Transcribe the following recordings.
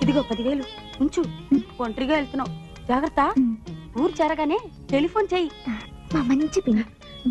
ఇదిగో పదివేలు ఉంచు ఒంటరిగా వెళ్తున్నావు జాగ్రత్త ఊరు చేరగానే టెలిఫోన్ చెయ్యి మా మంచి పిల్ల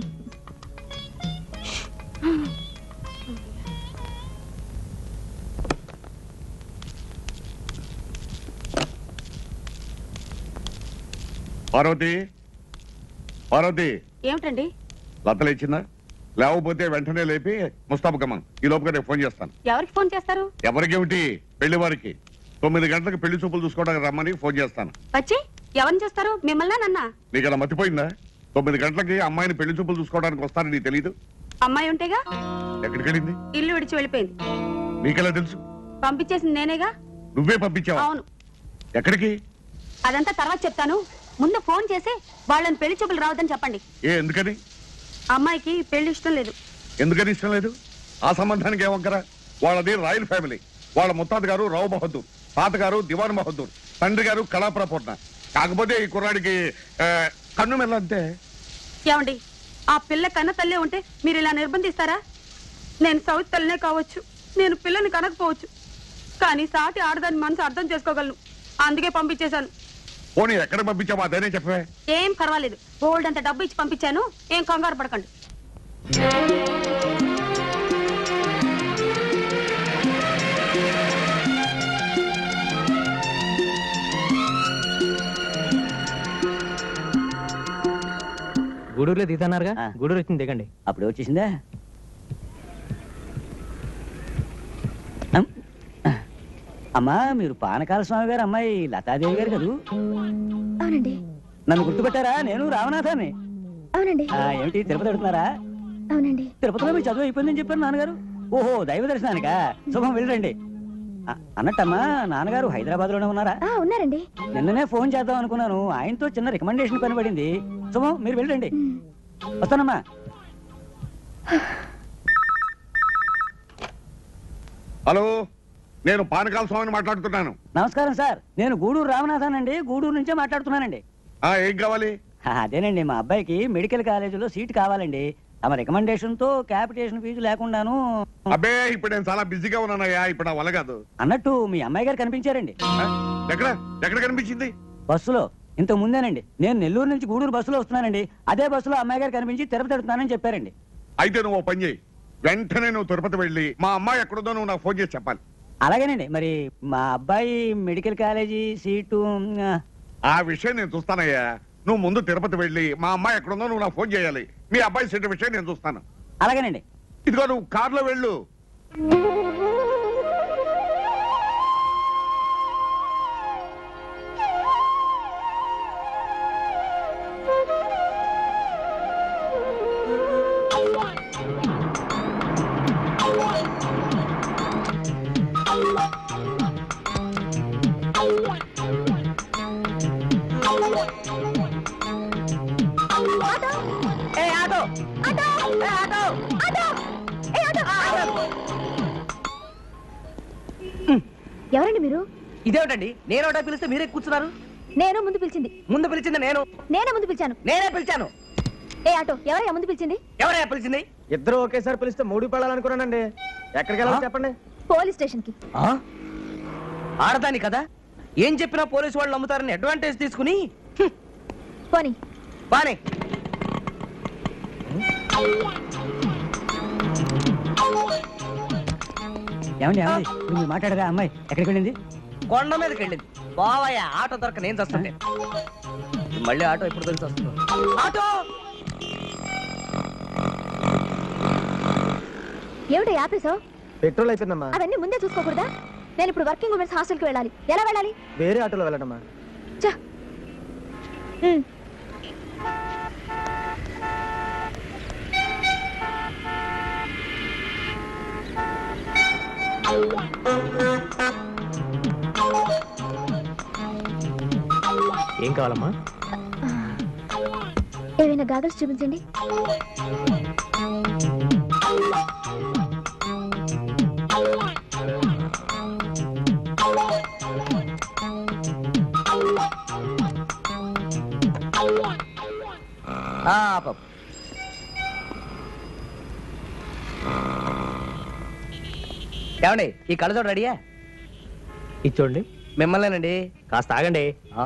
పార్వతి పార్వతి ఏమిటండి లత లేచిందా లేకపోతే వెంటనే లేపి ముస్తాబకమ్మన్ ఈ లోపుగా నేను ఫోన్ చేస్తాను ఎవరికి ఫోన్ చేస్తారు ఎవరికేమిటి పెళ్లి వారికి తొమ్మిది గంటలకు పెళ్లి చూపులు చూసుకోవడానికి రమ్మని ఫోన్ చేస్తాను వచ్చి ఎవరిని చూస్తారు మిమ్మల్ని నన్నా నీకు అలా మర్చిపోయిందా తొమ్మిది గంటలకి అమ్మాయిని పెళ్లి చూపులు చూసుకోవడానికి వస్తానని నీకు తెలీదు అమ్మాయి ఉంటేగా ఎక్కడికి వెళ్ళింది ఇల్లు విడిచి వెళ్ళిపోయింది నీకెలా తెలుసు పంపించేసింది నేనేగా నువ్వే పంపించావా అవును ఎక్కడికి అదంతా తర్వాత చెప్తాను ముందు ఫోన్ చేసి వాళ్ళని పెళ్లి చూపులు రావద్దని చెప్పండి ఏ ఎందుకని అమ్మాయికి పెళ్లి ఇష్టం లేదు ఎందుకని ఇష్టం లేదు ఆ సంబంధానికి ఏమక్కరా వాళ్ళది రాయల్ ఫ్యామిలీ వాళ్ళ ముత్తాత గారు రావు బహదూర్ తాతగారు దివాన్ బహదూర్ తండ్రి గారు కళాప్రపూర్ణ కాకపోతే ఈ కుర్రాడికి ఆ, కన్ను మెల్ల అంతే ఏమండి ఆ పిల్ల కన్న తల్లే ఉంటే మీరు ఇలా నిర్బంధిస్తారా నేను సౌత్ తల్లినే కావచ్చు నేను పిల్లని కనకపోవచ్చు కానీ సాటి ఆడదాని మనసు అర్థం చేసుకోగలను అందుకే పంపించేశాను పోనీ ఎక్కడ పంపించావా అదేనే చెప్పవే ఏం పర్వాలేదు గోల్డ్ అంత డబ్బు ఇచ్చి పంపించాను ఏం కంగారు పడకండి గూడూరులో దిగుతున్నారుగా ఆ. గూడూరు వచ్చింది దిగండి అప్పుడే వచ్చేసిందా అమ్. అమ్మా మీరు పానకాల స్వామి గారు అమ్మాయి లతాదేవి గారు కదూ అవునండి నన్ను గుర్తుపెట్టారా నేను రామనాథాన్ని అవునండి ఆ, ఏమిటి తిరుపతి అడుగుతున్నారా అవునండి తిరుపతిలో మీ చదువు అయిపోయిందని చెప్పారు నాన్నగారు ఓహో దైవ దర్శనానికా శుభం వెళ్ళండి ఆ, అన్నట్టమ్మా నాన్నగారు హైదరాబాద్ లోనే ఉన్నారా ఆ ఉన్నారండి నిన్ననే ఫోన్ చేద్దాం అనుకున్నాను ఆయనతో చిన్న రికమెండేషన్ పని పడింది శుభం మీరు వెళ్ళండి ఉమ్. వస్తానమ్మా హలో నేను పానకాల స్వామిని మాట్లాడుతున్నాను నమస్కారం సార్ నేను గూడూరు రామనాథన్ అండి గూడూరు నుంచే మాట్లాడుతున్నానండి ఆ ఏం కావాలి ఆ, అదేనండి మా అబ్బాయికి మెడికల్ కాలేజీలో సీట్ కావాలండి తమ రికమెండేషన్ తో క్యాపిటేషన్ ఫీజు లేకుండాను అబ్బే ఇప్పుడు నేను చాలా బిజీగా ఉన్నానయ్యా ఇప్పుడు నా వల్ల కాదు అన్నట్టు మీ అమ్మాయి గారు కనిపించారండి ఆ? ఎక్కడ ఎక్కడ కనిపించింది బస్సులో ఇంత ముందేనండి నేను నెల్లూరు నుంచి గూడూరు బస్సులో వస్తున్నానండి అదే బస్సులో అమ్మాయి గారు కనిపించి తిరుపతి వెళ్తున్నానని చెప్పారండి అయితే నువ్వు ఓ పని చేయి వెంటనే నువ్వు తిరుపతి వెళ్ళి మా అమ్మాయి ఎక్కడుందో నువ్వు నాకు ఫోన్ చేసి చెప్పాలి అలాగేనండి మరి మా అబ్బాయి మెడికల్ కాలేజీ సీటు ఆ, ఆ విషయం నేను చూస్తానయ్యా నువ్వు ముందు తిరుపతి వెళ్ళి మా అమ్మాయి ఎక్కడుందో నువ్వు నాకు ఫోన్ చేయాలి మీ అబ్బాయి సీట్ విషయం నేను చూస్తాను అలాగేనండి ఇదిగో నువ్వు కార్లో వెళ్ళు ఎవరండి మీరు ఇదేమిటండి నేను ఒకటే పిలిస్తే మీరే కూర్చున్నారు నేను ముందు పిలిచింది ముందు పిలిచింది నేను నేనే ముందు పిలిచాను నేనే పిలిచాను ఏ ఆటో ఎవరయ్యా ముందు పిలిచింది ఎవరయ్యా పిలిచింది ఇద్దరు ఒకేసారి పిలిస్తే మూడు పడాలనుకున్నానండి ఎక్కడికి వెళ్ళాలి చెప్పండి పోలీస్ స్టేషన్ కి ఆ? ఆడదాని కదా ఏం చెప్పినా పోలీసు వాళ్ళు నమ్ముతారని అడ్వాంటేజ్ తీసుకుని హ్మ్, పోనీ బానే ఏమండి ఏమండి ఇప్పుడు మీరు మాట్లాడగా అమ్మాయి ఎక్కడికి వెళ్ళింది కొండ మీదకి వెళ్ళింది బావయ్య ఆటో దొరక నేను చస్తుంటే మళ్ళీ ఆటో ఎప్పుడు తెలిసి వస్తుందో ఆటో ఏమిటో ఆపేసావు పెట్రోల్ అయిపోయిందమ్మా అవన్నీ ముందే చూసుకోకూడదా నేను ఇప్పుడు వర్కింగ్ ఉమెన్స్ హాస్టల్కి వెళ్ళాలి ఎలా వెళ్ళాలి వేరే ఆటోలో వెళ్ళడమ్మా చా ఉమ్. ఏం కావాలమ్మా ఏవైనా గాగల్స్ చూపించండి ఆ, పాపం. ఏమండి ఈ కళ్ళజోడు రెడీయా ఇది చూడండి మిమ్మల్నేనండి కాస్త ఆగండి ఆ?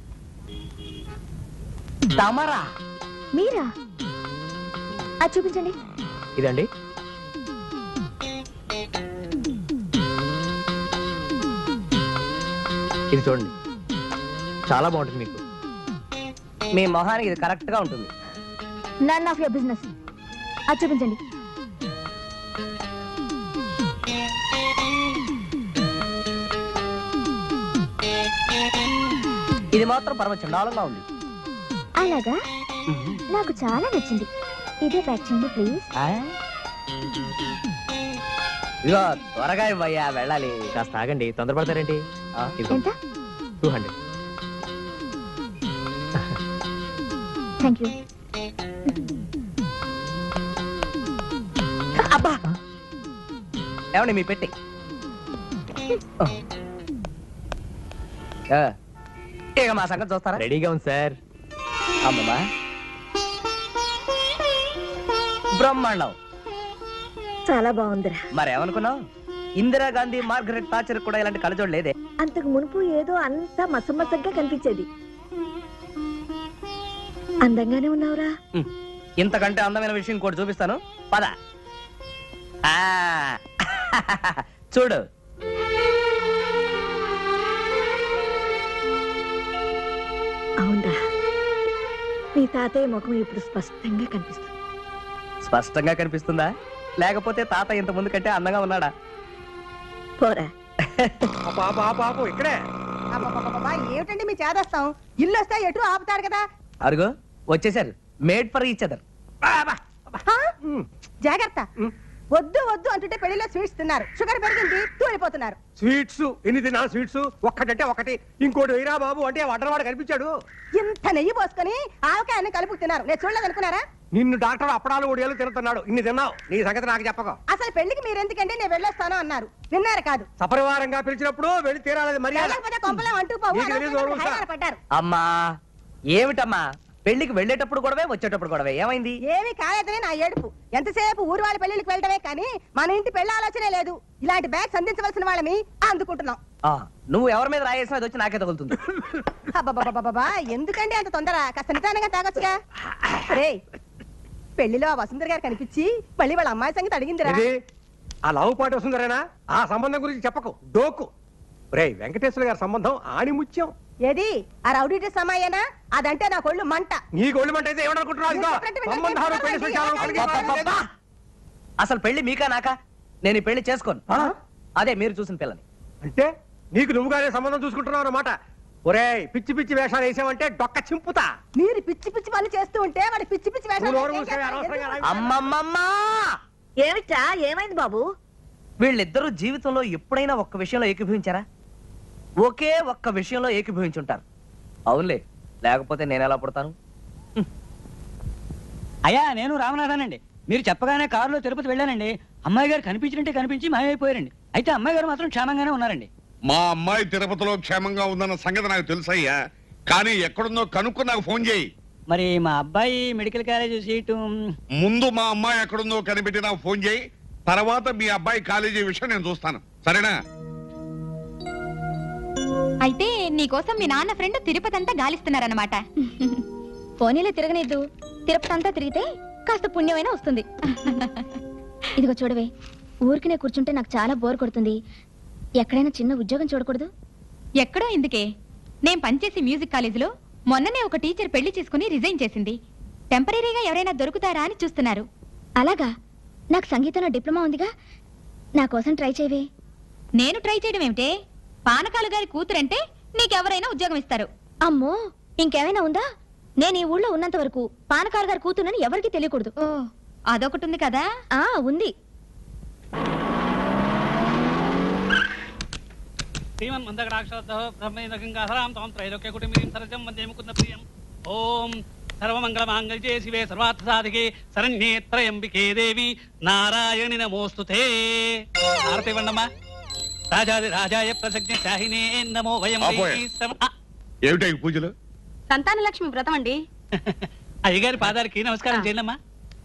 తమరా మీరా అది చూపించండి ఇదండి ఇది చూడండి చాలా బాగుంటుంది మీకు మీ మొహానికి ఇది కరెక్ట్ గా ఉంటుంది నన్ ఆఫ్ యువర్ బిజినెస్ అది చూపించండి ఇది మాత్రం పరమ చండాలంగా ఉంది అలాగా నాకు చాలా నచ్చింది ఇదే ప్యాక్ చేయండి ప్లీజ్ ఆ? ఇదిగో త్వరగా ఇవ్వయ్యా వెళ్ళాలి కాస్త ఆగండి తొందరపడతారేంటి ఆ? ఇదిగో ఎంత టూ హండ్రెడ్ థ్యాంక్ యూ అబ్బా ఏమండి మీ పెట్టి ఆ. ఇక మా సంగతి చూస్తారా రెడీగా ఉంది సార్ అమ్మమ్మా బ్రహ్మాండం చాలా బాగుందిరా మరేమనుకున్నావు ఇందిరాగాంధీ మార్గరెట్ టాచర్ కూడా ఇలాంటి కళ్ళజోడు లేదే అంతకు మునుపు ఏదో అంతా మసమసగ్గా కనిపించేది అందంగానే ఉన్నావురా ఉమ్, ఇంతకంటే అందమైన విషయం ఇంకోటి చూపిస్తాను పద ఆ, చూడు అవునరా మీ తాతయ్య ముఖం ఇప్పుడు స్పష్టంగా కనిపిస్తుంది స్పష్టంగా కనిపిస్తుందా లేకపోతే తాత ఇంత ముందు కంటే అందంగా ఉన్నాడా పోరా ఇక్కడే ఏమిటండి మీ చేదస్తాం ఇల్లు వస్తే ఎటు ఆపుతాడు కదా అరుగో వచ్చేసారు మేడ్ ఫర్ ఈచ్ అదర్ హా? జాగ్రత్త వద్దు వద్దు అంటుంటే పెళ్లిలో స్వీట్స్ తిన్నారు షుగర్ పెరిగింది తూలిపోతున్నారు స్వీట్స్ ఎన్ని తిన్నా స్వీట్స్ ఒక్కటంటే ఒకటి ఇంకోటి వెయ్యరా బాబు అంటే వడ్డరవాడు కనిపించాడు ఇంత నెయ్యి పోసుకొని ఆవకాయన్ని కలుపుకు తిన్నారు నేను చూడలేదు అనుకున్నారా నిన్ను డాక్టర్ అప్పడాలు ఒడియాలు తిరుగుతున్నాడు ఇన్ని తిన్నావు నీ సంగతి నాకు చెప్పక అసలు పెళ్లికి మీరు ఎందుకండి నేను వెళ్ళొస్తాను అన్నారు విన్నారు కాదు సపరివారంగా పిలిచినప్పుడు వెళ్ళి తీరాలి మర్యాద వెళ్ళకపోతే కొంపలే అంటూ పోవు నీకు తెలీదు, అనవసరంగా ఊరుకో. హైరాణ పడ్డారు అమ్మా ఏమిటమ్మా పెళ్లికి వెళ్ళేటప్పుడు గొడవే వచ్చేటప్పుడు గొడవే ఏమైంది ఏమీ కాలేదని నా ఏడుపు ఎంతసేపు ఊరు వాళ్ళ పెళ్లికి వెళ్ళడమే కానీ మన ఇంటి పెళ్లి ఆలోచనే లేదు ఇలాంటి బ్యాగ్స్ అందించవలసిన వాళ్ళమి అందుకుంటున్నాం ఆ, నువ్వు ఎవరి మీద రాయేసినా అది వచ్చి నాకే తగులుతుంది అబ్బబ్బబ్బబ్బబ్బా, ఎందుకండి అంత తొందర కాస్త నిదానంగా తాగొచ్చుగా రే పెళ్లిలో ఆ వసుంధర గారు కనిపించి మళ్ళీ వాళ్ళ అమ్మాయి సంగతి అడిగిందిరా ఇది ఆ లవ్ పాట వస్తుందరేనా ఆ సంబంధం గురించి చెప్పకు డోకు రే వెంకటేశ్వర గారి సంబంధం ఆణిముత్యం ఏది ఆ రౌడీటీస్ అమ్మాయేనా అదంటే నా కొళ్ళు మంట నీ గోల్డ్ మంట అయితే ఏమనుకుంటున్నావు ఇదిగో సంబంధాలు పెళ్లి విషయాలు కలిగి అబ్బబ్బబ్బా! అసలు పెళ్లి మీకా నాకా నేను ఈ పెళ్లి చేసుకోను అదే మీరు చూసిన పిల్లని అంటే నీకు నువ్వుగానే సంబంధం చూసుకుంటున్నావు అన్నమాట ఒరేయ్ పిచ్చి పిచ్చి వేషాలు వేసావంటే డొక్క చింపుతా మీరు పిచ్చి పిచ్చి పనులు చేస్తూ ఉంటే వాడి పిచ్చి పిచ్చి వేషాలు నువ్వు నోరు ఏం మూసుకొని చేస్తారో అనవసరంగా ఎందుకు? రాయి. అమ్మమ్మమ్మా ఏమిటా ఏమైంది బాబు వీళ్ళిద్దరూ జీవితంలో ఎప్పుడైనా ఒక్క విషయంలో ఏకీభవించారా ఒకే ఒక్క విషయంలో ఏకీభవించుంటారు అవునులే లేకపోతే నేను ఎలా పుడతాను అయ్యా నేను రామనాథానండి మీరు చెప్పగానే కారులో తిరుపతి వెళ్ళానండి అమ్మాయి గారు కనిపించినట్టే కనిపించి మాయమైపోయారండి అయితే అమ్మాయి గారు మాత్రం క్షేమంగానే ఉన్నారండి మా అమ్మాయి తిరుపతిలో క్షేమంగా ఉందన్న సంగతి నాకు తెలుసయ్యా కానీ ఎక్కడుందో కనుక్కు నాకు ఫోన్ చేయి మరి మా అబ్బాయి మెడికల్ కాలేజ్ సీటు మ్, ముందు మా అమ్మాయి ఎక్కడుందో కనిపెట్టి నాకు ఫోన్ చేయి తర్వాత మీ అబ్బాయి కాలేజీ విషయం నేను చూస్తాను సరేనా అయితే నీకోసం మీ నాన్న ఫ్రెండ్ తిరుపతి అంతా గాలిస్తున్నారన్నమాట పోనీలో తిరగనిద్దు తిరుపతి అంతా తిరిగితే కాస్త పుణ్యమైనా వస్తుంది ఇదిగో చూడవే ఊరికినే కూర్చుంటే నాకు చాలా బోర్ కొడుతుంది ఎక్కడైనా చిన్న ఉద్యోగం చూడకూడదు ఎక్కడో ఇందుకే నేను పనిచేసే మ్యూజిక్ కాలేజీలో మొన్ననే ఒక టీచర్ పెళ్లి చేసుకుని రిజైన్ చేసింది టెంపరీగా ఎవరైనా దొరుకుతారా అని చూస్తున్నారు అలాగా నాకు సంగీతంలో డిప్లొమా ఉందిగా నా కోసం ట్రై చేయవే నేను ట్రై చేయడం ఏమిటే పానకాలు గారి కూతురంటే నీకెవరైనా ఉద్యోగం ఇస్తారు అమ్మో ఇంకేమైనా ఉందా నేను ఈ ఊళ్ళో ఉన్నంత వరకు పానకారు గారు కూతునని ఎవరికీ తెలియకూడదు ఓ అదొకటి ఉంది కదా ఆ ఉంది శ్రీమన్ మందగడాక్షరతో బ్రహ్మేంద్ర గంగాధరాం తాం త్రైలోక్య కుటుంబీం సరజం వందే ముకుంద ప్రియం ఓం సర్వమంగళ మాంగళ్యే శివే సర్వార్థ సాధికే శరణ్యే త్రయంబికే దేవి నారాయణి నమోస్తుతే ఆరతి వండమ్మా రాజాది రాజాయ ప్రసజ్ఞ శాహినే నమో వయం వై ఆపోయే. శ్రమ- ఆ, ఏమిటా ఈ పూజలు సంతాన లక్ష్మి వ్రతం అండి అయ్యగారి పాదానికి నమస్కారం ఆ. చేయండమ్మా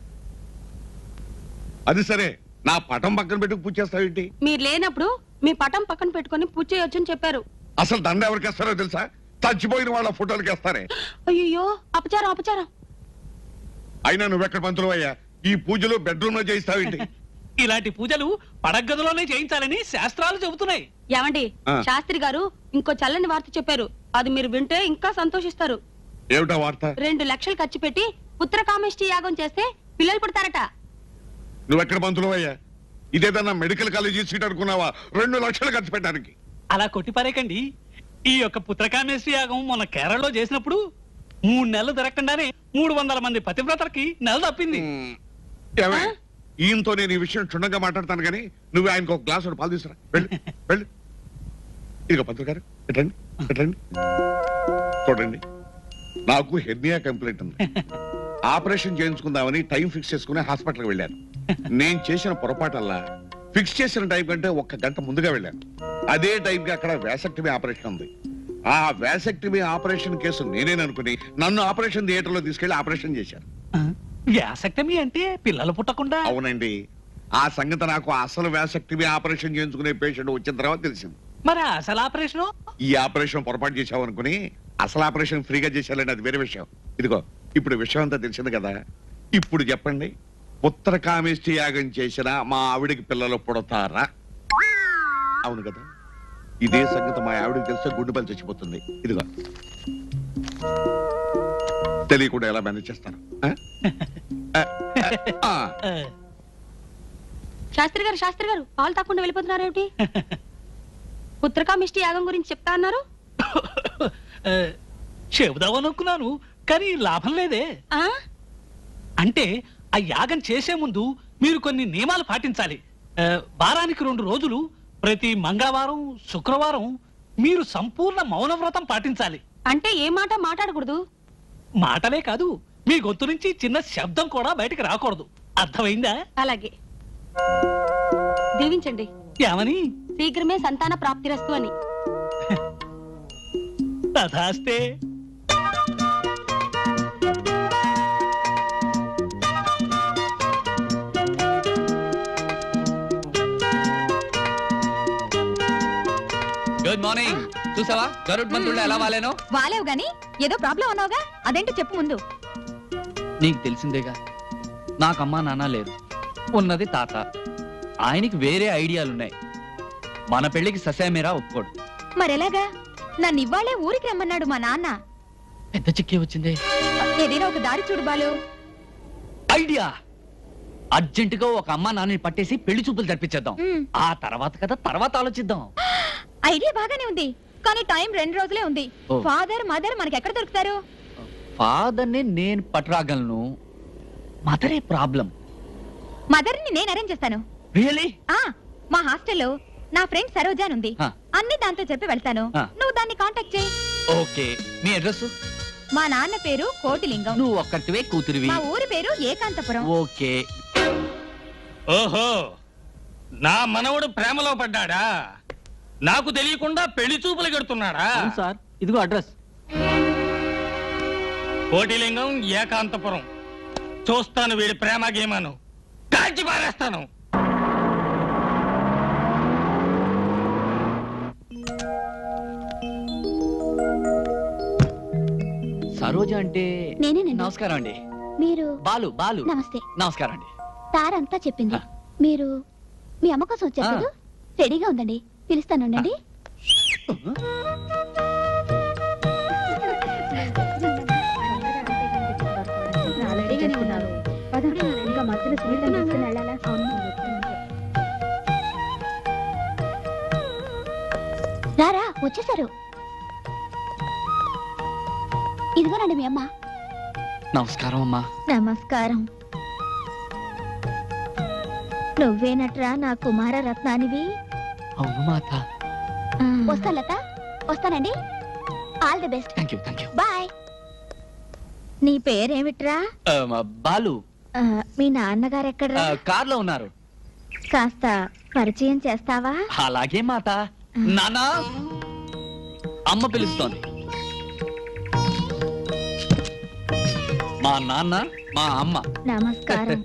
అది సరే నా పటం పక్కన పెట్టుకు పూజ చేస్తావేంటి మీరు లేనప్పుడు మీ పటం పక్కన పెట్టుకొని పూజ చేయొచ్చని చెప్పారు అసలు దండ ఎవరికి వేస్తారో తెలుసా చచ్చిపోయిన వాళ్ళ ఫోటోలకి వేస్తారే అయ్యో అపచారం అపచారం అయినా నువ్వెక్కడ పంతులు అయ్యా ఈ పూజలు బెడ్రూమ్ లో చేయిస్తావేంటి ఇలాంటి పూజలు పడగదిలోనే చేయించాలని శాస్త్రాలు చెబుతున్నాయి ఏమండి ఆ. శాస్త్రి గారు ఇంకో చల్లని వార్త చెప్పారు అది మీరు వింటే ఇంకా సంతోషిస్తారు ఏమిటా వార్త రెండు లక్షలు ఖర్చు పెట్టి పుత్రకామేష్టి యాగం చేస్తే పిల్లలు పుడతారట నువ్వెక్కడ పంతులు అయ్యా ఇదేదన్నా మెడికల్ కాలేజీ సీట్ అనుకున్నావా రెండు లక్షలు ఖర్చు పెట్టడానికి అలా కొట్టిపారేకండి ఈ యొక్క పుత్రకామేశ్వరి యాగం మొన్న కేరళలో చేసినప్పుడు మూడు నెలలు తిరగకుండానే మూడు వందల మంది పతివ్రతలకి నెల తప్పింది ఏమే? ఈయనతో నేను ఈ విషయం క్షుణ్ణంగా మాట్లాడతాను కానీ నువ్వు ఆయనకు ఒక గ్లాసు పాలు తీసురా వెళ్ళు వెళ్ళు ఇదిగో పంతులు గారు ఎట్టండి ఎట్టండి చూడండి నాకు హెర్నియా కంప్లైంట్ ఉంది ఆపరేషన్ చేయించుకుందామని టైం ఫిక్స్ చేసుకుని హాస్పిటల్కి వెళ్ళాను నేను చేసిన పొరపాటల్లా ఫిక్స్ చేసిన టైం కంటే ఒక్క గంట ముందుగా వెళ్ళాను అదే టైంకి అక్కడ వ్యాసక్టమీ ఆపరేషన్ ఉంది ఆ వ్యాసక్టమీ ఆపరేషన్ కేసు నేనేననుకుని నన్ను ఆపరేషన్ థియేటర్లో తీసుకెళ్లి ఆపరేషన్ చేశారు వ్యాసక్తమి అంటే పిల్లలు పుట్టకుండా అవునండి ఆ సంగతి నాకు అసలు వ్యాసక్టమీ ఆపరేషన్ చేయించుకునే పేషెంట్ వచ్చిన తర్వాత తెలిసింది మరి అసలు ఆపరేషన్ ఈ ఆపరేషన్ పొరపాటు చేశావు అనుకుని అసలు ఆపరేషన్ ఫ్రీగా చేశాలని అది వేరే విషయం ఇదిగో ఇప్పుడు విషయం అంతా తెలిసింది కదా ఇప్పుడు చెప్పండి ఉత్తర కామేష్టి యాగం చేసిన మా ఆవిడకి పిల్లలు పుడతారా అవును కదా ఇదే సంగతి మా ఆవిడకి తెలిస్తే గుండె పని చచ్చిపోతుంది ఇదిగో తెలియకుండా ఎలా మేనేజ్ చేస్తాను ఆ? ఆ, ఆ. శాస్త్రి గారు శాస్త్రి గారు పాలు తాకుండా వెళ్ళిపోతున్నారేమిటి పుత్రకామిష్టి యాగం గురించి చెప్తా అన్నారు చెబుదామనుకున్నాను కానీ లాభం లేదే ఆ? అంటే ఆ యాగం చేసే ముందు మీరు కొన్ని నియమాలు పాటించాలి ఆ, వారానికి రెండు రోజులు ప్రతి మంగళవారం శుక్రవారం మీరు సంపూర్ణ మౌన వ్రతం పాటించాలి అంటే ఏ మాట మాట్లాడకూడదు మాటలే కాదు మీ గొంతు నుంచి చిన్న శబ్దం కూడా బయటకు రాకూడదు అర్థమైందా అలాగే దీవించండి ఏమని శీఘ్రమే సంతాన ప్రాప్తిరస్తు అని తథాస్తే గుడ్ మార్నింగ్ చూసావా గరుడ్ మంత్రుల్లో ఎలా వాలేనో వాలేవు గాని ఏదో ప్రాబ్లం అన్నావుగా అదేంటో చెప్పు ముందు నీకు తెలిసిందేగా నాకు అమ్మా నాన్న లేరు ఉన్నది తాత ఆయనకి వేరే ఐడియాలున్నాయి మన పెళ్లికి ససేమేరా ఒప్పుకోడు మరెలాగా నన్ను ఇవ్వాలే ఊరికి రమ్మన్నాడు మా నాన్న పెద్ద చిక్కే వచ్చిందే ఏదైనా ఒక దారి చూడు బాలు ఐడియా అర్జెంటుగా ఒక అమ్మా నాన్నని పట్టేసి పెళ్లి చూపులు జరిపించేద్దాం మ్. ఆ తర్వాత కదా తర్వాత ఆలోచిద్దాం ఐడియా బాగానే ఉంది కానీ టైం రెండు రోజులే ఉంది ఓ. ఫాదర్ మదర్ మనకి ఎక్కడ దొరుకుతారు ఫాదర్ని నేను పట్టురాగలను మదరే ప్రాబ్లం మదర్ ని నేను అరేంజ్ చేస్తాను రియలీ ఆ మా హాస్టల్లో నా ఫ్రెండ్ సరోజా అని ఉంది ఆ. అన్ని దాంతో చెప్పి వెళ్తాను ఆ. నువ్వు దాన్ని కాంటాక్ట్ చేయి ఓకే మీ అడ్రస్ మా నాన్న పేరు కోటిలింగం నువ్వు ఒక్కటివే కూతురివి మా ఊరి పేరు ఏకాంతపురం ఓకే ఓహో నా మనవడు ప్రేమలో పడ్డాడా నాకు తెలియకుండా పెళ్లి చూపులు కడుతున్నాడా సార్ ఇదిగో అడ్రస్ కోటిలింగం ఏకాంతపురం చూస్తాను వీడి ప్రేమ గేమను కాల్చి పారేస్తాను సరోజ అంటే నేనేనండి. నమస్కారం అండి మీరు బాలు బాలు నమస్తే నమస్కారం అండి తారంతా చెప్పింది ఆ. మీరు మీ అమ్మ కోసం వచ్చారు ఆ. కదూ? రెడీగా ఉందండి పిలుస్తాను ఉండండి రారా వచ్చేసారు ఇదిగోనండి మీ అమ్మ నమస్కారం అమ్మా నమస్కారం నువ్వేనట్రా నా కుమార రత్నానివి అవును మాత వస్తా లత వస్తానండి all the best thank you thank you bye నీ పేరేమిట్రా బాలు ఆ, మీ నాన్నగారు ఎక్కడ్రా కార్ లో ఉన్నారు కాస్త పరిచయం చేస్తావా అలాగే మాత నానా అమ్మ పిలుస్తోంది మా నాన్న మా అమ్మ నమస్కారం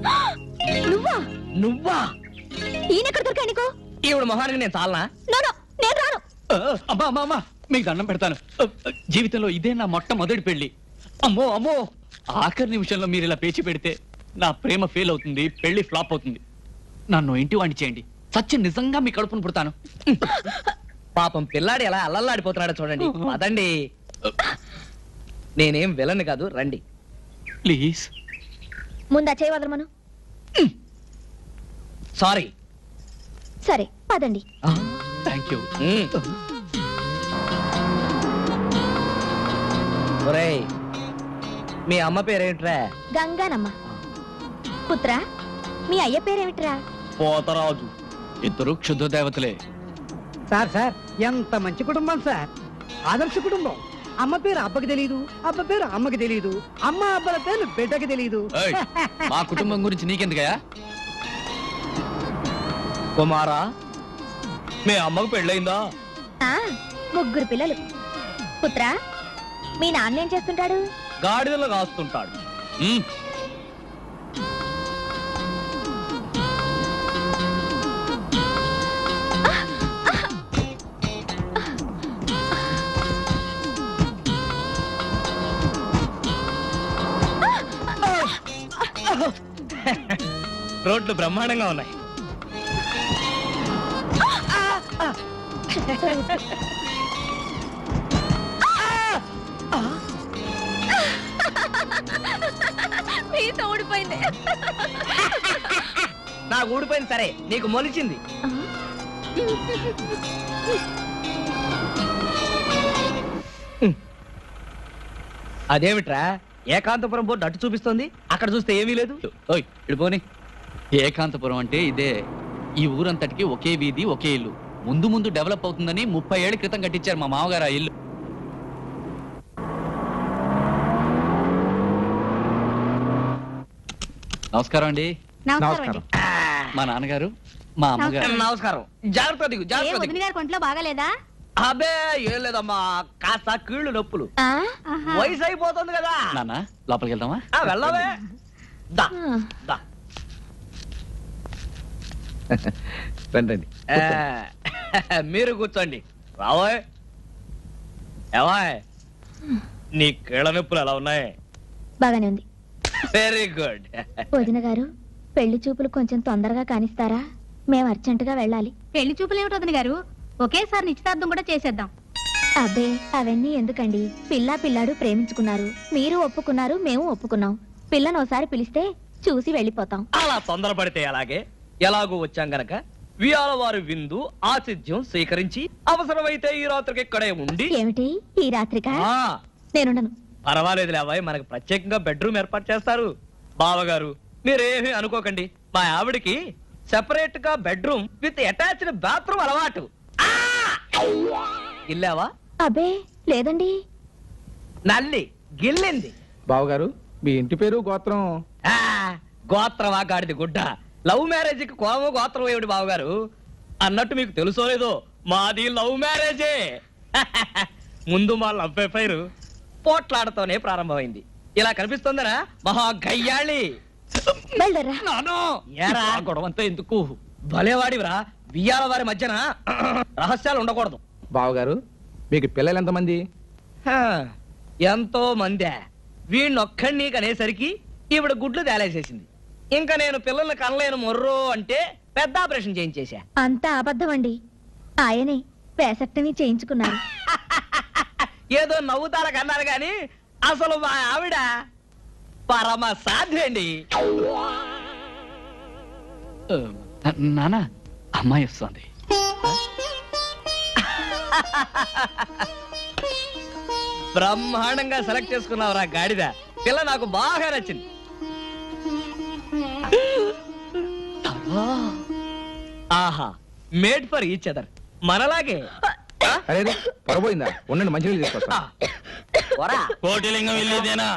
నువ్వా నువ్వా ఈయన ఎక్కడ దొరికా నీకు ఈవిడ మొహానికి నేను చాలనా నో నో నేను రాను ఆ, అమ్మా అమ్మా అమ్మా మీకు దండం పెడతాను ఆ, ఆ, జీవితంలో ఇదే నా మొట్టమొదటి పెళ్లి అమ్మో అమ్మో ఆఖరి నిమిషంలో మీరు ఇలా పేచి పెడితే నా ప్రేమ ఫెయిల్ అవుతుంది పెళ్లి ఫ్లాప్ అవుతుంది నన్ను ఇంటి వాణ్ణి చేయండి సత్యం నిజంగా మీ కడుపును పుడతాను పాపం పిల్లాడు ఎలా అల్లల్లాడిపోతున్నాడో చూడండి అదండి నేనేం విలన్ కాదు రండి ప్లీజ్ ముందా చేయి వదలమను సారీ సరే పదండి థ్యాంక్ యూ ఒరేయ్ మీ అమ్మ పేరేంట్రా గంగానమ్మ పుత్ర మీ అయ్య పేరేమిట్రా పోతరాజు ఇద్దరు క్షుద్ర దేవతలే సార్ సార్ ఎంత మంచి కుటుంబం సార్ ఆదర్శ కుటుంబం అమ్మ పేరు అబ్బకి తెలియదు అబ్బ పేరు అమ్మకి తెలియదు అమ్మ అబ్బల పేరు బిడ్డకి తెలియదు ఏయ్, మా కుటుంబం గురించి నీకెందుకయ్యా కుమారా మీ అమ్మకు పెళ్ళయిందా ఆ, ముగ్గురు పిల్లలు పుత్ర మీ నాన్న ఏం చేస్తుంటాడు గాడిదలు కాస్తుంటాడు ఉమ్, రోడ్లు బ్రహ్మాండంగా ఉన్నాయి మీతో ఊడిపోయింది నాకు ఊడిపోయింది సరే నీకు మొలిచింది అదేమిట్రా ఏకాంతపురం బోర్డు అటు చూపిస్తోంది అక్కడ చూస్తే ఏమీ లేదు ఓయ్ ఇటు పోనీ ఏకాంతపురం అంటే ఇదే ఈ ఊరంతటికి ఒకే వీధి ఒకే ఇల్లు ముందు ముందు డెవలప్ అవుతుందని ముప్పై ఏళ్ల క్రితం కట్టించారు మా మామగారు ఆ ఇల్లు నమస్కారం అండి నమస్కారం అండి మా నాన్నగారు మా అమ్మగారు నమస్కారం జాగ్రత్త దిగు ఏ జాగ్రత్త వదిన దిగు గారి కొంట్లో బాగాలేదా అబే ఏం లేదమ్మా కాస్త కీళ్ళు నొప్పులు ఆ? ఆహా. వయసు అయిపోతుంది కదా నాన్న లోపలికి వెళ్దామా ఆ, వెళ్ళవే దా ఆ. దా రండి మీరు కూర్చోండి రావోయ్ ఏవాయ్ నీ కీళ్ళ నొప్పులు ఎలా ఉన్నాయి బాగానే ఉంది వెరీ గుడ్ వదిన గారు పెళ్లి చూపులు కొంచెం తొందరగా కానిస్తారా మేము అర్జెంటుగా వెళ్ళాలి పెళ్లి చూపులు ఏమిటి వదిన గారు ఒకేసారి నిశ్చితార్థం కూడా చేసేద్దాం అబ్బే అవన్నీ ఎందుకండి పిల్లా పిల్లాడు ప్రేమించుకున్నారు మీరు ఒప్పుకున్నారు మేము ఒప్పుకున్నాం పిల్లను ఒకసారి పిలిస్తే చూసి వెళ్ళిపోతాం అలా తొందరపడితే అలాగే ఎలాగో వచ్చాం గనక వియాల వారి విందు ఆతిథ్యం స్వీకరించి అవసరమైతే ఈ రాత్రికి ఇక్కడే ఉండి ఏమిటి ఈ రాత్రిక ఆ నేనుండను పర్వాలేదులే అబ్బాయి మనకు ప్రత్యేకంగా బెడ్రూమ్ ఏర్పాటు చేస్తారు బావగారు మీరేమీ అనుకోకండి మా ఆవిడకి సెపరేట్ గా బెడ్రూమ్ విత్ అటాచ్డ్ బాత్రూమ్ అలవాటు ఆ! ఇల్లావా అబ్బే లేదండి నల్లి గిల్లింది బావగారు మీ ఇంటి పేరు గోత్రం ఆ, గోత్రమా గాడిది గుడ్డ లవ్ మ్యారేజ్ కి కోమ గోత్రం ఏమిటి బావగారు అన్నట్టు మీకు తెలుసో లేదో మాది లవ్ మ్యారేజే ముందు మా లవ్ అఫైర్ పోట్లాడతోనే ప్రారంభమైంది ఇలా కనిపిస్తుందనా మహా గయ్యాళి బయలుదేరా నానో ఏరా? ఆ గొడవంతా ఎందుకు భలేవాడివిరా బియ్యాల వారి మధ్యన రహస్యాలు ఉండకూడదు బావగారు మీకు పిల్లలు ఎంతమంది హా, ఎంతో మందే వీణ్ణొక్కడిని కనేసరికి ఈవిడ గుడ్లు తేలేసేసింది ఇంకా నేను పిల్లల్ని కనలేను మొర్రో అంటే పెద్ద ఆపరేషన్ చేయించేశా అంతా అబద్ధం అండి ఆయనే పేసక్తిని చేయించుకున్నారు ఏదో నవ్వుతాల కన్నారు గాని అసలు మా ఆవిడ పరమ సాధ్యండి ఆ, నాన్న అమ్మాయి వస్తుంది బ్రహ్మాండంగా సెలెక్ట్ చేసుకున్నావురా గాడిద పిల్ల నాకు బాగా నచ్చింది ఆహా మేడ్ ఫర్ ఈచ్ అదర్ మనలాగే అరే రే, పొరపోయిందా ఉండండి మంచినీళ్ళు తీసుకొస్తా వరా కోటిలింగం వెళ్ళేదేనా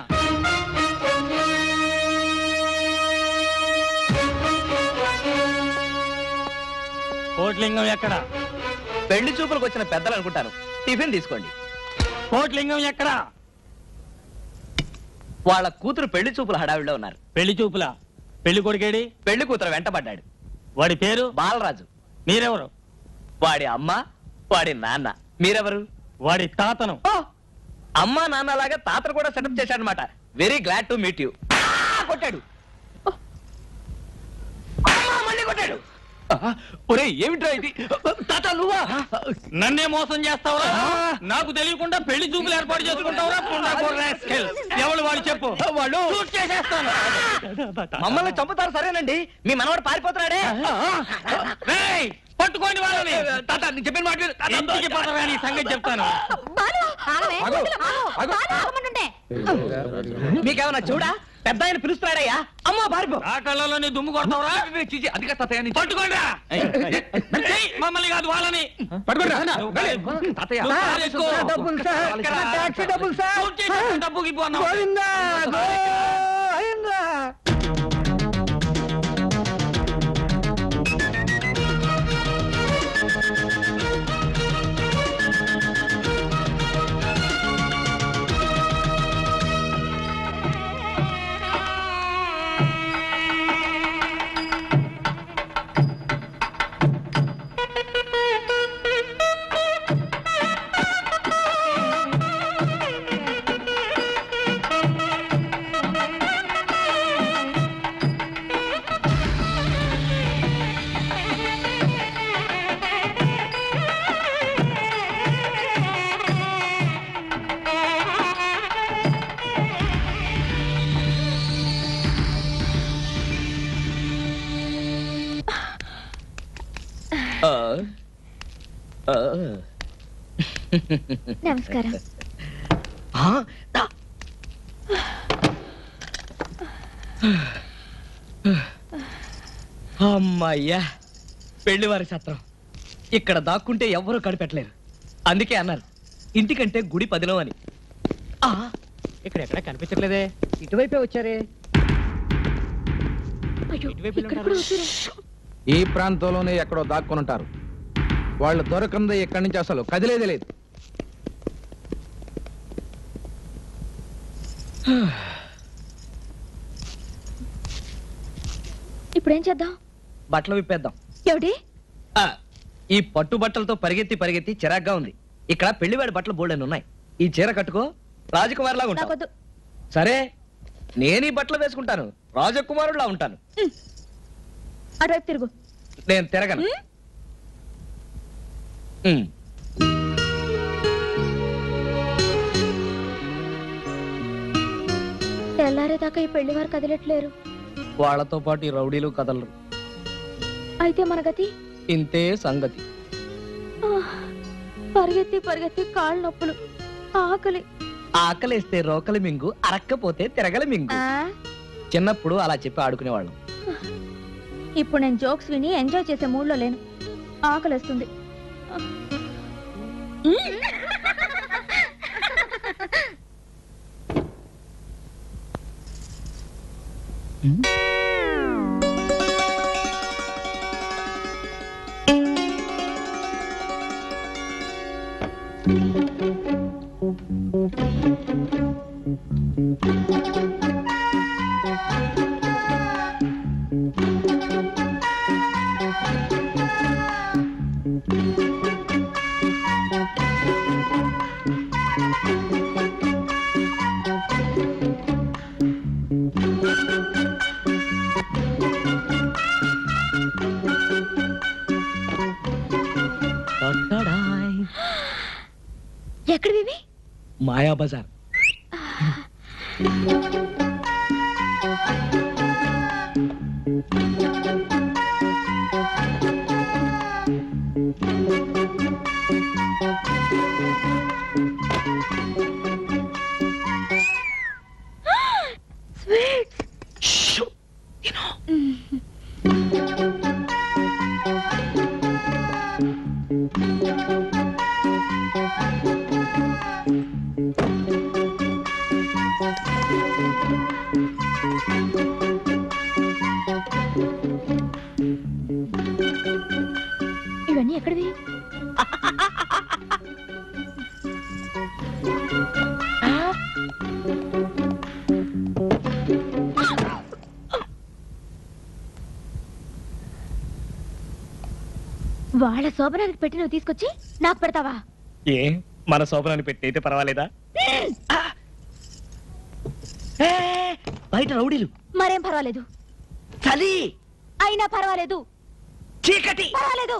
కోటిలింగం ఎక్కడ పెళ్లి చూపులకు వచ్చిన పెద్దలు అనుకుంటారు టిఫిన్ తీసుకోండి కోటిలింగం ఎక్కడ వాళ్ళ కూతురు పెళ్లి చూపుల హడావిడిలో ఉన్నారు పెళ్లి చూపులా పెళ్లి కొడుకేడి పెళ్లి కూతురు వెంటబడ్డాడు వాడి పేరు బాలరాజు మీరెవరు వాడి అమ్మ వాడి నాన్న మీరెవరు వాడి తాతను అమ్మా నాన్న లాగా తాతను కూడా సెటప్ చేశాడనమాట very glad to meet you కొట్టాడు అమ్మా, మళ్ళీ కొట్టాడు ఒరే ఏమిట్రా ఇది తాత నువ్వా నన్నే మోసం చేస్తావా నాకు తెలియకుండా పెళ్లి చూపులు ఏర్పాటు చేసుకుంటావరా ఎవరు వాడు చెప్పు వాళ్ళు షూట్ చేసేస్తాను మమ్మల్ని చంపుతారు సరేనండి మీ మనవాడు పారిపోతున్నాడే రేయ్, పట్టుకోండి వాళ్ళని తాత నేను చెప్పిన మాట విను. తాత, ఇంటికి పోతారా నీ సంగతి చెప్తాను బాలు ఆగవే, ఆగు, వదిలు, బాలు, ఆగు. బాలు, ఆగమంటుంటే. మీకేమన్నా చూడా పెద్ద ఆయన పిలుస్తున్నాడయ్యా అమ్మా పారిపో ఆ కళ్ళలో నీ దుమ్ము కొడతావరా చిచి, అది కాదు తాతయ్య నేను పట్టుకోండిరా చెయ్, మమ్మల్ని కాదు వాళ్ళని పట్టుకోండి తాతయ్య నువ్వు కారు ఎక్కు. నా డబ్బులు సార్ ఇక్కడ. నా టాక్సీ డబ్బులు సార్ షూట్ చేసేస్తా, డబ్బుకి పో అన్నావు. గోవిందా గోవిందా ఆ. ఆ. నమస్కారం ఆ, దా. అమ్మయ్యా పెళ్లివారి సత్రం ఇక్కడ దాక్కుంటే ఎవ్వరూ కనిపెట్టలేరు అందుకే అన్నారు ఇంటికంటే గుడి పదిలో అని ఆ, ఇక్కడ ఎక్కడ కనిపించట్లేదే ఇటువైపే వచ్చారే అయ్యో ఇక్కడ కూడా వచ్చారు ఈ ప్రాంతంలోనే ఎక్కడో దాక్కుని ఉంటారు వాళ్ళు దొరకంది ఇక్కడి నుంచి అసలు కదిలేదే లేదు ఇప్పుడేం చేద్దాం బట్టలు విప్పేద్దాం ఏమిటి ఆ, ఈ పట్టు బట్టలతో పరిగెత్తి పరిగెత్తి చిరాగ్గా ఉంది ఇక్కడ పెళ్లివాడి బట్టలు బోల్డెన్ ఉన్నాయి ఈ చీర కట్టుకో రాజకుమారిలాగా ఉంటావు నాకొద్దు సరే నేను ఈ బట్టలు వేసుకుంటాను రాజకుమారుడిలా ఉంటాను అటువైపు తిరుగు నేను తిరగను ఉమ్. తెల్లారేదాకా ఈ పెళ్లి వారు కదిలట్లేరు వాళ్ళతో పాటు ఈ రౌడీలు కదలరు అయితే మన గతి ఇంతే సంగతి ఆ, పరిగెత్తి పరిగెత్తి కాళ్ళు నొప్పులు ఆకలి ఆకలేస్తే రోకలి మింగు అరక్కపోతే తిరగలి మింగు ఆ, చిన్నప్పుడు అలా చెప్పి ఆడుకునేవాళ్ళం ఇప్పుడు నేను జోక్స్ విని ఎంజాయ్ చేసే మూడ్లో లేను ఆకలిస్తుంది ఎక్కడివి మాయా బజార్ వాళ్ళ శోభనానికి పెట్టి నువ్వు తీసుకొచ్చి నాకు పెడతావా ఏ మన శోభనాన్ని పెట్టి అయితే పర్వాలేదా ఏ, బయట రౌడీలు మరేం పర్వాలేదు చలి అయినా పర్వాలేదు చీకటి పర్వాలేదు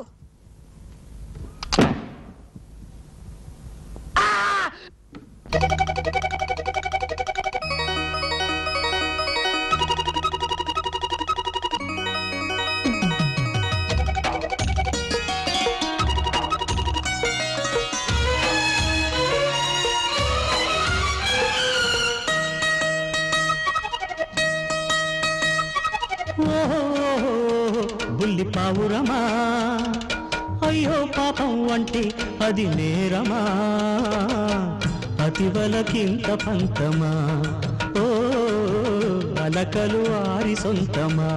బుల్లి పావురమా అయ్యో పాపం అంటే అది నేరమా అతివలకింత పంతమా ఓ అలకలు ఆరి సొంతమా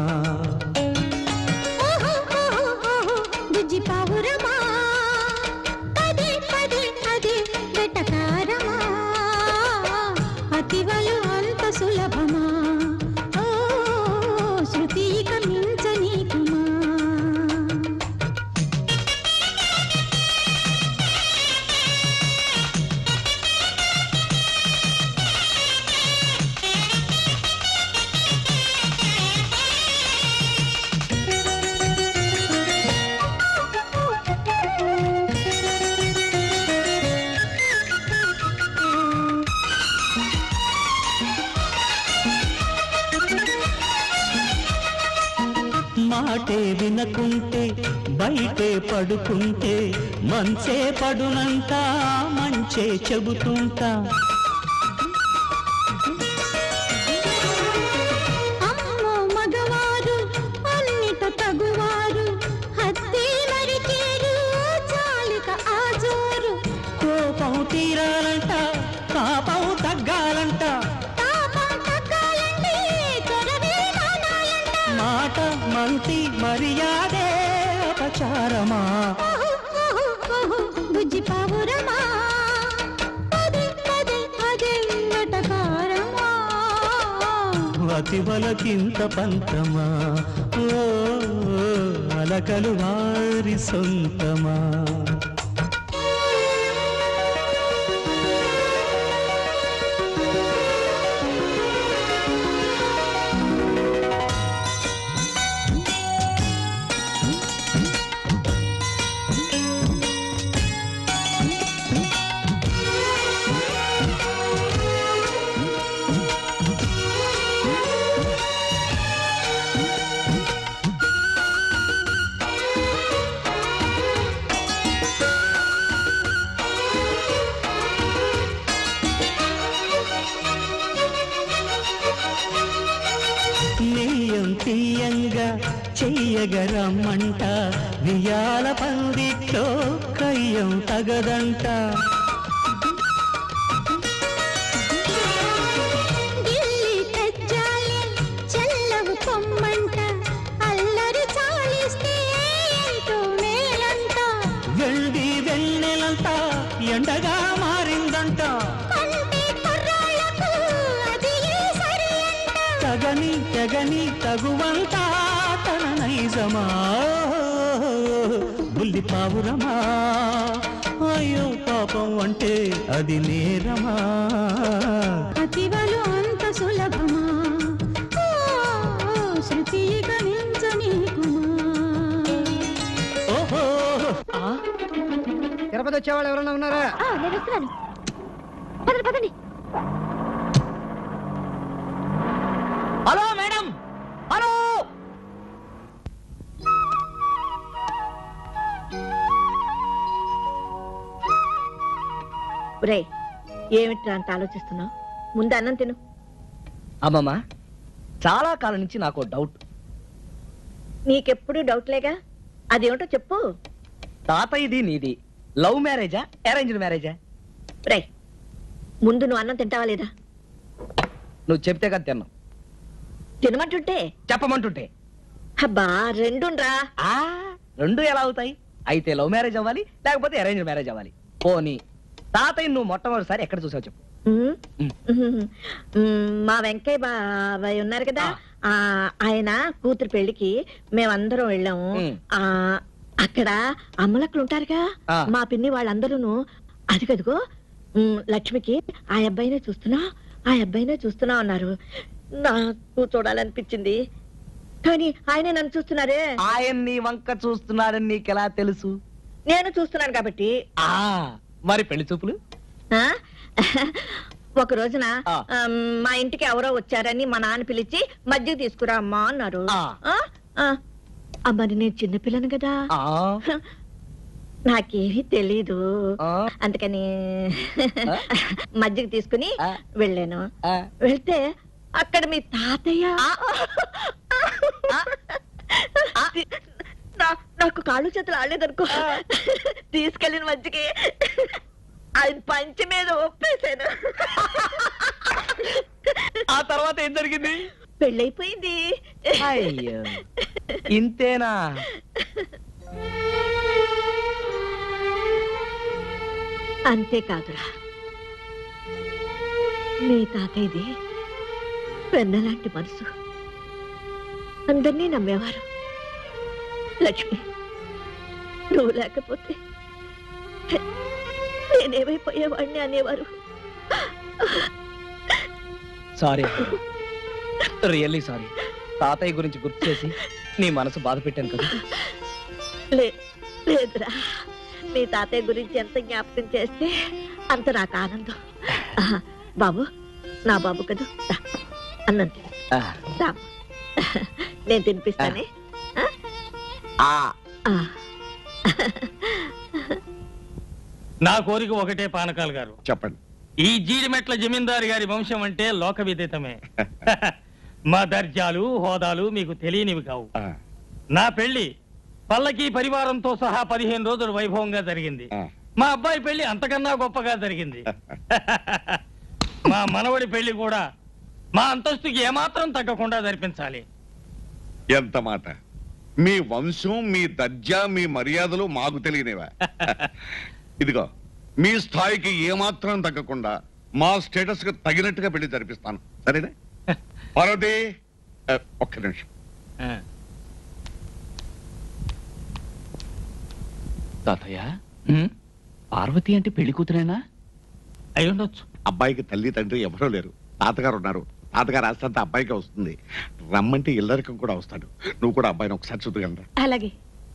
బుజ్జి పావురమా పదే పదే అదే వెటకారమా అతివలు అంత సులభమా ఓ శృతి ఇక మించనీకుమా మాటే వినకుంటే బయటే పడుకుంటే మంచే పడునంట మంచే చెబుతుంటా అమ్మో మగవారు అన్నిట తగువారు హత్తి మరిచేరు చాలిక ఆజోరు కోపం తీరాలంట పాపం తగ్గాలంట తాపం తగ్గాలంటే చొరవే మానాలంట మాట మంతి మర్యాదే అపచారమా బుజ్జి పావురమా పదే పదే అదే వెటకారమా అతివలకింత పంతమా ఓ అలకలు వారి సొంతమా నెయ్యం తీయంగా చెయ్యగరమ్మంట వియాల పందిట్లో కయ్యం తగదంట గిల్లి కజ్జాలే చల్లవు పొమ్మంట అల్లరి చాలిస్తే ఎంతో మేలంట వెండి వెన్నెలంతా ఎండగా మారిందంట కంటి కుర్రాళ్ళకు అది సరి అంట తగని తెగని తగువంతా తన నైజమా బుల్లి పావురమా అయ్యో పాపం అంటే అది నేరమా అతివలు అంత సులభమా ఓ, శృతి గణించనీకుమా ఓహో తిరుపతి వచ్చేవాళ్ళు ఎవరైనా ఉన్నారా ఆ, నేను వస్తున్నాను పదండి పదండి హలో మేడం హలో రే ఏమిట్రా అంత ఆలోచిస్తున్నావు ముందు అన్నం తిను అమ్మమ్మ చాలా కాలం నుంచి నాకు ఓ డౌట్ నీకెప్పుడు డౌట్లేగా అదేమిటో చెప్పు తాతయ్యది నీది లవ్ మ్యారేజా అరేంజ్డ్ మ్యారేజా రే ముందు నువ్వు అన్నం తింటావా లేదా నువ్వు చెప్తే కదా తిన్నావు తినమంటుంటే చెప్పమంటుంటే అబ్బా రెండుండ్రా ఆ రెండు ఎలా అవుతాయి అయితే లవ్ మ్యారేజ్ అవ్వాలి లేకపోతే అరేంజ్ మ్యారేజ్ అవ్వాలి పోనీ తాతయ్య నువ్వు మొట్టమొదటిసారి ఎక్కడ చూసావు చెప్పు ఉమ్, ఉమ్, మా వెంకయ్య బాబాయ్ ఉన్నారు కదా ఆ ఆయన కూతురు పెళ్లికి మేమందరం వెళ్ళాము ఉమ్. ఆ అక్కడ అమ్మలక్కలు ఉంటారుగా ఆ. మా పిన్ని వాళ్ళందరూ అది కదుగో ఉమ్, లక్ష్మికి ఆ అబ్బాయినే చూస్తున్నా ఆ అబ్బాయినే చూస్తున్నా అన్నారు నాకు చూడాలనిపించింది కానీ ఆయనే నన్ను చూస్తున్నారే ఆయన నీ వంక చూస్తున్నారని నీకెలా తెలుసు నేను చూస్తున్నాను కాబట్టి ఆ మరి పెళ్లి చూపులు ఆ? ఒక రోజున ఆ. ఆమ్, మా ఇంటికి ఎవరో వచ్చారని మా నాన్న పిలిచి మధ్య తీసుకురా అమ్మా అన్నారు ఆ. ఆ? ఆ. ఆ, మరి నేను చిన్నపిల్లను కదా ఆ నాకేమీ తెలీదు ఆ. అందుకని ఆ? మజ్జిగ తీసుకుని ఆ. వెళ్ళాను ఆ. వెళ్తే అక్కడ మీ తాతయ్య నా- నాకు కాళ్ళు చేతులు ఆడలేదనుకో తీసుకెళ్ళిన మజ్జికి ఆయన పంచి మీద ఒప్పేశాను ఆ తర్వాత ఏం జరిగింది పెళ్ళైపోయింది అయ్యో ఇంతేనా అంతేకాదురా మీ తాతయ్యది వెన్నలాంటి మనసు అందరినీ నమ్మేవారు లక్ష్మి నువ్వు లేకపోతే నేనేమైపోయేవాడిని అనేవారు సారీ రియల్లీ సారీ తాతయ్య గురించి గుర్తు చేసి నీ మనసు బాధ పెట్టాను కదా లే లేదురా మీ తాతయ్య గురించి ఎంత జ్ఞాపకం చేస్తే అంత నాకు ఆనందం ఆహా, బాబు నా బాబు కదూ దా, అన్నం తిను. ఆ, దా. నేను తినిపిస్తానే ఆ, ఆ. నా కోరిక ఒకటే పానకాలు గారు చెప్పండి ఈ జీడిమెట్ల జమీందారు గారి వంశం అంటే లోక విదితమే మా దర్జాలు హోదాలు మీకు తెలియనివి కావు ఆ, నా పెళ్లి పల్లకి పరివారంతో సహా పదిహేను రోజులు వైభవంగా జరిగింది ఆ. మా అబ్బాయి పెళ్లి అంతకన్నా గొప్పగా జరిగింది మా మనవడి పెళ్లి కూడా మా అంతస్తుకి ఏమాత్రం తగ్గకుండా జరిపించాలి ఎంత మాట మీ వంశం మీ దర్జా మీ మర్యాదలు మాకు తెలియనివా ఇదిగో మీ స్థాయికి ఏమాత్రం తగ్గకుండా మా స్టేటస్ కు తగినట్టుగా పెళ్లి జరిపిస్తాను సరేనా పార్వతి ఆ, ఒక్క నిమిషం తాతయ్య పార్వతి అంటే పెళ్లి కూతురేనా అయి ఉండొచ్చు అబ్బాయికి తల్లి తండ్రి ఎవరూ లేరు తాతగారు ఉన్నారు తాతగారు ఆస్తంతా అబ్బాయికి వస్తుంది రమ్మంటే ఇల్లరికం కూడా వస్తాడు నువ్వు కూడా అబ్బాయిని ఒకసారి చూడగలరా అలాగే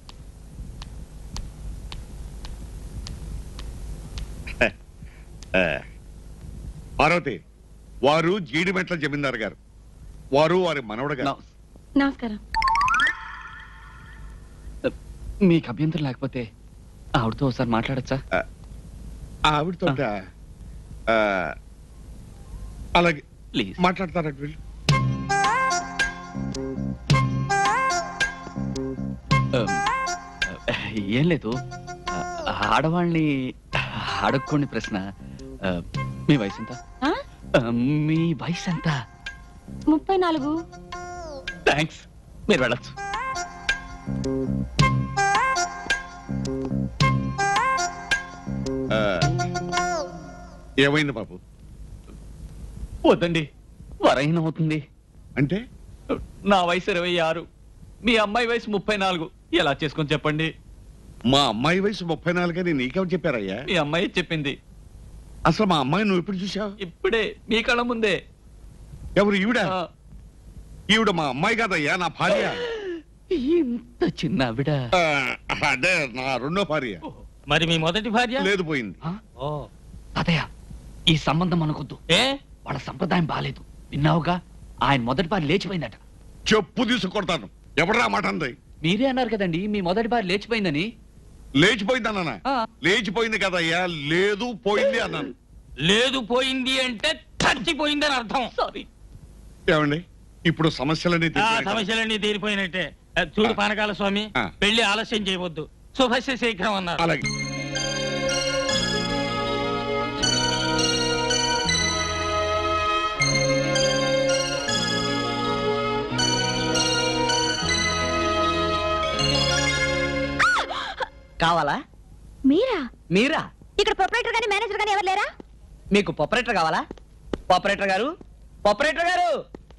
ఆ. పార్వతి వారు జీడిమెట్ల జమీందారు గారు వారు వారి మనవడు గారు నమస్కారం మీకు అభ్యంతరం లేకపోతే ఆవిడతో ఒకసారి మాట్లాడచ్చా ఆవిడతో అలాగే ప్లీజ్ మాట్లాడతారట వీళ్ళు ఏం లేదు ఆ, ఆడవాళ్ళని అడుక్కోండి ప్రశ్న ఆ, మీ వయసు ఎంత ఆ? ఆ, మీ వయసు ఎంత ముప్పై నాలుగు థ్యాంక్స్ మీరు వెళ్ళచ్చు ఆ, ఏమైంది బాబు వద్దండి వరైన అవుతుంది అంటే నా వయసు ఇరవై ఆరు మీ అమ్మాయి వయసు ముప్పై నాలుగు ఎలా చేసుకొని చెప్పండి మా అమ్మాయి వయసు ముప్పై నాలుగని నీకెవరు చెప్పారయ్యా మీ అమ్మాయి చెప్పింది అసలు మా అమ్మాయి నువ్వు ఎప్పుడు చూసావు ఇప్పుడే మీ కళ్ళ ముందే ఎవరు ఈవిడ ఆ, ఈవిడ మా అమ్మాయి కాదయ్యా నా భార్య ఇంత చిన్న ఆవిడ ఆ, అదే నా రెండో భార్య మరి మీ మొదటి భార్య లేదు పోయింది ఆ? ఓ తాతయ్య ఈ సంబంధం మనకొద్దు ఏ వాళ్ళ సంప్రదాయం బాలేదు విన్నావుగా ఆయన మొదటి బారి లేచిపోయిందట చెప్పు తీసుకొడతాను ఎవడరా మాట అంది మీరే అన్నారు కదండి మీ మొదటి బారి లేచిపోయిందని లేచిపోయింది అన్నానా ఆ. లేచిపోయింది కదయ్యా లేదు పోయింది అన్నాను లేదు పోయింది అంటే చచ్చిపోయిందని అర్థం సారీ ఏమండి ఇప్పుడు సమస్యలన్నీ ఆ తీర్చాయి కదా? సమస్యలన్నీ తీరిపోయినట్టే ఆ, చూడు ఆ. పానకాల స్వామి ఆ. పెళ్లి ఆలస్యం చేయవద్దు శుభస్య శీఘ్రం అన్నారు అలాగే కావాలా మీరా మీరా ఇక్కడ ప్రొపరేటర్ గానీ మేనేజర్ గానీ ఎవరు లేరా మీకు పొపరేటర్ కావాలా పొపరేటర్ గారు పొపరేటర్ గారు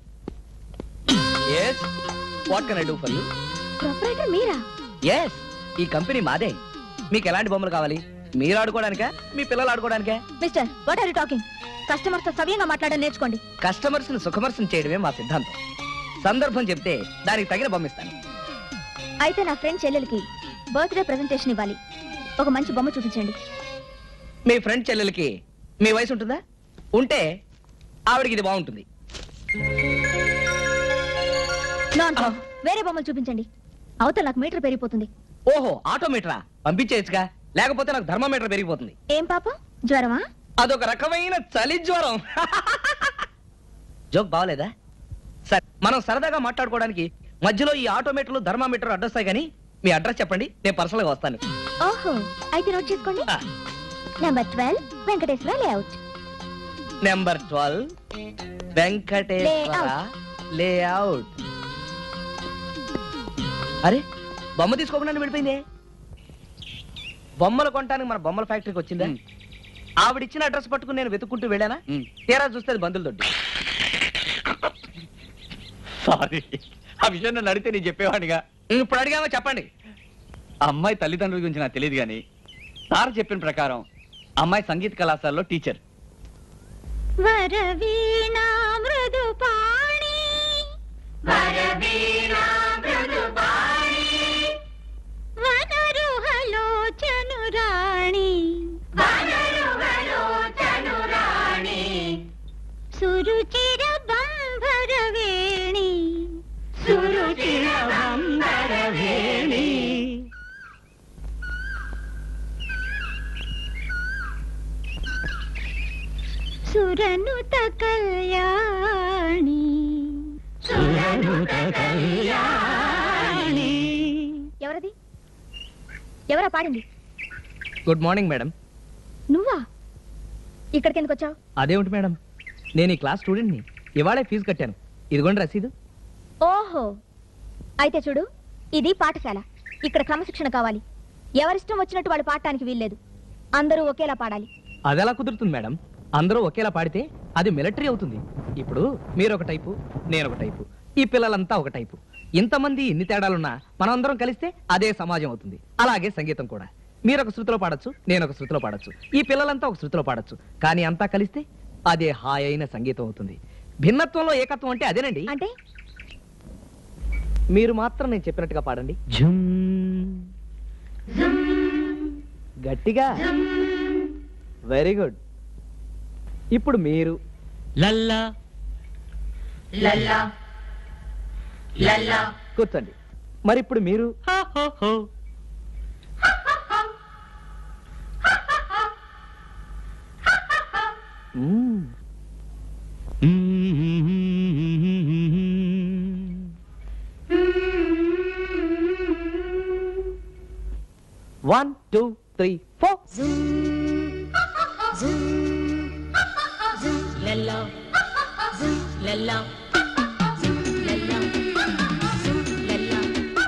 yes what can I do for you proprietor మీరా ఎస్ ఈ కంపెనీ మాదే మీకు ఎలాంటి బొమ్మలు కావాలి మీరు ఆడుకోవడానికా మీ పిల్లలు ఆడుకోవడానికా mister what are you talking customers తో సవ్యంగా మాట్లాడడం నేర్చుకోండి కస్టమర్స్ ని సుఖమర్శం చేయడమే మా సిద్ధాంతం సందర్భం చెప్తే దానికి తగిన బొమ్మ ఇస్తాను అయితే నా ఫ్రెండ్ చెల్లెలకి బర్త్డే ప్రెజెంటేషన్ ఇవ్వాలి ఒక మంచి బొమ్మ చూపించండి మీ ఫ్రెండ్ చెల్లెలకి మీ వయసు ఉంటుందా ఉంటే ఆవిడకి ఇది బాగుంటుంది నాన్ వేరే బొమ్మలు చూపించండి అవతల నాకు మీటర్ పెరిగిపోతుంది ఓహో ఆటోమీటరా పంపించేయచ్చుగా లేకపోతే నాకు ధర్మమీటర్ పెరిగిపోతుంది ఏం పాపం జ్వరమా అదొక రకమైన చలి జ్వరం జోక్ బాగలేదా సరే మనం సరదాగా మాట్లాడుకోవడానికి మధ్యలో ఈ ఆటోమీటర్లు ధర్మామీటర్ అడ్రస్ కానీ మీ అడ్రస్ చెప్పండి నేను పర్సనల్ గా వస్తాను ఓహో అయితే నోట్ చేసుకోండి number twelve Venkateswara layout number twelve Venkateswara layout అరే బొమ్మ తీసుకోకుండా వెళ్ళిపోయిందే బొమ్మలు కొనడానికి మన బొమ్మల ఫ్యాక్టరీకి వచ్చిందా ఆవిడిచ్చిన అడ్రస్ పట్టుకుని నేను వెతుక్కుంటూ వెళ్ళానా తీరా చూస్తే అది బంధువులు దొడ్డి సారీ ఆ విషయం నన్ను అడిగితే నేను చెప్పేవాడిగా ఇప్పుడు అడిగామో చెప్పండి అమ్మాయి తల్లిదండ్రుల గురించి నాకు తెలియదు కానీ సార్ చెప్పిన ప్రకారం అమ్మాయి సంగీత కళాశాలలో టీచర్ వరవీణా మృదు పాణి వరవీణా మృదు పాణి వనరుహలోచను రాణి వనరుహలోచను రాణి సురుచిర బంభర వేణి సురుచిర బంభర వేణి సురనుత కళ్యాణి సురనుత కళ్యాణి ఎవరది ఎవరా పాడింది గుడ్ మార్నింగ్ మేడం నువ్వా ఇక్కడికి ఎందుకు వచ్చావు అదేమిటి మేడం నేను ఈ క్లాస్ స్టూడెంట్ని ఇవాళే ఫీజు కట్టాను ఇదిగోండి రసీదు ఓహో అయితే చూడు ఇది పాఠశాల ఇక్కడ క్రమశిక్షణ కావాలి ఎవరిష్టం వచ్చినట్టు వాళ్ళు పాడటానికి వీల్లేదు అందరూ ఒకేలా పాడాలి అదెలా కుదురుతుంది మేడం అందరూ ఒకేలా పాడితే అది మిలిటరీ అవుతుంది ఇప్పుడు మీరు ఒక టైపు నేను ఒక టైపు ఈ పిల్లలంతా ఒక టైపు ఇంతమంది ఇన్ని తేడాలున్నా మనందరం కలిస్తే అదే సమాజం అవుతుంది అలాగే సంగీతం కూడా మీరు ఒక శృతిలో పాడొచ్చు నేను ఒక శృతిలో పాడొచ్చు ఈ పిల్లలంతా ఒక శృతిలో పాడొచ్చు కానీ అంతా కలిస్తే అదే హాయ్ అయిన సంగీతం అవుతుంది భిన్నత్వంలో ఏకత్వం అంటే అదేనండి అంటే మీరు మాత్రం నేను చెప్పినట్టుగా పాడండి గట్టిగా వెరీ గుడ్ ఇప్పుడు మీరు లల్లా లల్లా లల్లా కూర్చోండి మరి ఇప్పుడు మీరు మ్మ్. వన్ టూ త్రీ ఫోర్ లల్లా లల్లా లల్లా లల్లా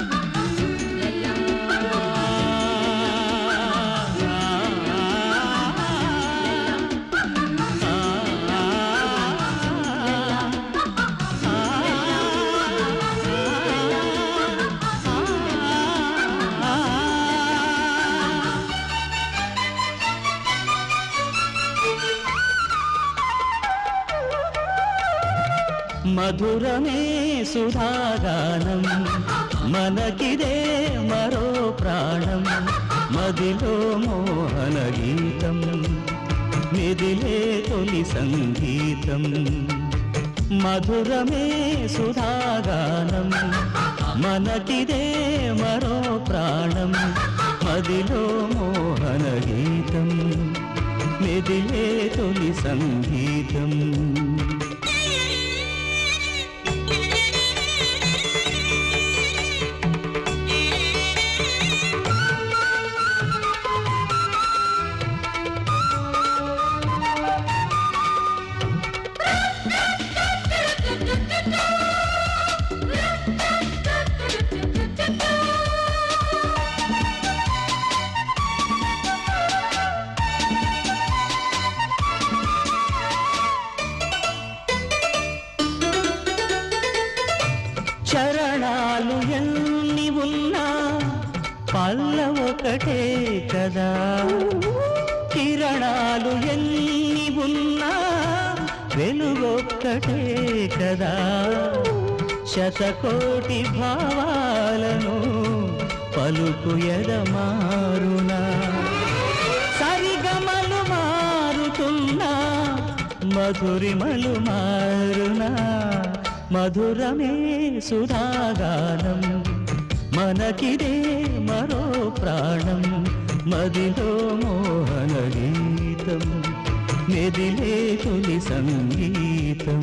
మధురమే సుధాగానం మనకిదే మరో ప్రాణం మదిలో మోహన గీతం మిదిలే తొలి సంగీతం మధురమే సుధాగానం మనకిదే మరో ప్రాణం మదిలో మోహన గీతం మిదిలే తొలి సంగీతం ఒక్కటే కదా కిరణాలు ఎన్ని ఉన్నా వెలుగొక్కటే కదా శతకోటి భావాలను పలుకు ఎదమారునా సరిగమలు మారుతున్నా మధురిమలు మారునా మధురమే సుధాగానం మనకిదే మరో ప్రాణం మదిలో మోహన గీతం మెదిలే తొలి సంగీతం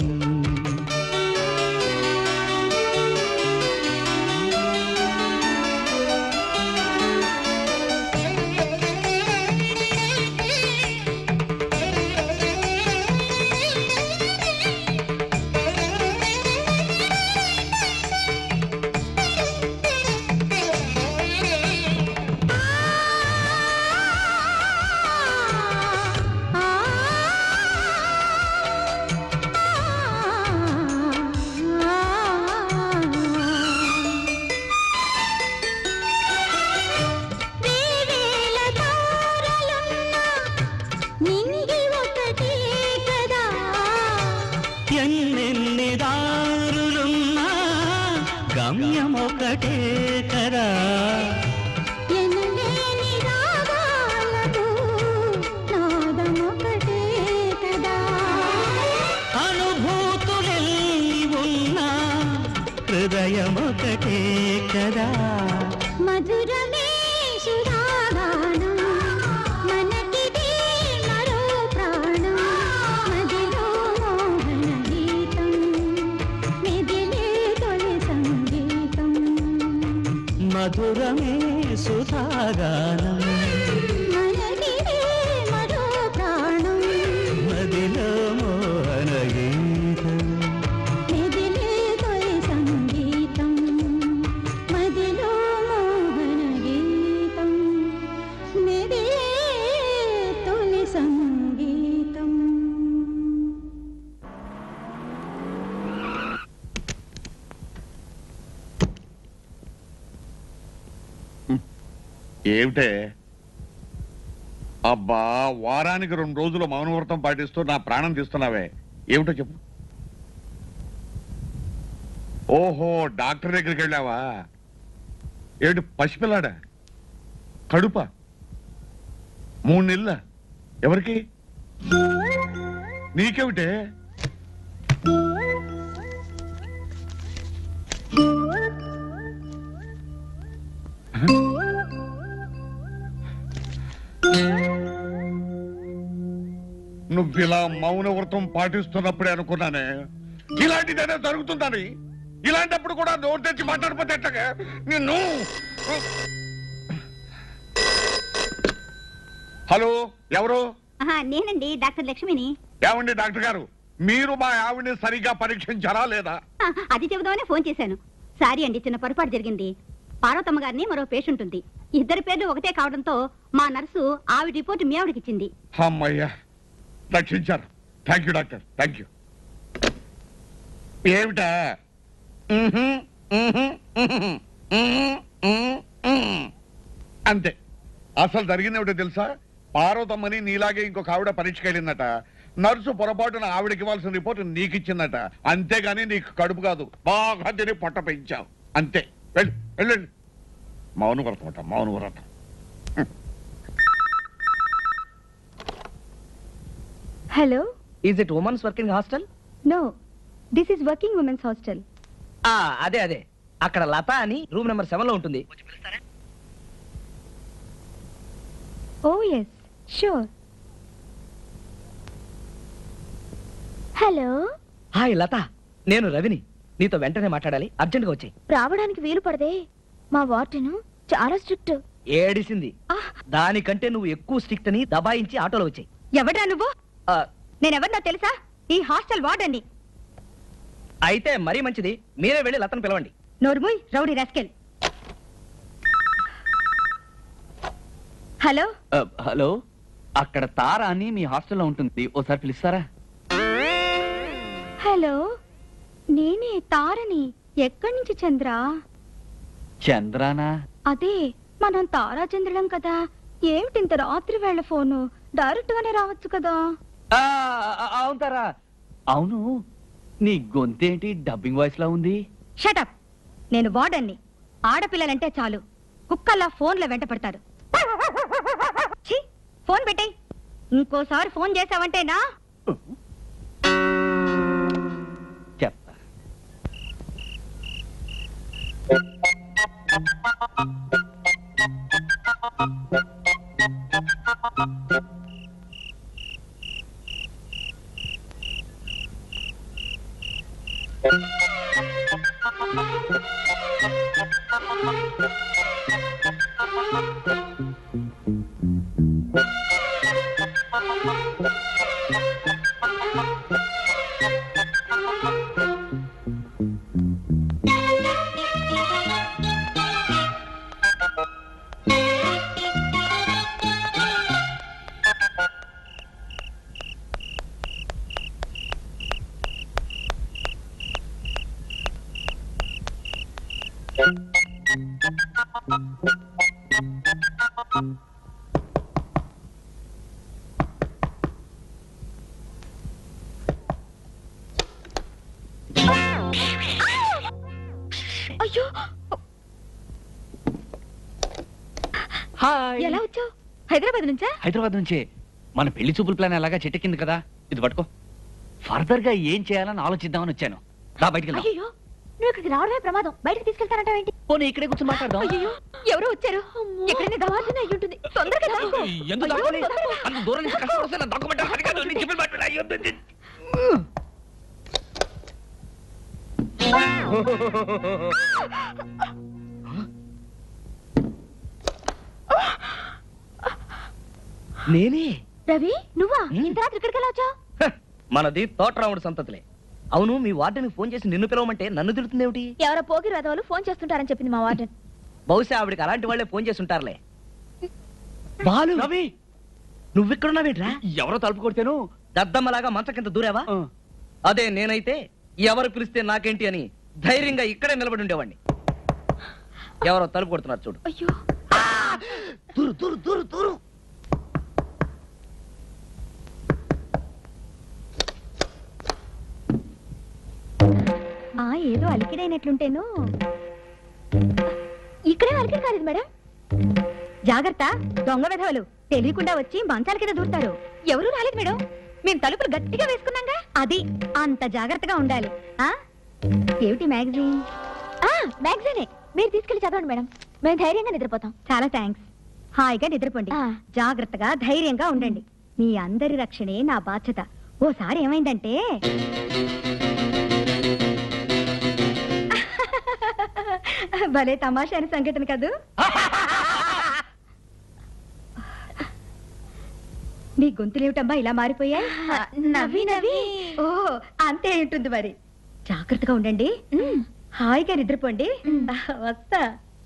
నింగి ఒకటే కదా ఎన్నెన్ని దారులున్నా గమ్యం ఒకటే కదా ఎనలేని రాగాలకు నాదం ఒకటే కదా అనుభూతులెల్లి ఉన్నా హృదయం ఒకటే కదా మధురమే సుధాగానం మనకిదే మరో ప్రాణం మదిలో మోహన గీతం మెదిలే తొలి సంగీతం మధురమే సుధాగానం మనకిదే మరో ప్రాణం మదిలో మోహన గీతం మెదిలే తొలి సంగీతం మదిలో మోహన గీతం మెదిలే తొలి సంగీతం ఏమిటే అబ్బా వారానికి రెండు రోజులు మౌనవ్రతం పాటిస్తూ నా ప్రాణం తీస్తున్నావే ఏమిటో చెప్పు ఓహో డాక్టర్ దగ్గరికి వెళ్ళావా ఏమిటి పసిపిల్లాడా కడుప మూడు నెలల ఎవరికి నీకేమిటే నువ్విలా మౌన వ్రతం పాటిస్తున్నప్పుడే అనుకున్నానే ఇలాంటిదైనా జరుగుతుందని ఇలాంటప్పుడు కూడా నోరు తెచ్చి మాట్లాడిపోతే ఎట్టగా నిన్ను హలో ఎవరు ఆహా, నేనండి డాక్టర్ లక్ష్మిని ఏమండి డాక్టర్ గారు మీరు మా ఆవిడ్ని సరిగా పరీక్షించారా లేదా ఆ, అది చెబుదామని ఫోన్ చేశాను సారీ అండి చిన్న పొరపాటు జరిగింది పార్వతమ్మ గారిని మరో పేషెంట్ ఉంది ఇద్దరి పేర్లు ఒకటే కావడంతో మా నర్సు ఆవిడ రిపోర్ట్ మీ ఆవిడకి ఇచ్చింది అమ్మయ్యా రక్షించారు thank you doctor thank you ఏమిటా మ్హూ, మ్హూ, మ్హూ, మ్హూ, మ్హూ, మ్హూ. అంతే అసలు జరిగిందేమిటో తెలుసా పార్వతమ్మని నీలాగే ఇంకొక ఆవిడ పరీక్షకి వెళ్ళిందట నర్సు పొరపాటున ఆవిడకి ఇవ్వాల్సిన రిపోర్ట్ నీకు ఇచ్చిందట అంతేగాని నీకు కడుపు కాదు బాగా తిని పొట్ట పెంచావు అంతే వెళ్ళు వెళ్ళండి మౌన వ్రతం అట మౌన వ్రతం hello is it women's working hostel no this is working women's hostel అదే అదే అక్కడ లత అని రూమ్ నెంబర్ సెవెన్ లో ఉంటుంది oh yes sure hello hi Lata నేను రవిని నీతో వెంటనే మాట్లాడాలి అర్జెంట్ గా వచ్చాయి రావడానికి వీలు పడదే మా వార్డెను చాలా స్ట్రిక్ట్ ఏడిసింది దానికంటే నువ్వు ఎక్కువ స్ట్రిక్ట్ అని దబాయించి ఆటోలో వచ్చాయి ఎవడా నువ్వు నేనెవరినో తెలుసా ఈ హాస్టల్ వార్డెన్ని అయితే మరీ మంచిది మీరే వెళ్ళి లతను పిలవండి నోర్ముయ్ రౌడీ రాస్కెల్ హలో హలో అక్కడ తార అని మీ హాస్టల్లో ఉంటుంది ఓసారి పిలుస్తారా హలో నేనే తారని ఎక్కడి నుంచి చంద్ర చంద్రానా అదే మనం తారాచంద్రులం కదా ఏమిటి ఇంత రాత్రి వేళ ఫోను డైరెక్ట్ గానే రావచ్చు కదా ఆ, ఆ, అవును తారా అవును నీ గొంతేంటి డబ్బింగ్ వాయిస్ లా ఉంది షటప్ నేను వార్డన్ని ఆడపిల్లలంటే చాలు కుక్కల్లా ఫోన్లో వెంట పడతారు ఛీ, ఫోన్ పెట్టేయ్ ఇంకోసారి ఫోన్ చేసావంటే నా చెప్తా అయ్యో హాయ్ ఎలా వచ్చావు హైదరాబాద్ నుంచా హైదరాబాద్ నుంచే మన పెళ్లి చూపుల ప్లాన్ ఎలాగా చెట్టెక్కింది కదా ఇది పట్టుకో ఫర్దర్ గా ఏం చేయాలని ఆలోచిద్దామని వచ్చాను రా బయటికి వెళ్దాం అయ్యో నువ్వు ఇక్కడికి రావడమే ప్రమాదం బయటకు తీసుకెళ్తానంటావేంటి పోనీ ఇక్కడే కూర్చొని మాట్లాడదాం అయ్యో ఎవరో వచ్చారు ఎక్కడైనా దవాఖాన అయి ఉంటుంది తొందరగా దాక్కో. ఎందుకు అయ్యో, దాక్కోవాలి? తొందరగా. అంత దూరం నుంచి కష్టపడితే నా దాక్కోమంటారు సరికాదు. నీ చెప్పులు పట్టుకుని అయ్యో, ది- ది- నేనే రవి నువ్వా ఇంత రాత్రి ఇక్కడికి ఎలా వచ్చావు మనది తోటరాముడు సంతతిలే అవును మీ వార్డెన్కి ఫోన్ చేసి నిన్ను పిలవమంటే నన్ను తిడుతుందేమిటి ఎవరో పోగి రథవాళ్ళు ఫోన్ చేస్తుంటారని చెప్పింది మా వార్డెన్ బహుశా ఆవిడకి అలాంటి వాళ్ళే ఫోన్ చేసి ఉంటారులే బాలు రవి నువ్వెక్కడున్నావేట్రా ఎవరో తలుపు కొడితేను దద్దమ్మలాగా మంచం కింద దూరావా అదే నేనైతే ఎవరు పిలిస్తే నాకేంటి అని ధైర్యంగా ఇక్కడే నిలబడి ఉండేవాడిని ఎవరో తలుపు కొడుతున్నారు చూడు అయ్యో దూరు దూరు దూరు దూరు ఆ ఏదో అలికిడైనట్లుంటేను ఇక్కడే అలికిడి కాలేదు మేడం జాగ్రత్త దొంగ విధవలు తెలియకుండా వచ్చి మంచాల కింద దూరుతారు ఎవరు రాలేదు మేడం మేము తలుపులు గట్టిగా వేసుకున్నాగా అది అంత జాగ్రత్తగా ఉండాలి ఆ ఏమిటి మ్యాగజైన్ ఆ మ్యాగజైనే మీరు తీసుకెళ్లి చదవండి మేడం మేము ధైర్యంగా నిద్రపోతాం చాలా థ్యాంక్స్ హాయిగా నిద్రపోండి ఆ. జాగ్రత్తగా ధైర్యంగా ఉండండి మీ అందరి రక్షణే నా బాధ్యత ఓసారి ఏమైందంటే భలే తమాషా అయిన సంఘటన కదూ నీ గొంతులేమిటమ్మా ఇలా మారిపోయాయి నవ్వి నవ్వి ఓ అంతే ఉంటుంది మరి జాగ్రత్తగా ఉండండి హాయిగా నిద్రపోండి వస్తా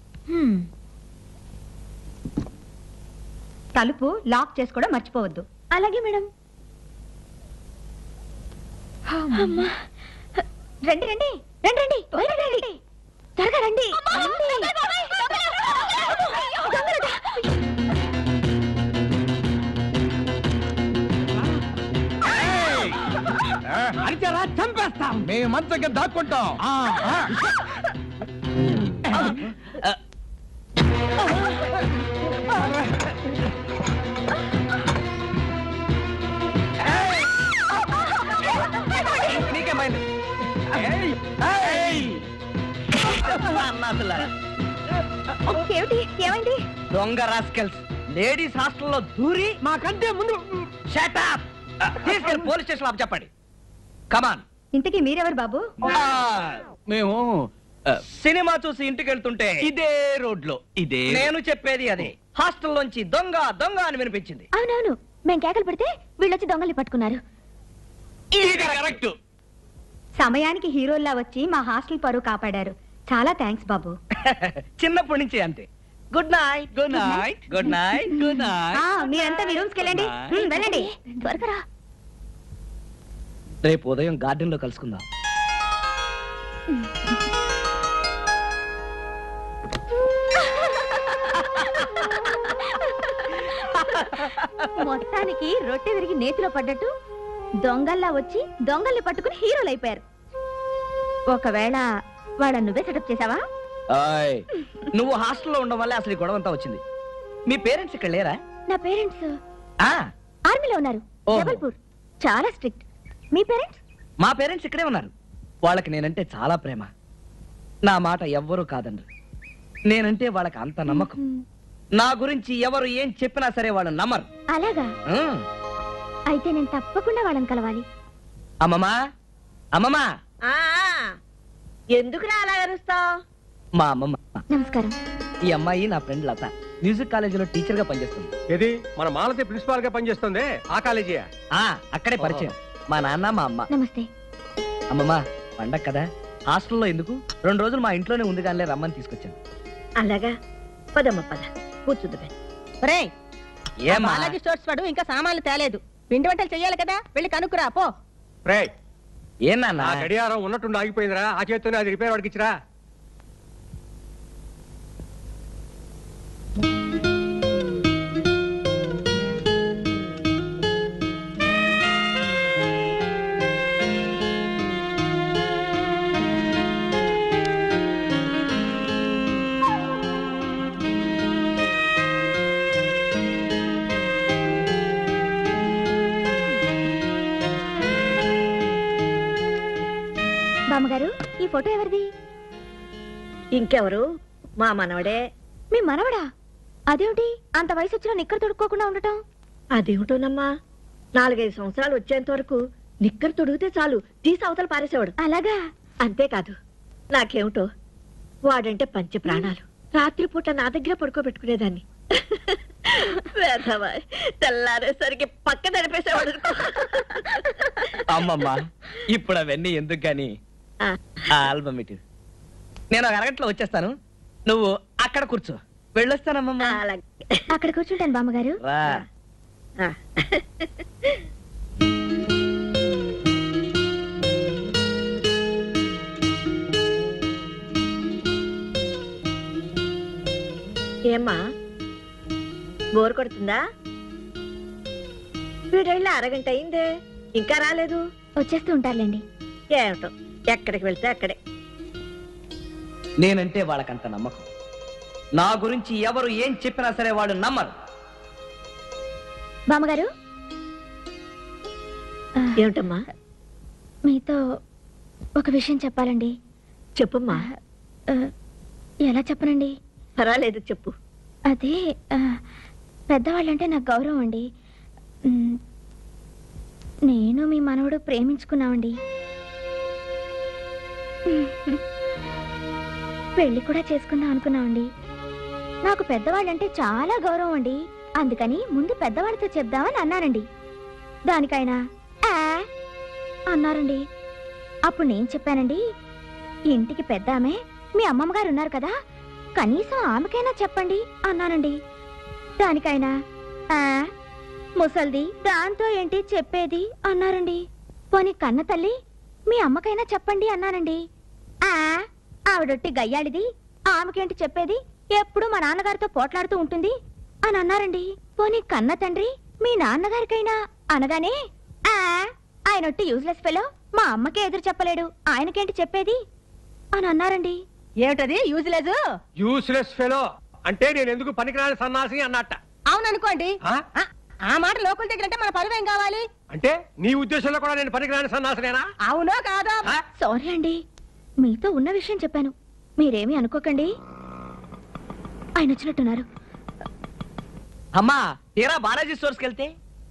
తలుపు లాక్ చేసుకోవడం మర్చిపోవద్దు అలాగే మేడం అమ్మా. రండి రండి రండి రండి త్వరగా రండి త్వరగా రండి రండి. దొంగలట. అరిచారా చంపేస్తాం మేము మంచంగా దాక్కుంటాం నీకేమైంది అన్నాసులారా. ఏమిటి ఏమైంది దొంగ రాస్కెల్స్ లేడీస్ హాస్టల్లో దూరి మాకంటే ముందు షటప్ తీసుకెళ్ళి పోలీస్ స్టేషన్ లో చెప్పండి కమాన్ ఇంతకీ మీరెవరు బాబు మేము ఆ, సినిమా చూసి ఇంటికి వెళ్తుంటే ఇదే రోడ్ లో ఇదే నేను చెప్పేది అదే హాస్టల్లోంచి దొంగ దొంగ అని వినిపించింది అవునవును మేము కేకలు పెడితే వీళ్ళొచ్చి దొంగల్ని పట్టుకున్నారు ఇది కరెక్ట్ సమయానికి హీరోల్లా వచ్చి మా హాస్టల్ పరువు కాపాడారు చాలా థ్యాంక్స్ బాబు చిన్నప్పటి నుంచి అంతే good night good night good night good night ఆ, మీరంతా మీ రూమ్స్కి వెళ్ళండి ఉమ్, వెళ్ళండి త్వరగా రా. రేపు ఉదయం గార్డెన్ లో కలుసుకుందాం మొత్తానికి రొట్టె విరిగి నేతిలో పడ్డట్టు దొంగల్లా వచ్చి దొంగల్ని పట్టుకుని హీరోలు అయిపోయారు ఒకవేళ వాళ్ళ నువ్వే సెటప్ చేసావా ఆయ్, నువ్వు హాస్టల్లో ఉండడం వల్ల అసలు ఈ గొడవ అంతా వచ్చింది మీ పేరెంట్స్ ఇక్కడ లేరా నా పేరెంట్స్ ఆ ఆర్మీలో ఉన్నారు ఓహో. జబల్పూర్ చాలా స్ట్రిక్ట్ మీ పేరెంట్స్ మా పేరెంట్స్ ఇక్కడే ఉన్నారు వాళ్ళకి నేనంటే చాలా ప్రేమ నా మాట ఎవ్వరూ కాదండ్రు నేనంటే వాళ్ళకి అంత నమ్మకం నా గురించి ఎవరు ఏం చెప్పినా సరే వాళ్ళు నమ్మరు అలాగా ఉమ్. అయితే నేను తప్పకుండా వాళ్ళని కలవాలి అమ్మమ్మా అమ్మమ్మా ఆ, ఎందుకురా అలా అరుస్తావు మా అమ్మమ్మ నమస్కారం ఈ అమ్మాయి నా ఫ్రెండ్ లత మ్యూజిక్ కాలేజీలో టీచర్ గా పనిచేస్తుంది ఏది మన మాలతి ప్రిన్సిపాల్ గా పనిచేస్తుంది ఆ కాలేజీ ఆ అక్కడే పరిచయం మా నాన్న మా అమ్మ నమస్తే అమ్మమ్మ పండగ కదా హాస్టల్లో ఎందుకు రెండు రోజులు మా ఇంట్లోనే ఉంది కానీ రమ్మని తీసుకొచ్చాను అలాగా పదమ్మ పద కూర్చుంది రేయ్ ఏమ్మా? బాలాజీ స్టోర్స్ వాడు ఇంకా సామాన్లు తేలేదు పిండి వంటలు చెయ్యాలి కదా వెళ్ళి కనుక్కురా పో రే ఏం నాన్న ఆ గడియారం ఉన్నట్టుండి ఆగిపోయిందిరా ఆ చేత్తోనే అది రిపేర్ వాడికి ఇచ్చిరా బామ్మగారు ఈ ఫోటో ఎవరిది ఇంకెవరు మా మనవడే మీ మనవడా అదేమిటి అంత వయసు వచ్చినా నిక్కర తొడుక్కోకుండా ఉండటం అదేమిటోనమ్మా నాలుగైదు సంవత్సరాలు వచ్చేంత వరకు నిక్కరు తొడిగితే చాలు తీసి అవతల పారేసేవాడు అలాగా అంతేకాదు నాకేమిటో వాడంటే పంచ ప్రాణాలు రాత్రిపూట నా దగ్గర పడుకోబెట్టుకునేదాన్ని వేధవా, తెల్లారేసరికి పక్క తడిపేసేవాడు అమ్మమ్మ ఇప్పుడు అవన్నీ ఎందుకు గాని ఆ. ఆ ఆల్బమ్ ఇటు నేను ఒక అరగంటలో వచ్చేస్తాను నువ్వు అక్కడ కూర్చో వెళ్ళొస్తానమ్మమ్మ అలాగే అక్కడ కూర్చుంటాను బామ్మగారు రా ఆ. ఏమ్మా బోర్ కొడుతుందా వీడెళ్ళి అరగంట అయిందే ఇంకా రాలేదు వచ్చేస్తూ ఉంటారులేండి ఏమిటో ఎక్కడికి వెళ్తే అక్కడే నేనంటే వాళ్ళకంత నమ్మకం నా గురించి ఎవరు ఏం చెప్పినా సరే వాళ్ళు నమ్మరు బామ్మగారు ఆ, ఏమిటమ్మా మీతో ఒక విషయం చెప్పాలండి చెప్పమ్మా ఆ, ఎలా చెప్పనండి పర్వాలేదు చెప్పు అదే ఆ, పెద్దవాళ్ళంటే నాకు గౌరవం అండి ఉమ్, నేను మీ మనవడు ప్రేమించుకున్నామండి పెళ్లి కూడా చేసుకుందాం అనుకున్నామండి నాకు పెద్దవాళ్ళంటే చాలా గౌరవం అండి అందుకని ముందు పెద్దవాళ్ళతో చెప్దామని అన్నానండి దానికైనా "ఆ" అన్నారండి అప్పుడు నేను చెప్పానండి ఇంటికి పెద్ద ఆమె మీ అమ్మమ్మ గారు ఉన్నారు కదా కనీసం ఆమెకైనా చెప్పండి అన్నానండి దానికైనా "ఆ, ముసల్ది దాంతో ఏంటి చెప్పేది అన్నారండి పోనీ కన్న తల్లి మీ అమ్మకైనా చెప్పండి అన్నానండి "ఆ, ఆవిడొట్టి గయ్యాడిది ఆమెకేంటి చెప్పేది ఎప్పుడు మా నాన్నగారితో పోట్లాడుతూ ఉంటుంది అని అన్నారండి పోనీ కన్న తండ్రి మీ నాన్నగారికైనా అనగానే "ఆ, ఆయనొట్టి యూజ్లెస్ ఫెలో మా అమ్మకే ఎదురు చెప్పలేడు ఆయనకేంటి చెప్పేది అని అన్నారండి ఏమిటది యూజ్లెస్ యూస్లెస్ ఫెలో అంటే నేను ఎందుకు పనికిరాని సన్నాసి అన్నట్ట అవుననుకోండి ఆ? ఆ, ఆ మాట లోకల్ దగ్గర అంటే మన పరువేం కావాలి అంటే నీ ఉద్దేశంలో కూడా నేను పనికిరాని సన్నాసినేనా అవునో కాదా ఆ? సారీ అండి మీతో ఉన్న విషయం చెప్పాను మీరేమీ అనుకోకండి ఆయన వచ్చినట్టున్నారు అమ్మా తీరా బాలాజీ స్టోర్స్కి వెళ్తే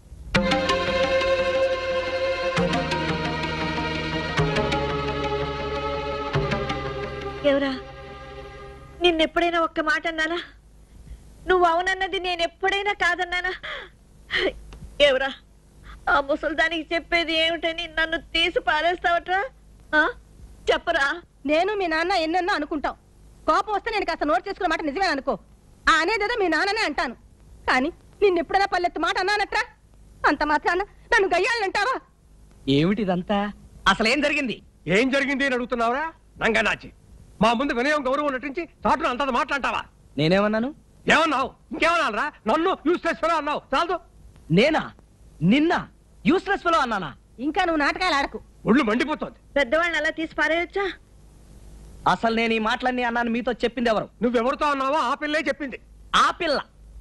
ఎవరా నిన్నెప్పుడైనా ఒక్క మాట అన్నానా నువ్వు అవునన్నది నేను ఎప్పుడైనా కాదన్నానా ఎవరా ఆ ముసల్దానికి చెప్పేది ఏమిటని నన్ను తీసి పారేస్తావట్రా ఆ? చెప్పరా నేను మీ నాన్న ఎన్నెన్నో అనుకుంటాం కోపం వస్తే నేను కాస్త నోట్ చేసుకున్న మాట నిజమే అనుకో ఆ అనేదేదో మీ నాన్ననే అంటాను కానీ నిన్నెప్పుడైనా పల్లెత్తు మాట అన్నానట్రా అంత మాత్రాన నన్ను గయ్యాలంటావా ఏమిటిదంతా అసలేం జరిగింది ఏం జరిగింది అని అడుగుతున్నావురా నంగనాచి మా ముందు వినయం గౌరవం నటించి చాటును అంత మాట్లాంటావా నేనేమన్నాను ఏమన్నావు ఇంకేమన్నారా నన్ను యూస్లెస్ ఫెలో అన్నావు చాలదు నేనా నిన్న యూస్లెస్ ఫెలో అన్నానా ఇంకా నువ్వు నాటకాలు ఆడకు ఒళ్ళు మండిపోతోంది పెద్దవాళ్ళని అలా తీసి పారేయొచ్చా అసలు నేను ఈ మాటలన్నీ అన్నాను మీతో చెప్పింది ఎవరు నువ్వెవరితో అన్నావో ఆ పిల్లే చెప్పింది ఆ పిల్ల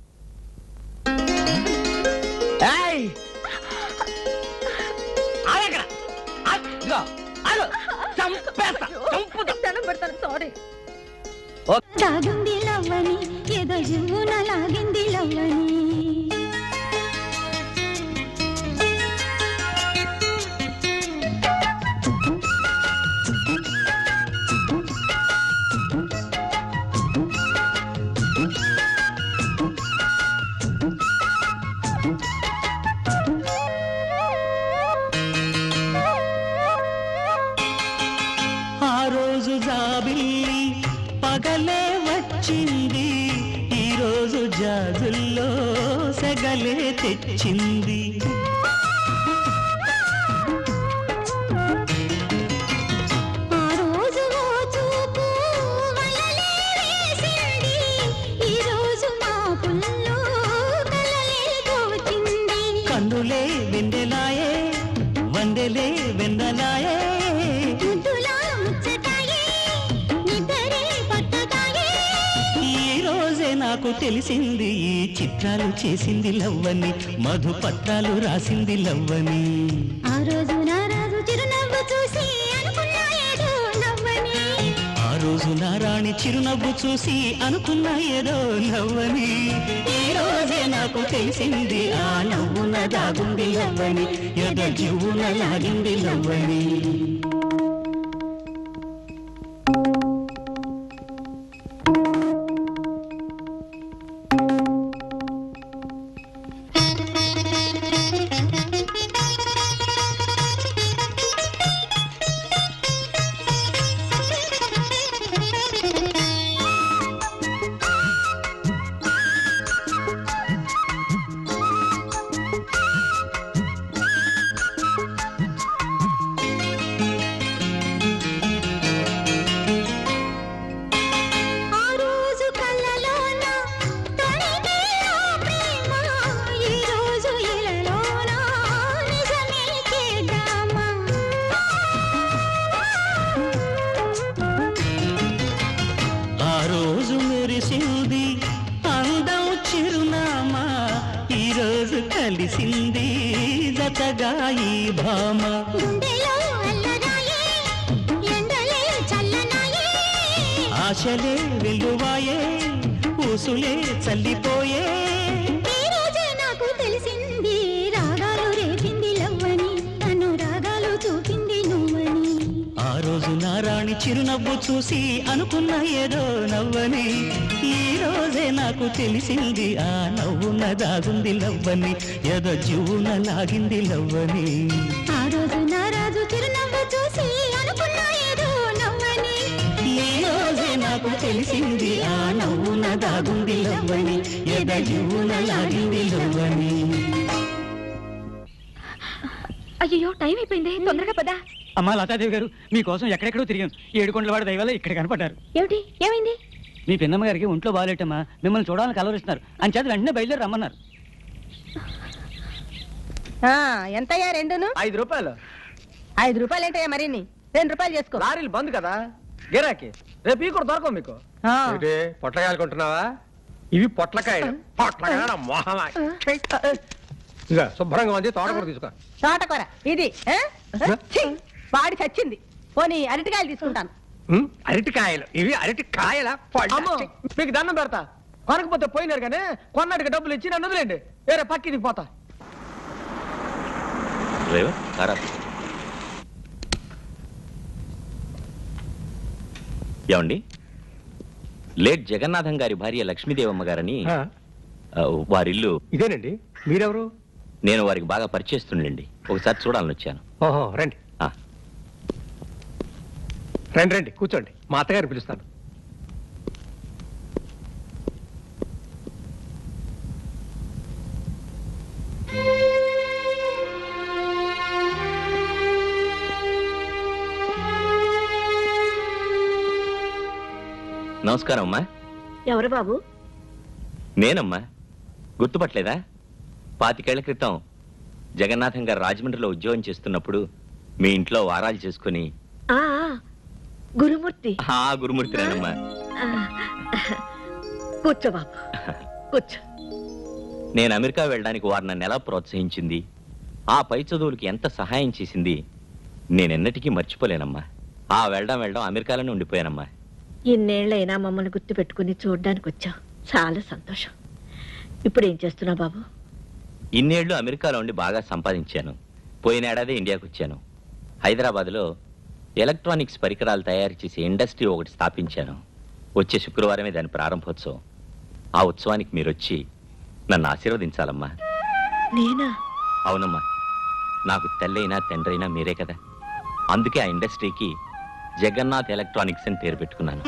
ఏయ్! ఆగక్కడ! ఆగ్! ఇదిగో, ఆగు! చంపేస్తా! చంపుతా! సారీ లాగింది లవ్వని ఏదో జువ్వున లాగింది లవ్వని ఆ రోజు జాబిల్లి పగలే వచ్చింది ఈ రోజు జాజుల్లో సెగలే తెచ్చింది ఆ రోజు ఓ చూపు వలలే వేసింది ఈ రోజు మా పుల్లో కలలే దోచింది కన్నులే వెన్నెలాయే వందెలే వెన్నెలాయే ముద్దులా ముచ్చటాయే నిద్రే పట్టదాయే ఈ రోజే నాకు తెలిసింది ఈ చిత్రాలు చేసింది లవ్వని మధు పత్రాలు రాసింది లవ్వని ఆ రోజు నా రాజు చిరునవ్వు చూసి అనుకున్నా ఏదో నవ్వని ఆ రోజు నా రాణి చిరునవ్వు చూసి అనుకున్నా ఏదో నవ్వని ఈ రోజే నాకు తెలిసింది ఆ నవ్వున దాగుంది లవ్వని ఎద జీవున లాగింది లవ్వని ఆ రోజు కళ్ళలోన తొణికే ఆ ప్రేమ ఈ రోజు ఇలలోన నిజమే చేద్దామా ఆ రోజు మెరిసింది అందం చిరునామా ఈ రోజు కలిసింది జతగా ఈ భామ గుండెలో అల్లరాయే ఎండలే చల్లనాయే ఆశలే వెల్లువాయే ఊసులే చల్లిపోయే ఈ రోజే నాకు తెలిసింది రాగాలు రేపింది లవ్వని తను రాగాలు చూపింది నువ్వని ఆ రోజు నారాణి చిరునవ్వు చూసి అనుకున్న ఏదో నవ్వని ఈ రోజే నాకు తెలిసింది ఆ నవ్వున దాగుంది లవ్వని ఏదో జీవున లాగింది లవ్వని ఆ రోజు నా రాజు చిరునవ్వు చూసి అనుకున్నా ఏదో నవ్వని ఈ రోజే నాకు తెలిసింది ఆ నవ్వున దాగుంది లవ్వని ఎద జీవున లాగింది లవ్వని అయ్యో టైం అయిపోయింది తొందరగా పదా అమ్మా లతాదేవి గారు మీకోసం ఎక్కడెక్కడో తిరిగాం ఏడుకొండల వాడి దయవల్ల ఇక్కడ కనపడ్డారు ఏమిటి ఏమైంది మీ పిన్నమ్మ గారికి ఒంట్లో బాగాలేటమ్మా మిమ్మల్ని చూడాలని కలవరిస్తున్నారు అంచేత వెంటనే బయలుదేరి రమ్మన్నారు ఆ, ఎంతయ్యా రెండును ఐదు రూపాయలు ఐదు రూపాయలు ఏంటయ్యా మరిన్ని రెండు రూపాయలు చేసుకో లారీలు బంద్ కదా గిరాకీ రేపు ఈ కూడా దొరకవు మీకు ఆ. ఏంటి పొట్లకాయలు కొంటున్నావా ఇవి పొట్లకాయలు పొట్లకాయల మొహమా ఇక శుభ్రంగా ఉంది తోటకూర తీసుకో తోటకూర ఇది ఆ? ఛీ, వాడి చచ్చింది పోనీ అరటికాయలు తీసుకుంటాను ఉమ్, అరటికాయలు ఇవి అరటి కాయల అమ్మో మీకు దండం పెడతా కొనకపోతే పోయినారు కానీ కొన్నాటికి డబ్బులు ఇచ్చి నన్ను వదిలేండి వేరే పక్కింటికి పోతా డ్రైవర్ కారా ఏమండి లేట్ జగన్నాథం గారి భార్య లక్ష్మీదేవమ్మ గారని ఆ, ఆ, వారిల్లు ఇదేనండి మీరెవరు నేను వారికి బాగా పరిచయిస్తుండండి ఒకసారి చూడాలని వచ్చాను ఓహో రండి ఆ. రండి రండి కూర్చోండి మా అత్తగారిని పిలుస్తాను నమస్కారం అమ్మా ఎవరు బాబు నేనమ్మా గుర్తుపట్టలేదా పాతికేళ్ల క్రితం జగన్నాథం గారు రాజమండ్రిలో ఉద్యోగం చేస్తున్నప్పుడు మీ ఇంట్లో వారాలు చేసుకుని ఆ ఆ, గురుమూర్తి ఆ గురుమూర్తినేనమ్మా ఆ, కూర్చో బాబు కూర్చో నేను అమెరికా వెళ్ళడానికి వారు నన్ను ఎలా ప్రోత్సహించింది ఆ పై చదువులకి ఎంత సహాయం చేసింది నేనెన్నటికీ మర్చిపోలేనమ్మా ఆ వెళ్ళడం వెళ్ళడం అమెరికాలోనే ఉండిపోయానమ్మా ఇన్నేళ్లైనా మమ్మల్ని గుర్తు పెట్టుకుని చూడ్డానికి వచ్చావు చాలా సంతోషం ఇప్పుడు ఏం చేస్తున్నావు బాబు ఇన్నేళ్లు అమెరికాలో ఉండి బాగా సంపాదించాను పోయిన ఏడాది ఇండియాకు వచ్చాను హైదరాబాద్లో ఎలక్ట్రానిక్స్ పరికరాలు తయారు చేసే ఇండస్ట్రీ ఒకటి స్థాపించాను వచ్చే శుక్రవారమే దాని ప్రారంభోత్సవం ఆ ఉత్సవానికి మీరు వచ్చి నన్ను ఆశీర్వదించాలమ్మా నేనా అవునమ్మా నాకు తల్లైనా తండ్రైనా మీరే కదా అందుకే ఆ ఇండస్ట్రీకి జగన్నాథ్ ఎలక్ట్రానిక్స్ అని పేరు పెట్టుకున్నాను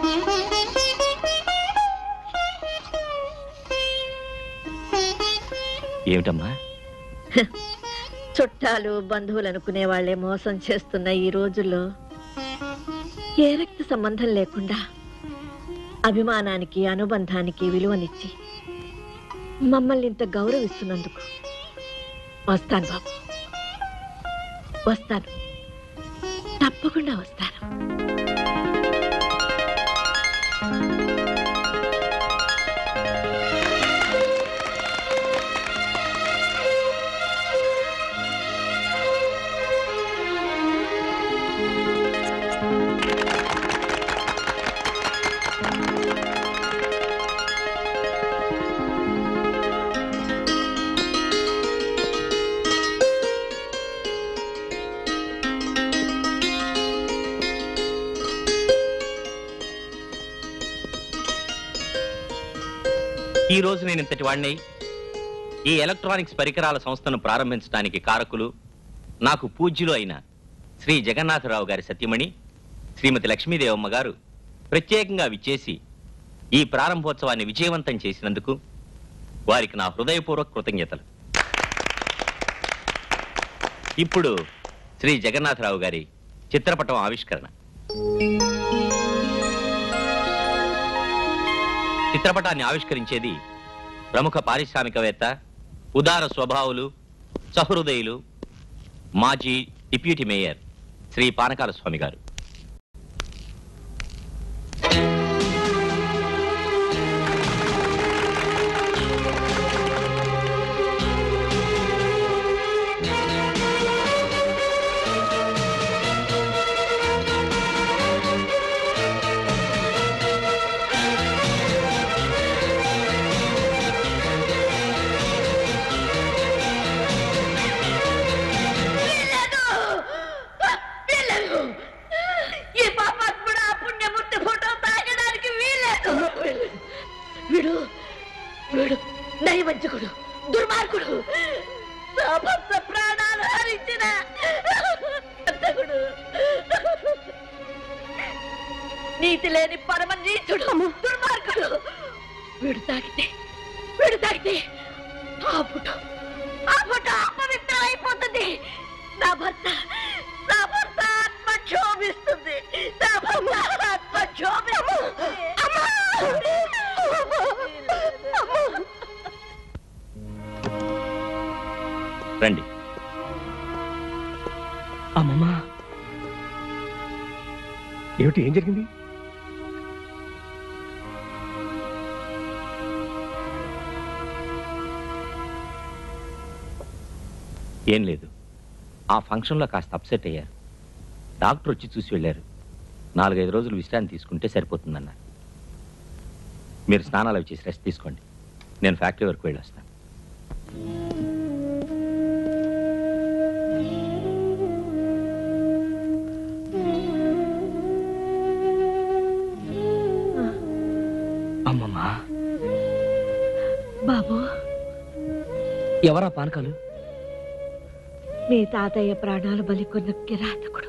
ఏమిటమ్మా చుట్టాలు బంధువులు అనుకునే వాళ్ళే మోసం చేస్తున్న ఈ రోజుల్లో ఏ రక్త సంబంధం లేకుండా అభిమానానికి అనుబంధానికి విలువనిచ్చి మమ్మల్ని ఇంత గౌరవిస్తున్నందుకు వస్తాను బాబు వస్తాను తప్పకుండా వస్తాను ఈ రోజు నేను ఇంతటి వాడిని ఈ ఎలక్ట్రానిక్స్ పరికరాల సంస్థను ప్రారంభించడానికి కారకులు నాకు పూజ్యులు అయిన శ్రీ జగన్నాథరావు గారి సత్యమణి శ్రీమతి లక్ష్మీదేవమ్మ గారు ప్రత్యేకంగా విచ్చేసి ఈ ప్రారంభోత్సవాన్ని విజయవంతం చేసినందుకు వారికి నా హృదయపూర్వక కృతజ్ఞతలు ఇప్పుడు శ్రీ జగన్నాథరావు గారి చిత్రపటం ఆవిష్కరణ చిత్రపటాన్ని ఆవిష్కరించేది ప్రముఖ పారిశ్రామికవేత్త ఉదార స్వభావులు సహృదయులు మాజీ డిప్యూటీ మేయర్ శ్రీ పానకాల స్వామి గారు వీల్లేదు ఈ పాపాత్ముడు ఆ పుణ్యమూర్తి ఫోటో తాగడానికి వీల్లేదు వీడు వీడు నైవంచకుడు దుర్మార్గుడు నా భర్త ప్రాణాలు హరించిన హంతకుడు. నీతి లేని పరమ నీచుడు దుర్మార్గుడు వీడు తాకితే వీడు తాకితే ఆ ఫోటో ఆ ఫోటో అపవిత్రం అయిపోతుంది నా భర్త నా భర్త ఆత్మ క్షోభిస్తుంది నా భర్త ఆత్మ క్షోభిస్తుంది అమ్మా! అమ్మా! రండి అమ్మమ్మా ఏమిటి ఏం జరిగింది ఏం లేదు ఆ ఫంక్షన్లో కాస్త అప్సెట్ అయ్యారు డాక్టర్ వచ్చి చూసి వెళ్ళారు నాలుగైదు రోజులు విశ్రాంతి తీసుకుంటే సరిపోతుందన్నారు మీరు స్నానాలు అవి చేసి రెస్ట్ తీసుకోండి నేను ఫ్యాక్టరీ వరకు వెళ్ళొస్తాను అమ్మమ్మా బాబు ఎవరా పానకాలు మీ తాతయ్య ప్రాణాలు బలికొన్న కిరాతకుడు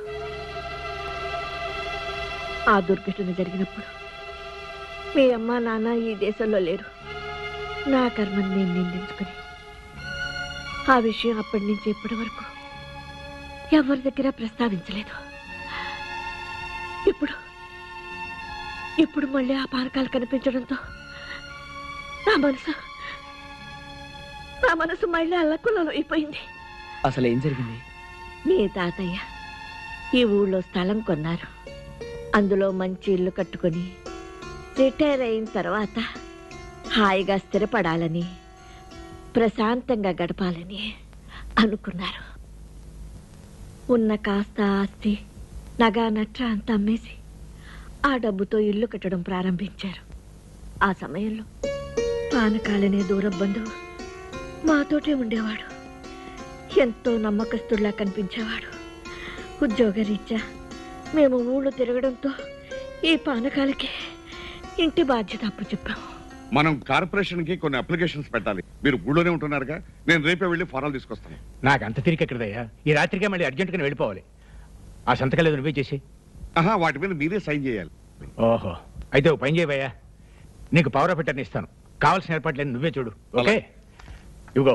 ఆ దుర్ఘటన జరిగినప్పుడు మీ అమ్మ నాన్న ఈ దేశంలో లేరు నా కర్మని నేను నిందించుకుని ఆ విషయం అప్పటి నుంచి ఇప్పటి వరకు ఎవరి దగ్గర ప్రస్తావించలేదు ఇప్పుడు ఇప్పుడు మళ్ళీ ఆ పానకాలు కనిపించడంతో నా మనసు నా మనసు మళ్ళీ అల్లకులలో అయిపోయింది అసలు ఏం జరిగింది మీ తాతయ్య ఈ ఊళ్ళో స్థలం కొన్నారు అందులో మంచి ఇల్లు కట్టుకొని రిటైర్ అయిన తర్వాత హాయిగా స్థిరపడాలని ప్రశాంతంగా గడపాలని అనుకున్నారు ఉన్న కాస్త ఆస్తి నగా నట్ర అంతా అమ్మేసి ఆ డబ్బుతో ఇల్లు కట్టడం ప్రారంభించారు ఆ సమయంలో పానకాలనే దూర బంధువు మాతోటే ఉండేవాడు ఎంతో నమ్మకస్తుడిలా కనిపించేవాడు ఉద్యోగరీత్యా మేము ఊళ్ళో తిరగడంతో ఈ పానకాలకి ఇంటి బాధ్యత అప్పు చెప్పాము మనం కార్పొరేషన్ కి కొన్ని అప్లికేషన్స్ పెట్టాలి మీరు ఊళ్ళోనే ఉంటున్నారుగా నేను రేపే వెళ్ళి ఫారాలు తీసుకొస్తాను నాకు అంత తిరిగి ఎక్కడదయ్యా ఈ రాత్రికే మళ్ళీ అర్జెంటుగా వెళ్ళిపోవాలి ఆ సంతకాలు ఏదో నువ్వే చేసి ఆహా వాటి మీద మీరే సైన్ చేయాలి ఓహో అయితే ఓ పని చేయవయ్యా నీకు పవర్ ఆఫ్ అటర్నీ ఇస్తాను కావాల్సిన ఏర్పాట్లేదు నువ్వే చూడు ఓకే ఇవిగో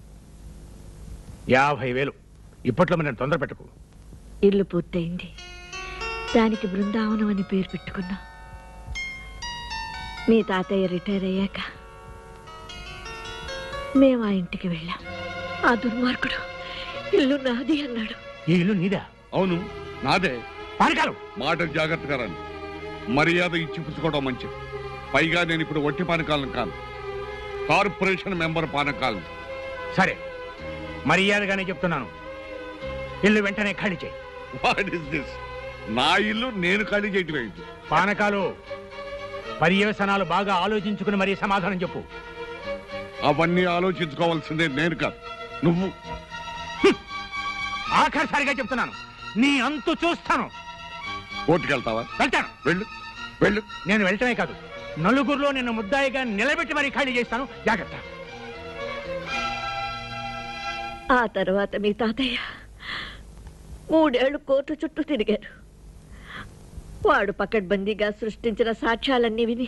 యాభై వేలు ఇప్పట్లో మనం తొందర పెట్టకు ఇల్లు పూర్తయింది దానికి బృందావనం అని పేరు పెట్టుకున్నాం మీ తాతయ్య రిటైర్ అయ్యాక మేము ఆ ఇంటికి వెళ్ళాం ఆ దుర్మార్గుడు ఇల్లు నాది అన్నాడు ఈ ఇల్లు నీదా అవును నాదే పానకాలు మాట జాగ్రత్తగా రండి మర్యాద ఇచ్చి పుచ్చుకోవడం మంచిది పైగా నేను ఇప్పుడు ఒట్టి పానకాలను కాను కార్పొరేషన్ మెంబర్ పానకాలను సరే మర్యాదగానే చెప్తున్నాను ఇల్లు వెంటనే ఖాళీ చేయి వాట్ ఇస్ దిస్ నా ఇల్లు నేను ఖాళీ చేయటం ఏంటి పానకాలు పర్యవసనాలు బాగా ఆలోచించుకుని మరీ సమాధానం చెప్పు అవన్నీ ఆలోచించుకోవాల్సిందే నేను కాదు నువ్వు ఆఖరిసారిగా చెప్తున్నాను నీ అంతు చూస్తాను కోర్టుకెళ్తావా వెళ్తాను వెళ్ళు వెళ్ళు నేను వెళ్ళటమే కాదు నలుగురిలో నిన్ను ముద్దాయిగా నిలబెట్టి మరీ ఖాళీ చేస్తాను జాగ్రత్త ఆ తర్వాత మీ తాతయ్య మూడేళ్లు కోర్టు చుట్టూ తిరిగారు వాడు పకడ్బందీగా సృష్టించిన సాక్ష్యాలన్నీ విని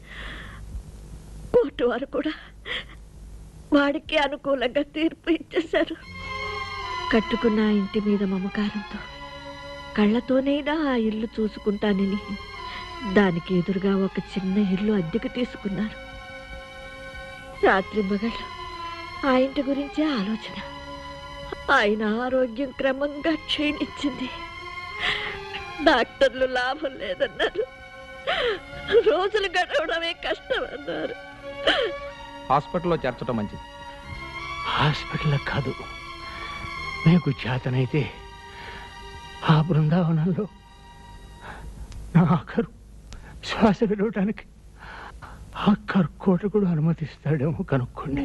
కోర్టు వారు కూడా వాడికి అనుకూలంగా తీర్పు ఇచ్చేశారు కట్టుకున్న ఆ ఇంటి మీద మమకారంతో కళ్ళతోనైనా ఆ ఇల్లు చూసుకుంటానని దానికి ఎదురుగా ఒక చిన్న ఇల్లు అద్దెకు తీసుకున్నారు రాత్రి మగళ్ళు ఆ ఇంటి గురించే ఆలోచన ఆయన ఆరోగ్యం క్రమంగా క్షీణించింది డాక్టర్లు లాభం లేదన్నారు రోజులు గడవడమే కష్టం అన్నారు హాస్పిటల్లో చేర్చడం మంచిది హాస్పిటల్ కాదు మీకు చేతనైతే ఆ బృందావనంలో నా ఆఖరు శ్వాస విడవటానికి ఆ కర్కోటకుడు అనుమతిస్తాడేమో కనుక్కోండి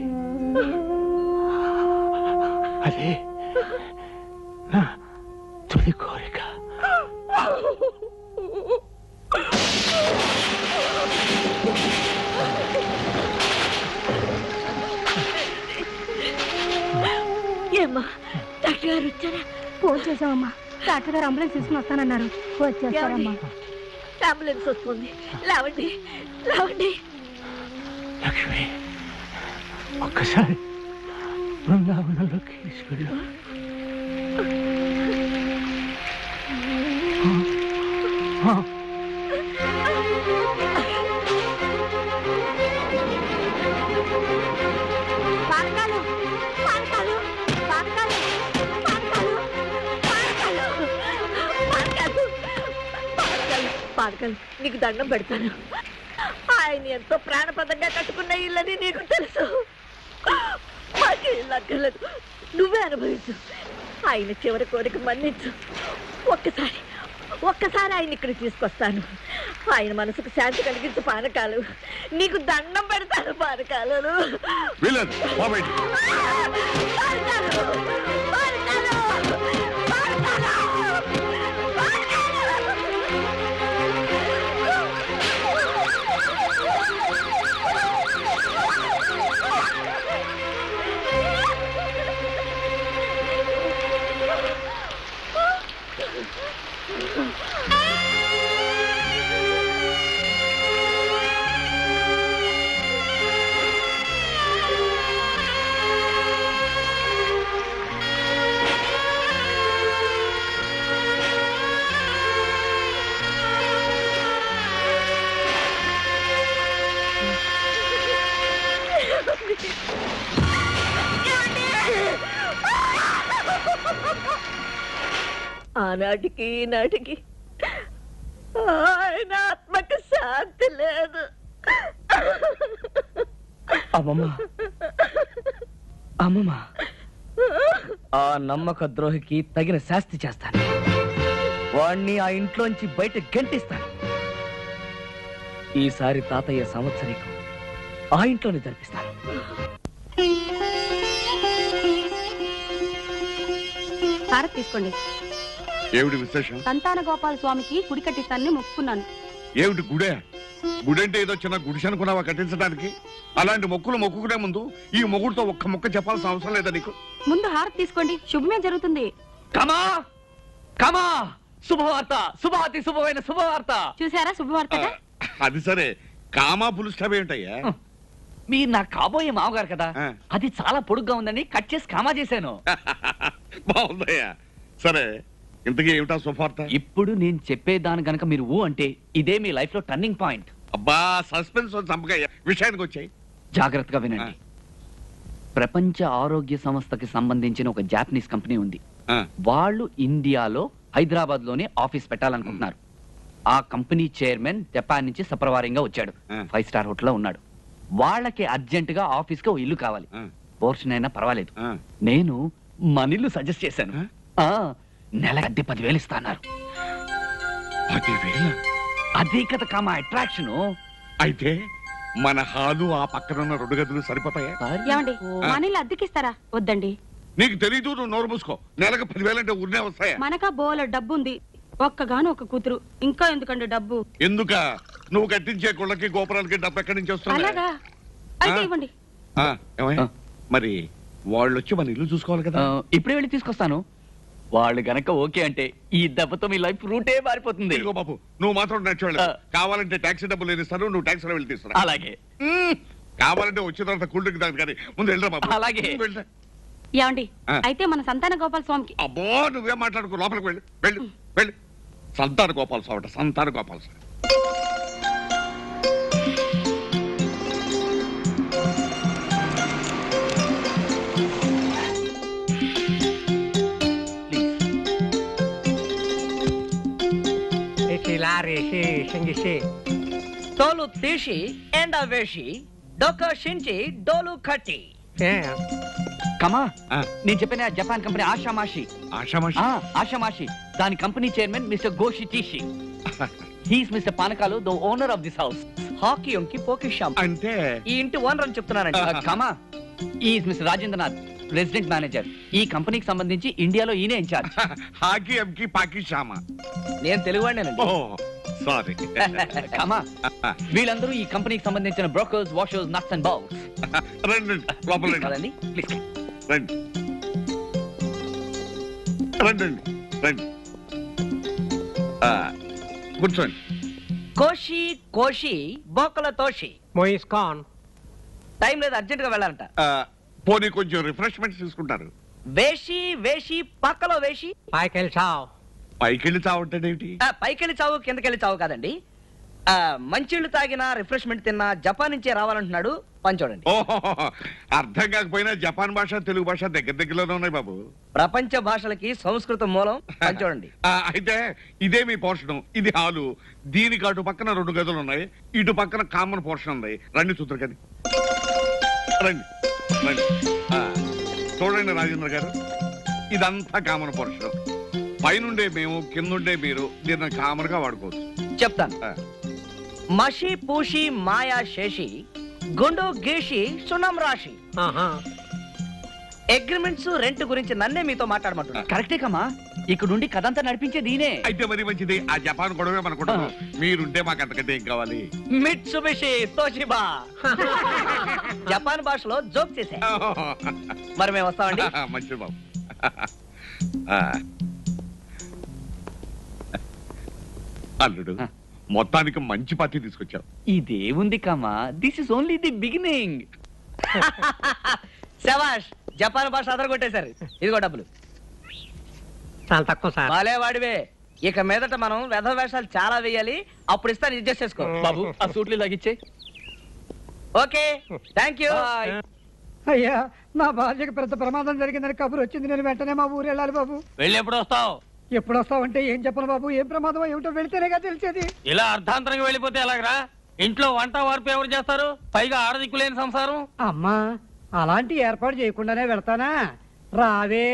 అదే నా తుది కోరిక ఏమ్మా డాక్టర్ గారు వచ్చారా ఫోన్ చేసామమ్మా డాక్టర్ గారు అంబులెన్స్ తీసుకుని వస్తానన్నారు వచ్చేస్తారమ్మా అంబులెన్స్ వస్తుంది లేవండి లేవండి లక్ష్మి ఒక్కసారి బృందావనంలోకి తీసుకెళ్ళు ఆ, పానకాలు పానకాలు పానకాలు పానకాలు పానకాలు పానకాలు పానకాలు పానకాలు నీకు దండం పెడతాను ఆయన ఎంతో ప్రాణపదంగా కట్టుకున్న ఇల్లని నీకు తెలుసు మాకు ఇల్లు అక్కర్లేదు నువ్వే అనుభవించు ఆయన చివరి కోరిక మన్నించు ఒక్కసారి ఒక్కసారి ఆయన ఇక్కడ తీసుకొస్తాను ఆయన మనసుకు శాంతి కలిగించు పానకాలు నీకు దండం పెడతాను పానకాలు వీలేదు పో బయటికి. ఆనాటికి ఈనాటికి ఆయన ఆత్మకి శాంతి లేదు అమ్మమ్మ అమ్మమ్మ ఆ నమ్మక ద్రోహికి తగిన శాస్తి చేస్తాను వాణ్ణి ఆ ఇంట్లోంచి బయట గంటిస్తాను ఈసారి తాతయ్య సంవత్సరీకం ఆ ఇంట్లోనే జరిపిస్తాను హారతి తీసుకోండి ఏమిటి విశేషం సంతాన గోపాల స్వామికి గుడి కట్టిస్తానని మొక్కుకున్నాను ఏమిటి గుడే గుడంటే ఏదో చిన్న గుడిసె అనుకున్నావా కట్టించడానికి అలాంటి మొక్కులు మొక్కుకునే ముందు ఈ మొగుడుతో ఒక్క మొక్క చెప్పాల్సిన అవసరం లేదా నీకు ముందు హారతి తీసుకోండి శుభమే జరుగుతుంది కమా కమా శుభవార్త శుభాతి శుభమైన శుభవార్త చూసారా శుభవార్తగా అది సరే కామా పులుస్టాప్ ఏమిటయ్యా మీరు నా కాబోయే మామగారు కదా ఆ. అది చాలా పొడుగ్గా ఉందని కట్ చేసి కామా చేశాను బాగుందయ్యా సరే ఇంతకీ ఏమిటా సువార్త ఇప్పుడు నేను చెప్పేదాని గనక మీరు ఊ అంటే ఇదే మీ లైఫ్ లో టర్నింగ్ పాయింట్ అబ్బా సస్పెన్స్ చంపకయ్యా విషయానికి వచ్చాయి జాగ్రత్తగా వినండి ప్రపంచ ఆరోగ్య సంస్థకి సంబంధించిన ఒక జాపనీస్ కంపెనీ ఉంది వాళ్ళు ఇండియాలో హైదరాబాద్ లోనే ఆఫీస్ పెట్టాలనుకుంటున్నారు ఆ కంపెనీ చైర్మన్ జపాన్ నుంచి సపరవారంగా వచ్చాడు ఫైవ్ స్టార్ హోటల్ లో ఉన్నాడు వాళ్ళకి అర్జెంట్ గా ఆఫీస్ కి ఓ ఇల్లు కావాలి పోర్షన్ అయినా పర్వాలేదు నేను మన ఇల్లు సజెస్ట్ చేశాను ఆ నెల అద్దె పదివేలు ఇస్తా అన్నారు పదివేల అదే కదా కామా అట్రాక్షన్ అయితే మన హాలు ఆ పక్కన ఉన్న రెండు గదులు సరిపోతాయా ఏమండి మనీళ్ళు అద్దెకిస్తారా వద్దండి నీకు తెలీదు నువ్వు నోరు మూసుకో నెలకు పదివేలంటే ఊరినే వస్తాయా మనకా బోల డబ్బు ఉంది ఒక్కగాను ఒక కూతురు ఇంకా ఎందుకండి డబ్బు ఎందుక నువ్వు కట్టించే గుళ్ళకి గోపురాలకి డబ్బు ఎక్కడి నుంచి వస్తుంది అలాగా అయితే ఆ? ఇవ్వండి ఆ, ఏమయ్య? మరి వాళ్ళు వచ్చి మన ఇల్లు చూసుకోవాలి కదా ఇప్పుడే వెళ్ళి తీసుకొస్తాను వాళ్ళు గనక ఓకే అంటే ఈ దెబ్బతో మీ లైఫ్ రూటే మారిపోతుంది ఇదిగో బాబు నువ్వు మాత్రం నచ్చి కావాలంటే ట్యాక్సీ డబ్బులు నేను ఇస్తాను నువ్వు ట్యాక్సీలో వెళ్ళి తీసుకురా అలాగే మ్మ్. కావాలంటే వచ్చిన తర్వాత కూల్ డ్రింక్ తాగు కానీ ముందు వెళ్ళరా బాబు అలాగే. ముందు వెళ్ళరా. ఏమండి ఆ. అయితే మన సంతాన గోపాల స్వామికి అబ్బో నువ్వేం మాట్లాడుకో లోపలికి వెళ్ళు వెళ్ళు వెళ్ళు సంతాన గోపాల స్వామి సంతాన గోపాల స్వామి రేసి షంగిసి తోలు తీసి ఎండ వేసి డొక్క షించి డోలు కట్టి కమా నేను చెప్పిన ఆ జపాన్ కంపెనీ ఆషామాషి ఆషామాషి ఆ, ఆషామాషి దాని కంపెనీ చైర్మన్ మిస్టర్ గోషి టీషి he's mister Panakalu the owner of this house హాకీ ఉంకి పోకిషాం అంటే ఈ ఇంటి ఓనర్ అని చెప్తున్నానండి కమా is mister Rajendranath president manager ఈ కంపెనీకి సంబంధించి ఇండియాలో ఈయనే ఇన్ఛార్జ్ హాకీ ఎంకి పాకి శ్యామ నేను తెలుగువాడినండి ఓ సారీ కమా వీళ్ళందరూ ఈ కంపెనీకి సంబంధించిన brokers washers nuts and bowls రండి లోపల రండి. కదండి ప్లీజ్ రండి రండి రండి రండి ఆ, కూర్చోండి కోషి కోషి బోకల తోషి మోయిస్ ఖాన్ టైం లేదు అర్జెంట్ గా వెళ్ళాలంట ఆ, పోనీ కొంచెం రిఫ్రెష్మెంట్స్ తీసుకుంటారు వేషి వేషి పక్కలో వేషి పైకి చావ్ పైకి వెళ్ళి చావుంటాడేమిటి ఆ, పైకెళ్ళి చావు కిందకెళ్ళి చావు కాదండి ఆ, మంచిళ్ళు తాగినా రిఫ్రెష్మెంట్ తిన్నా జపాన్ నుంచే రావాలంటున్నాడు పని చూడండి ఓహో అర్థం కాకపోయినా జపాన్ భాష తెలుగు భాష దగ్గర దగ్గరలోనే ఉన్నాయి బాబు ప్రపంచ భాషలకి సంస్కృతం మూలం పని చూడండి ఆ, అయితే ఇదే మీ పోర్షన్ ఇది హాలు దీనికి అటు పక్కన రెండు గదులు ఉన్నాయి ఇటు పక్కన కామన్ పోర్షన్ ఉంది రండి చూద్దరు కానీ రండి రండి ఆ, చూడండి రాజేంద్ర గారు ఇదంతా కామన్ పోర్షన్ పైనుండే మేము కిందుండే మీరు దీన్ని కామన్ గా వాడుకోవచ్చు చెప్తాను మషి పూషి మాయా శేషి గుండు గీషి సునం రాశి అగ్రిమెంట్స్ రెంట్ గురించి నన్నే మీతో మాట్లాడమంటున్నా కరెక్టే కమా ఇక్కడ నుండి కథంతా నడిపించేది ఈయనే అయితే మరి మంచిది ఆ జపాన్ గొడవే మనకుంటాం మీరుంటే మాకు అంతకంటే ఏం కావాలి మిట్సుబిషి తోషిబా జపాన్ భాషలో జోక్ చేసా మరి మేము వస్తామండి మంచిది బాబు ఆ. అల్లుడు మొత్తానికి మంచి పార్టీ తీసుకొచ్చావు ఇదేముంది కమా this is only the beginning శవాష్ జపాన్ భాష అదరగొట్టేశారు ఇదిగో డబ్బులు చాలా తక్కువ సార్ బాలే వాడివే ఇక మీదట మనం వెధ వేషాలు చాలా వేయాలి అప్పుడు ఇస్తాను అడ్జస్ట్ చేసుకో బాబు ఆ సూట్లు లాగిచ్చే ఓకే థ్యాంక్ యూ అయ్యా నా భార్యకు పెద్ద ప్రమాదం జరిగిందని కబురు వచ్చింది నేను వెంటనే మా ఊరు వెళ్ళాలి బాబు వెళ్ళి ఎప్పుడు వస్తావు ఎప్పుడు వస్తావంటే ఏం చెప్పను బాబు ఏం ప్రమాదం ఏమిటో వెళితేనేగా తెలిసేది ఇలా అర్ధాంతరంగా వెళ్ళిపోతే ఎలాగరా ఇంట్లో వంట వార్పు ఎవరు చేస్తారు పైగా ఆడదిక్కులేని సంసారం అమ్మా అలాంటి ఏర్పాటు చేయకుండానే వెళ్తానా రావే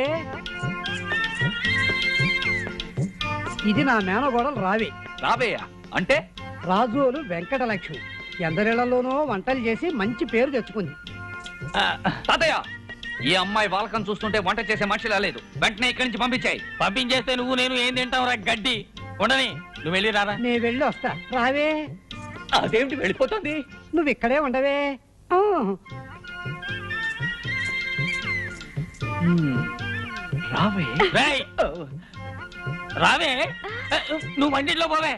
ఇది నా మేనగోడలు రావే రాబేయా అంటే రాజులు వెంకటలక్ష్మి ఎందరిళ్లలోనూ వంటలు చేసి మంచి పేరు తెచ్చుకుంది ఆ, తాతయ్య ఈ అమ్మాయి వాళ్ళకం చూస్తుంటే వంట చేసే మనిషిలా లేదు వెంటనే ఇక్కడి నుంచి పంపించాయి పంపించేస్తే నువ్వు నేను ఏం తింటావురా గడ్డి ఉండని నువ్వు వెళ్ళి రారా నే వెళ్ళి వస్తా రావే అదేమిటి వెళ్ళిపోతుంది నువ్వు ఇక్కడే ఉండవే ఆ. రావే రేయ్! రావే నువ్వు వంటిట్లో పోవే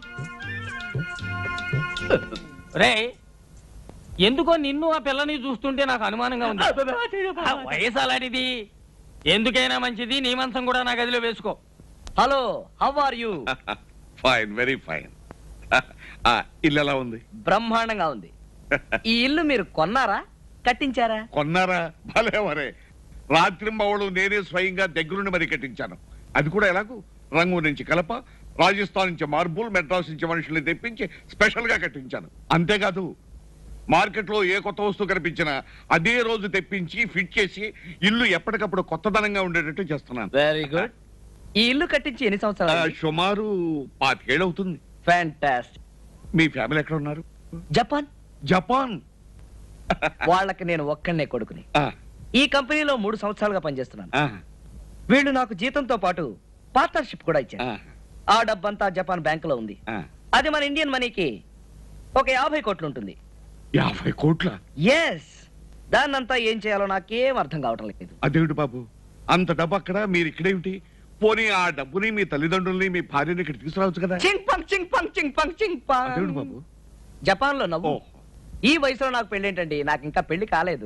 రే ఎందుకో నిన్ను ఆ పిల్లని చూస్తుంటే నాకు అనుమానంగా ఉంది ఆ వయసు అలాంటిది ఎందుకైనా మంచిది నీ మంచం కూడా నా గదిలో వేసుకో hello how are you fine very fine ఇల్లు ఎలా ఉంది బ్రహ్మాండంగా ఉంది ఈ ఇల్లు మీరు కొన్నారా కట్టించారా కొన్నారా భలే వరే రాత్రింబవళ్ళు నేనే స్వయంగా దగ్గరుండి మరి కట్టించాను అది కూడా ఎలాగూ రంగు నుంచి కలప రాజస్థాన్ నుంచి మార్బుల్ మెడ్రాస్ నుంచి మనుషుల్ని తెప్పించి స్పెషల్ గా కట్టించాను అంతేకాదు మార్కెట్ లో ఏ కొత్త వస్తువు కనిపించినా అదే రోజు తెప్పించి ఫిట్ చేసి ఇల్లు ఎప్పటికప్పుడు కొత్తదనంగా ఉండేటట్టు చేస్తున్నాను వెరీ గుడ్ ఈ ఇల్లు కట్టించి ఎన్ని ఆ, సంవత్సరాలు సుమారు పాతికేళ్ళు అవుతుంది ఫ్యాంటాస్టిక్ మీ ఫ్యామిలీ ఎక్కడ ఉన్నారు జపాన్ జపాన్ వాళ్ళకి నేను ఒక్కనే కొడుకుని ఆ, ఈ కంపెనీలో మూడు సంవత్సరాలుగా పనిచేస్తున్నాను ఆ, వీళ్ళు నాకు జీతంతో పాటు పార్ట్నర్షిప్ కూడా ఇచ్చారు ఆ, ఆ డబ్బంతా జపాన్ బ్యాంకులో ఉంది ఆ. అది మన ఇండియన్ మనీకి ఒక యాభై కోట్లు ఉంటుంది యాభై కోట్ల ఎస్ దాన్నంతా ఏం చేయాలో నాకేం అర్థం కావటం లేదు అదేమిటి బాబు అంత డబ్బు అక్కడ మీరు ఇక్కడేమిటి పోనీ ఆ డబ్బుని మీ తల్లిదండ్రుల్ని మీ భార్యని ఇక్కడ తీసుకురావచ్చు కదా చింగ్ పంగ్ చింగ్ పంగ్ చింగ్ పంగ్ చింగ్ అదేమిటి పంగ్ బాబు జపాన్ లో నవ్వు ఓ ఈ వయసులో నాకు పెళ్లి ఏంటండి నాకు ఇంకా పెళ్లి కాలేదు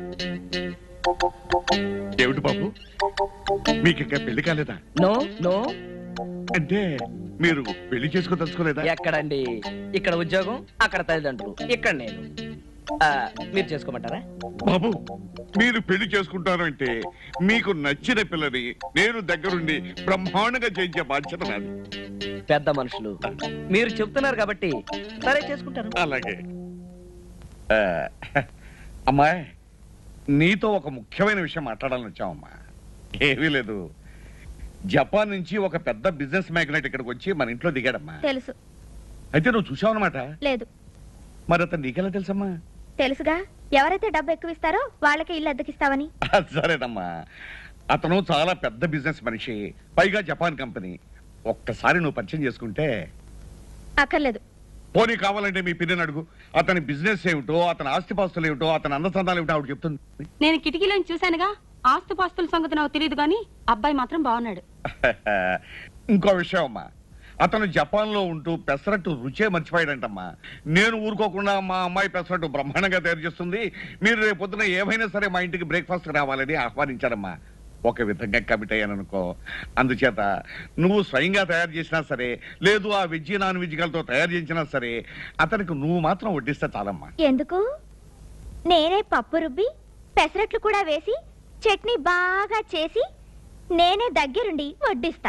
ఏమిటి బాబు మీకు ఇంకా పెళ్లి కాలేదా నో నో అంటే మీరు పెళ్లి చేసుకోదలుచుకోలేదా ఎక్కడండి ఇక్కడ ఉద్యోగం అక్కడ తల్లిదండ్రులు ఇక్కడ నేను ఆ, మీరు చేసుకోమంటారా బాబు మీరు పెళ్లి చేసుకుంటారు అంటే మీకు నచ్చిన పిల్లని నేను దగ్గరుండి బ్రహ్మాండంగా చేయించే బాధ్యత నాది పెద్ద మనుషులు మీరు చెప్తున్నారు కాబట్టి సరే చేసుకుంటారు అలాగే ఆ, అమ్మాయి నీతో ఒక ముఖ్యమైన విషయం మాట్లాడాలని వచ్చామమ్మా ఏమీ లేదు జపాన్ నుంచి ఒక పెద్ద బిజినెస్ మ్యాగ్నెట్ ఇక్కడికి వచ్చి మన ఇంట్లో దిగాడమ్మా తెలుసు అయితే నువ్వు చూసావన్నమాట లేదు మరి అతను నీకెలా తెలుసమ్మా తెలుసుగా ఎవరైతే డబ్బు ఎక్కువ ఇస్తారో వాళ్ళకే ఇల్లు అద్దెకిస్తావని సరేనమ్మా అతను చాలా పెద్ద బిజినెస్ మనిషి పైగా జపాన్ కంపెనీ ఒక్కసారి నువ్వు పరిచయం చేసుకుంటే అక్కర్లేదు పోనీ కావాలంటే మీ పిల్లని అడుగు అతని బిజినెస్ ఏమిటో అతని ఆస్తిపాస్తులు ఏమిటో అతని అందచందాలు ఏమిటో ఆవిడ చెప్తుంది నేను కిటికీలోంచి చూశానుగా ఆస్తుపాస్తుల సంగతి నాకు తెలియదు కానీ అబ్బాయి మాత్రం బాగున్నాడు ఇంకో విషయం అమ్మా అతను జపాన్ లో ఉంటూ పెసరట్టు రుచే మర్చిపోయాడంటమ్మా నేను ఊరుకోకుండా మా అమ్మాయి పెసరట్టు బ్రహ్మాండంగా తయారు చేస్తుంది మీరు రేపు పొద్దున ఏమైనా సరే మా ఇంటికి బ్రేక్ఫాస్ట్ రావాలని ఆహ్వానించారమ్మా ఒక విధంగా కమిట్ అయ్యాను అనుకో అందుచేత నువ్వు స్వయంగా తయారు చేసినా సరే లేదు ఆ వెజ్ నాన్ వెజ్ గలతో తయారు చేసినా సరే అతనికి నువ్వు మాత్రం వడ్డిస్తే చాలమ్మా ఎందుకు నేనే పప్పు రుబ్బి పెసరట్లు కూడా వేసి చట్నీ బాగా చేసి నేనే దగ్గరుండి వడ్డిస్తా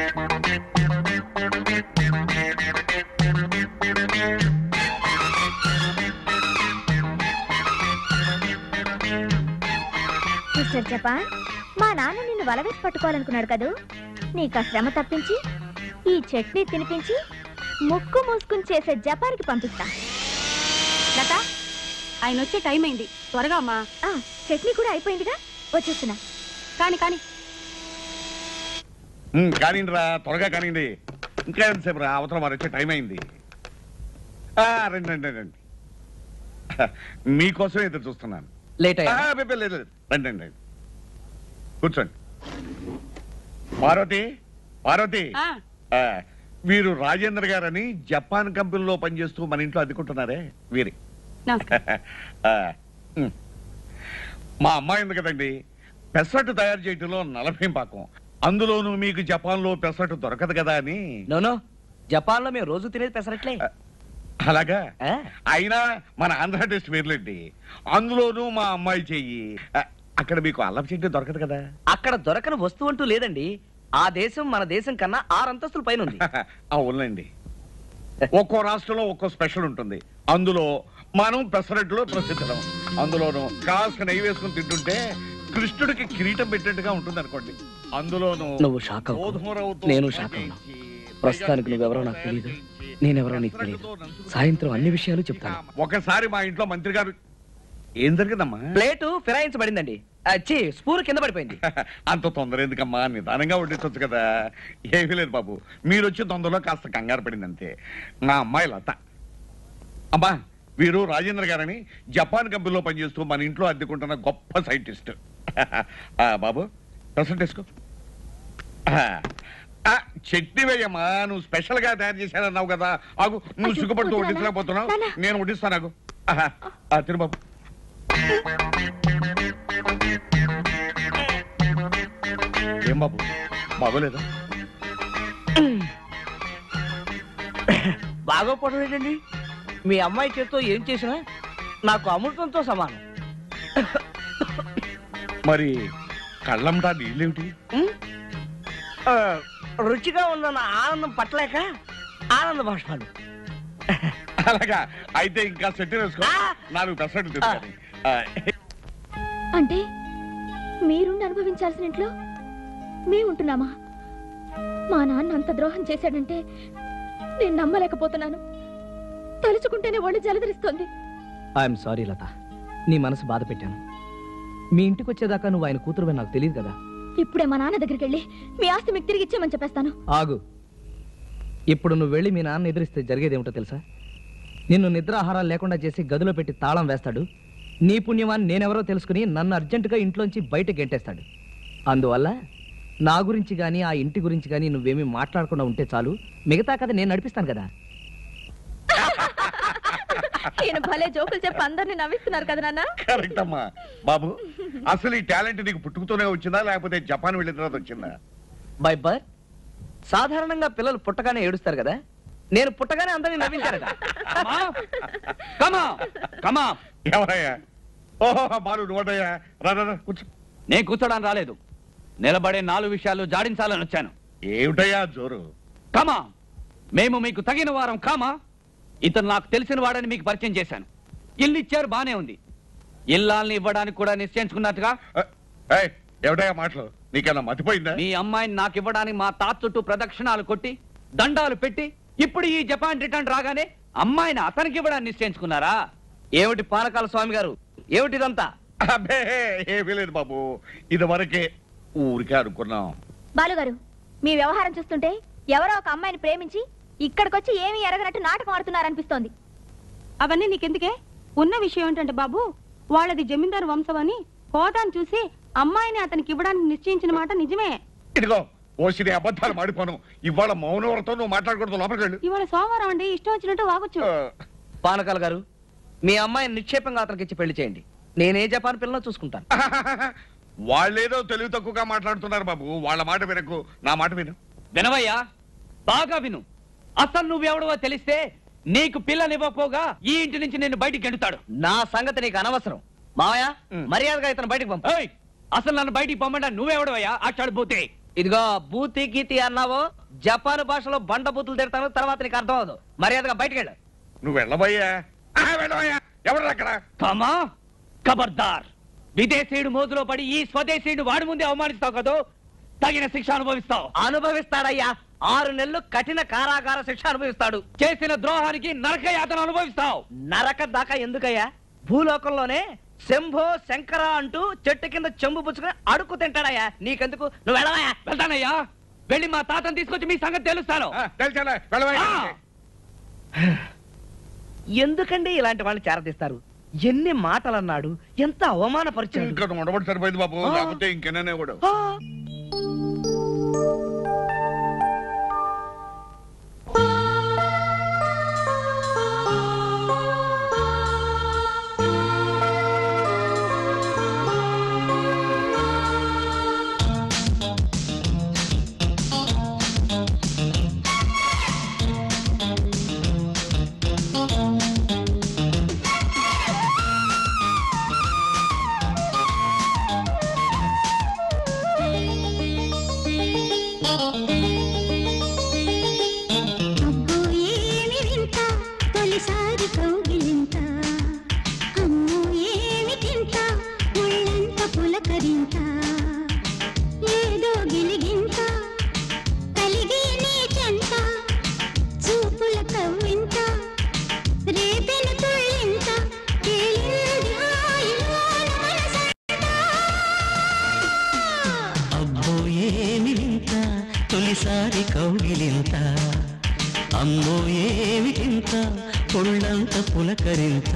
మిస్టర్ జపాన్ మా నాన్న నిన్ను వలవేసి పట్టుకోవాలనుకున్నాడు కదూ నీకు ఆ శ్రమ తప్పించి ఈ చట్నీ తినిపించి ముక్కు మూసుకుని చేసే జపాన్కి పంపిస్తా లత ఆయన వచ్చే టైం అయింది త్వరగా అమ్మా ఆ, చట్నీ కూడా అయిపోయిందిగా వచ్చేస్తున్నా కాని కాని ఉమ్, కానివ్వండి రా త్వరగా కానివ్వండి ఇంకా ఎంతసేపు రా అవతల వారు వచ్చే టైం అయింది ఆ, రండి రండి రండి మీకోసం ఎదురు చూస్తున్నాను లేట్ ఆ, అబ్బే, లేదు లేదు. రండి రండి రండి కూర్చోండి పార్వతి పార్వతి ఆ, ఆ, వీరు రాజేంద్ర గారని జపాన్ కంపెనీలో పనిచేస్తూ మన ఇంట్లో అద్దెకుంటున్నారే వీరి నమస్కారం ఆ, ఉమ్. మా అమ్మాయి ఉంది కదండి పెసరట్టు తయారు చేయటంలో నలభై పాకం అందులోనూ మీకు జపాన్ లో పెసరట్టు దొరకదు కదా అని నోనో జపాన్ లో మేము రోజు తినేది పెసరట్లే అలాగా అయినా మన ఆంధ్ర టెస్ట్ వేర్లేండి అందులోనూ మా అమ్మాయి చెయ్యి ఆ, అక్కడ మీకు అల్లం చెట్టు దొరకదు కదా అక్కడ దొరకని వస్తువు అంటూ లేదండి ఆ దేశం మన దేశం కన్నా ఆరంతస్తుల పైన ఉంది అవునండి ఒక్కో రాష్ట్రంలో ఒక్కో స్పెషల్ ఉంటుంది అందులో మనం పెసరట్లో ప్రసిద్ధం అందులోనూ కాస్త నెయ్యి వేసుకుని తింటుంటే కృష్ణుడికి కిరీటం పెట్టినట్టుగా ఉంటుంది అనుకోండి అందులోనూ నువ్వు షాక్ అవ్వకు. గోధుమ రవ్వతో నేను షాక్ అవునా ప్రస్తుతానికి నువ్వెవరో నాకు తెలియదు నేనెవరో నీకు తెలియదు సాయంత్రం అన్ని విషయాలు చెప్తాను ఒకసారి మా ఇంట్లో మంత్రి గారు ఏం జరిగిందమ్మా ప్లేటు ఫిరాయించబడిందండి అచ్చి స్పూన్ కింద పడిపోయింది అంత తొందర ఎందుకమ్మా నిదానంగా వడ్డించవచ్చు కదా ఏమీ లేదు బాబు మీరు వచ్చి తొందరలో కాస్త కంగారు పడింది అంతే మా అమ్మాయి లత అమ్మా వీరు రాజేంద్ర గారని జపాన్ కంపెనీలో పనిచేస్తూ మన ఇంట్లో అద్దెకుంటున్న గొప్ప సైంటిస్ట్ ఆ, బాబు ప్రసెంట్ వేసుకో ఆ, ఆ, చట్నీ వేయమ్మా నువ్వు స్పెషల్ గా తయారు చేశానన్నావు కదా ఆగు నువ్వు అయ్యో, సిగ్గుపడుతూ వద్దు నాన్న. వడ్డించలేకపోతున్నావు నాన్న. నేను వడ్డిస్తాను ఆగు ఆహా, ఆ, తిను బాబు ఏం బాబు బాగోలేదా బాగోపోవడం ఏంటండి మీ అమ్మాయి చేత్తో ఏం చేసినా నాకు అమృతంతో సమానం మరి కళ్ళంటా నీళ్ళేమిటి ఆ, రుచిగా ఉందన్న ఆనందం పట్టలేక ఆనంద భాష్పాలు అలాగా అయితే ఇంకా సెట్ వేసుకో నాలుగు పెసరట్టు తింటాను అంటే మీరుండి అనుభవించాల్సిన ఇంట్లో మేము ఉంటున్నామా మా నాన్న అంత ద్రోహం చేశాడంటే నేను నమ్మలేకపోతున్నాను తలుచుకుంటేనే ఒళ్ళు జలదరిస్తోంది ఐఎమ్ సారీ లత నీ మనసు బాధ పెట్టాను మీ ఇంటికి వచ్చేదాకా నువ్వు ఆయన కూతురువే నాకు తెలియదు కదా ఇప్పుడే మా నాన్న దగ్గరికి వెళ్ళి మీ ఆస్తి మీకు తిరిగి ఇచ్చేయమని చెప్పేస్తాను ఆగు ఇప్పుడు నువ్వు వెళ్ళి మీ నాన్న ఎదురిస్తే జరిగేదేమిటో తెలుసా నిన్ను నిద్రాహారాలు లేకుండా చేసి గదిలో పెట్టి తాళం వేస్తాడు నీ పుణ్యమాన్ని నేనెవరో తెలుసుకుని నన్ను అర్జెంటుగా ఇంట్లోంచి బయట గెంటేస్తాడు అందువల్ల నా గురించి కానీ ఆ ఇంటి గురించి కానీ నువ్వేమీ మాట్లాడకుండా ఉంటే చాలు మిగతా కథ నేను నడిపిస్తాను కదా ఈయన భలే జోకులు చెప్పి అందరిని నవ్విస్తున్నారు కదా నాన్న కరెక్ట్ అమ్మా బాబు అసలు ఈ టాలెంట్ నీకు పుట్టుకతోనే వచ్చిందా లేకపోతే జపాన్ వెళ్ళిన తర్వాత వచ్చిందా బై బర్ సాధారణంగా పిల్లలు పుట్టగానే ఏడుస్తారు కదా నేను పుట్టగానే అందరినీ నవ్వించారట కమా కమా ఎవరయ్యా ఓహో బాలు నువ్వటయ్యా రా రా, రా, కూర్చో నేను కూర్చోడానికి రాలేదు నిలబడే నాలుగు విషయాలు జాడించాలని వచ్చాను ఏమిటయ్యా జోరు కమా మేము మీకు తగిన వారం కామా ఇతను నాకు తెలిసిన వాడని మీకు పరిచయం చేశాను ఇల్లు ఇచ్చారు బానే ఉంది ఇల్లాల్ని ఇవ్వడానికి కూడా నిశ్చయించుకున్నట్టుగా ఏయ్, ఏమిటయ్యా మాటలు నీకన్నా మతిపోయిందా మీ అమ్మాయిని నాకు ఇవ్వడానికి మా తాత చుట్టూ ప్రదక్షిణాలు కొట్టి దండాలు పెట్టి ఇప్పుడు ఈ జపాన్ రిటర్న్ రాగానే అమ్మాయిని అతనికి ఇవ్వడానికి నిశ్చయించుకున్నారా ఏమిటి పానకాల స్వామి గారు ఏమిటిదంతా అబ్బే ఏమీ లేదు బాబు ఇది వరకే ఊరికే అనుకున్నాం బాలుగారు మీ వ్యవహారం చూస్తుంటే ఎవరో ఒక అమ్మాయిని ప్రేమించి ఇక్కడికొచ్చి ఏమీ ఎరగనట్టు నాటకం ఆడుతున్నారనిపిస్తోంది అవన్నీ నీకెందుకే ఉన్న విషయం ఏంటంటే బాబు వాళ్ళది జమీందారు వంశం అని హోదాను చూసి అమ్మాయిని అతనికి ఇవ్వడానికి నిశ్చయించిన మాట నిజమే ఇదిగో ఓసిరి అబద్ధాలు మాడిపోను ఇవాళ మౌనవరతో నువ్వు మాట్లాడకూడదు లోపలికి వెళ్ళు ఇవాళ సోమవారం అండి ఇష్టం వచ్చినట్టు వాగొచ్చు పానకాల గారు మీ అమ్మాయిని నిక్షేపంగా అతనికి ఇచ్చి పెళ్లి చేయండి నేనే జపాన్ పిల్లలో చూసుకుంటాను వాళ్ళేదో తెలివి తక్కువగా మాట్లాడుతున్నారు బాబు వాళ్ళ మాట వినకు నా మాట విను వినవయ్యా బాగా విను అసలు నువ్వెవడవో తెలిస్తే నీకు పిల్లనివ్వపోగా ఈ ఇంటి నుంచి నేను బయటికి గెంటుతాడు నా సంగతి నీకు అనవసరం మావయ్య మర్యాదగా ఇతను బయటికి పంపు అసలు నన్ను బయటికి పంపడా నువ్వెవడవయ్యా అచ్చాడు పోతే ఇదిగో బూతి గీతి అన్నావో జపాన్ భాషలో బండ బూతులు తిడతాను తర్వాత నీకు అర్థం అవదు మర్యాదగా బయటికి వెళ్ళు నువ్వు వెళ్ళబోయా వెళ్ళబోయా ఎవరు అక్కడ కమా ఖబర్దార్ విదేశీయుడు మోజులో పడి ఈ స్వదేశీయుడు వాడి ముందే అవమానిస్తావు కదో తగిన శిక్ష అనుభవిస్తావు అనుభవిస్తాడయ్యా ఆరు నెలలు కఠిన కారాగార శిక్ష అనుభవిస్తాడు చేసిన ద్రోహానికి నరక యాతన అనుభవిస్తావు నరక దాకా ఎందుకయ్యా భూలోకంలోనే శంభో శంకర అంటూ చెట్టు కింద చెంబు పుచ్చుకుని అడుక్కు తింటాడయ్యా నీకెందుకు నువ్వు వెళ్ళవయ్యా వెళ్తానయ్యా వెళ్ళి మా తాతను తీసుకొచ్చి మీ సంగతి తెలుస్తాను ఎందుకండి ఇలాంటి వాళ్ళు చేరదీస్తారు ఎన్ని మాటలు అన్నాడు ఎంత అవమానపరిచాడు ఇంకా నువ్వు ఉండబడి సరిపోయింది బాబు ఆ. లేకపోతే ఇంకెన్ననే కూడా ఆ! ఆ అబ్బో ఏమి వింత తొలిసారి కౌగిలింత అమ్మో ఏమి తింత ఒళ్ళంత పులకరింత ఏదో గిలిగింత కలిగే నీ చెంత చూపుల కవ్వింత రేపెను తుళ్ళింత తేలింది హాయిలోన మనసంతా. అబ్బో ఏమి వింత తొలిసారి కౌగిలింత అమ్మో ఏమి వింత పొళ్ళంత పులకరింత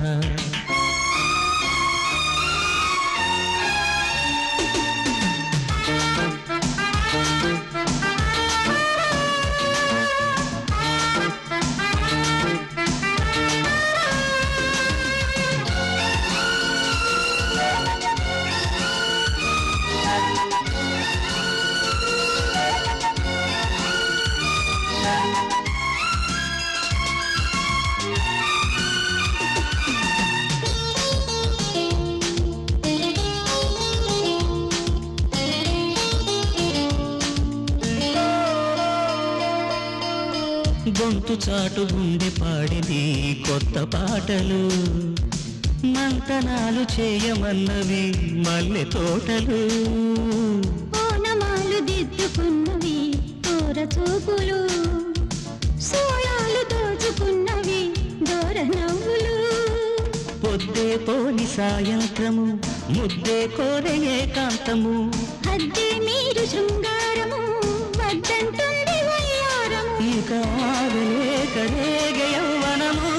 గొంతు చాటు గుండె పాడిది కొత్త పాటలు మంతనాలు చేయమన్నవి మల్లె తోటలు ఓనమాలు దిద్దుకున్నవి తోర చూపులు సోయాలు దోచుకున్నవి దోర నవ్వులు పొద్దే పోని సాయంత్రము ముద్దే కోరే ఏకాంతము అద్దే మీరు శృంగారము వద్దంటుంది వయ్యారము ఇక ఆగలేక రేగ యవ్వనము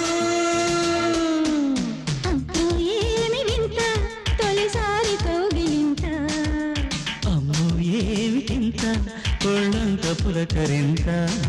అబ్బో ఏమి వింత తొలిసారి కౌగిలింత అమ్మో ఏమిటింత ఒళ్ళంత పులకరింత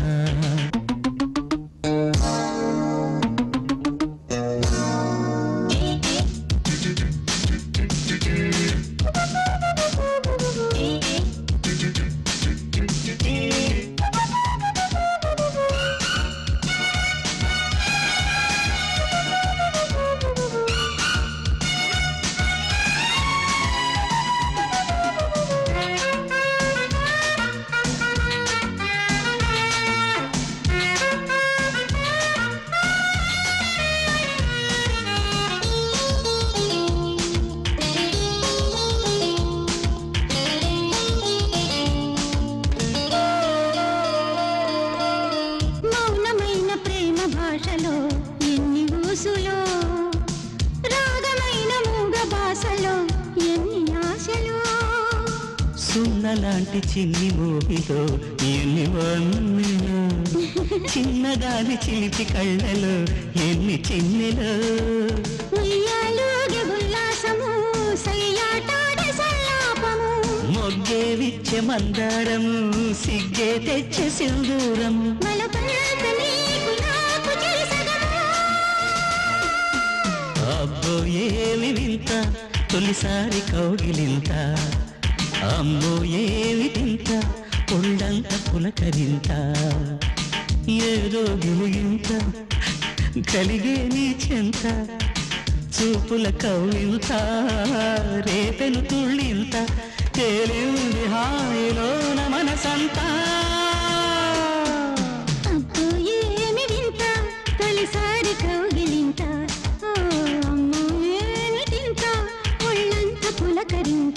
మౌనమైన ప్రేమ భాషలో ఎన్ని ఊసులో రాగమైన మూగ భాషలో ఎన్ని ఆశలో సున్నలాంటి చిన్ని మోహిలో ఎన్ని వన్నెలు చిన్నదాని చిలిపి కళ్ళలో ఎన్ని చిన్నెలు ఉయ్యాలుగే ఉల్లాసము సయ్యాటాడే సల్లాపము మొగ్గే విచ్చే మందారము సిగ్గే తెచ్చే సింధూరము మలపంత నీకు నాకు చెరిసగము అబ్బో ఏమి వింత తొలిసారి కౌగిలింత అమ్మో ఏమి తింత ఒళ్ళంత పులకరింత ఏదో గిలిగింత కలిగే నీ చెంత చూపుల కౌలింత రేపెను తుళ్ళింత తేలింది హాయిలోన మనసంతా అబ్బో ఏమి వింత తొలిసారి కౌగిలింత ఓ అమ్మో ఏమి తింత ఒళ్ళంత పులకరింత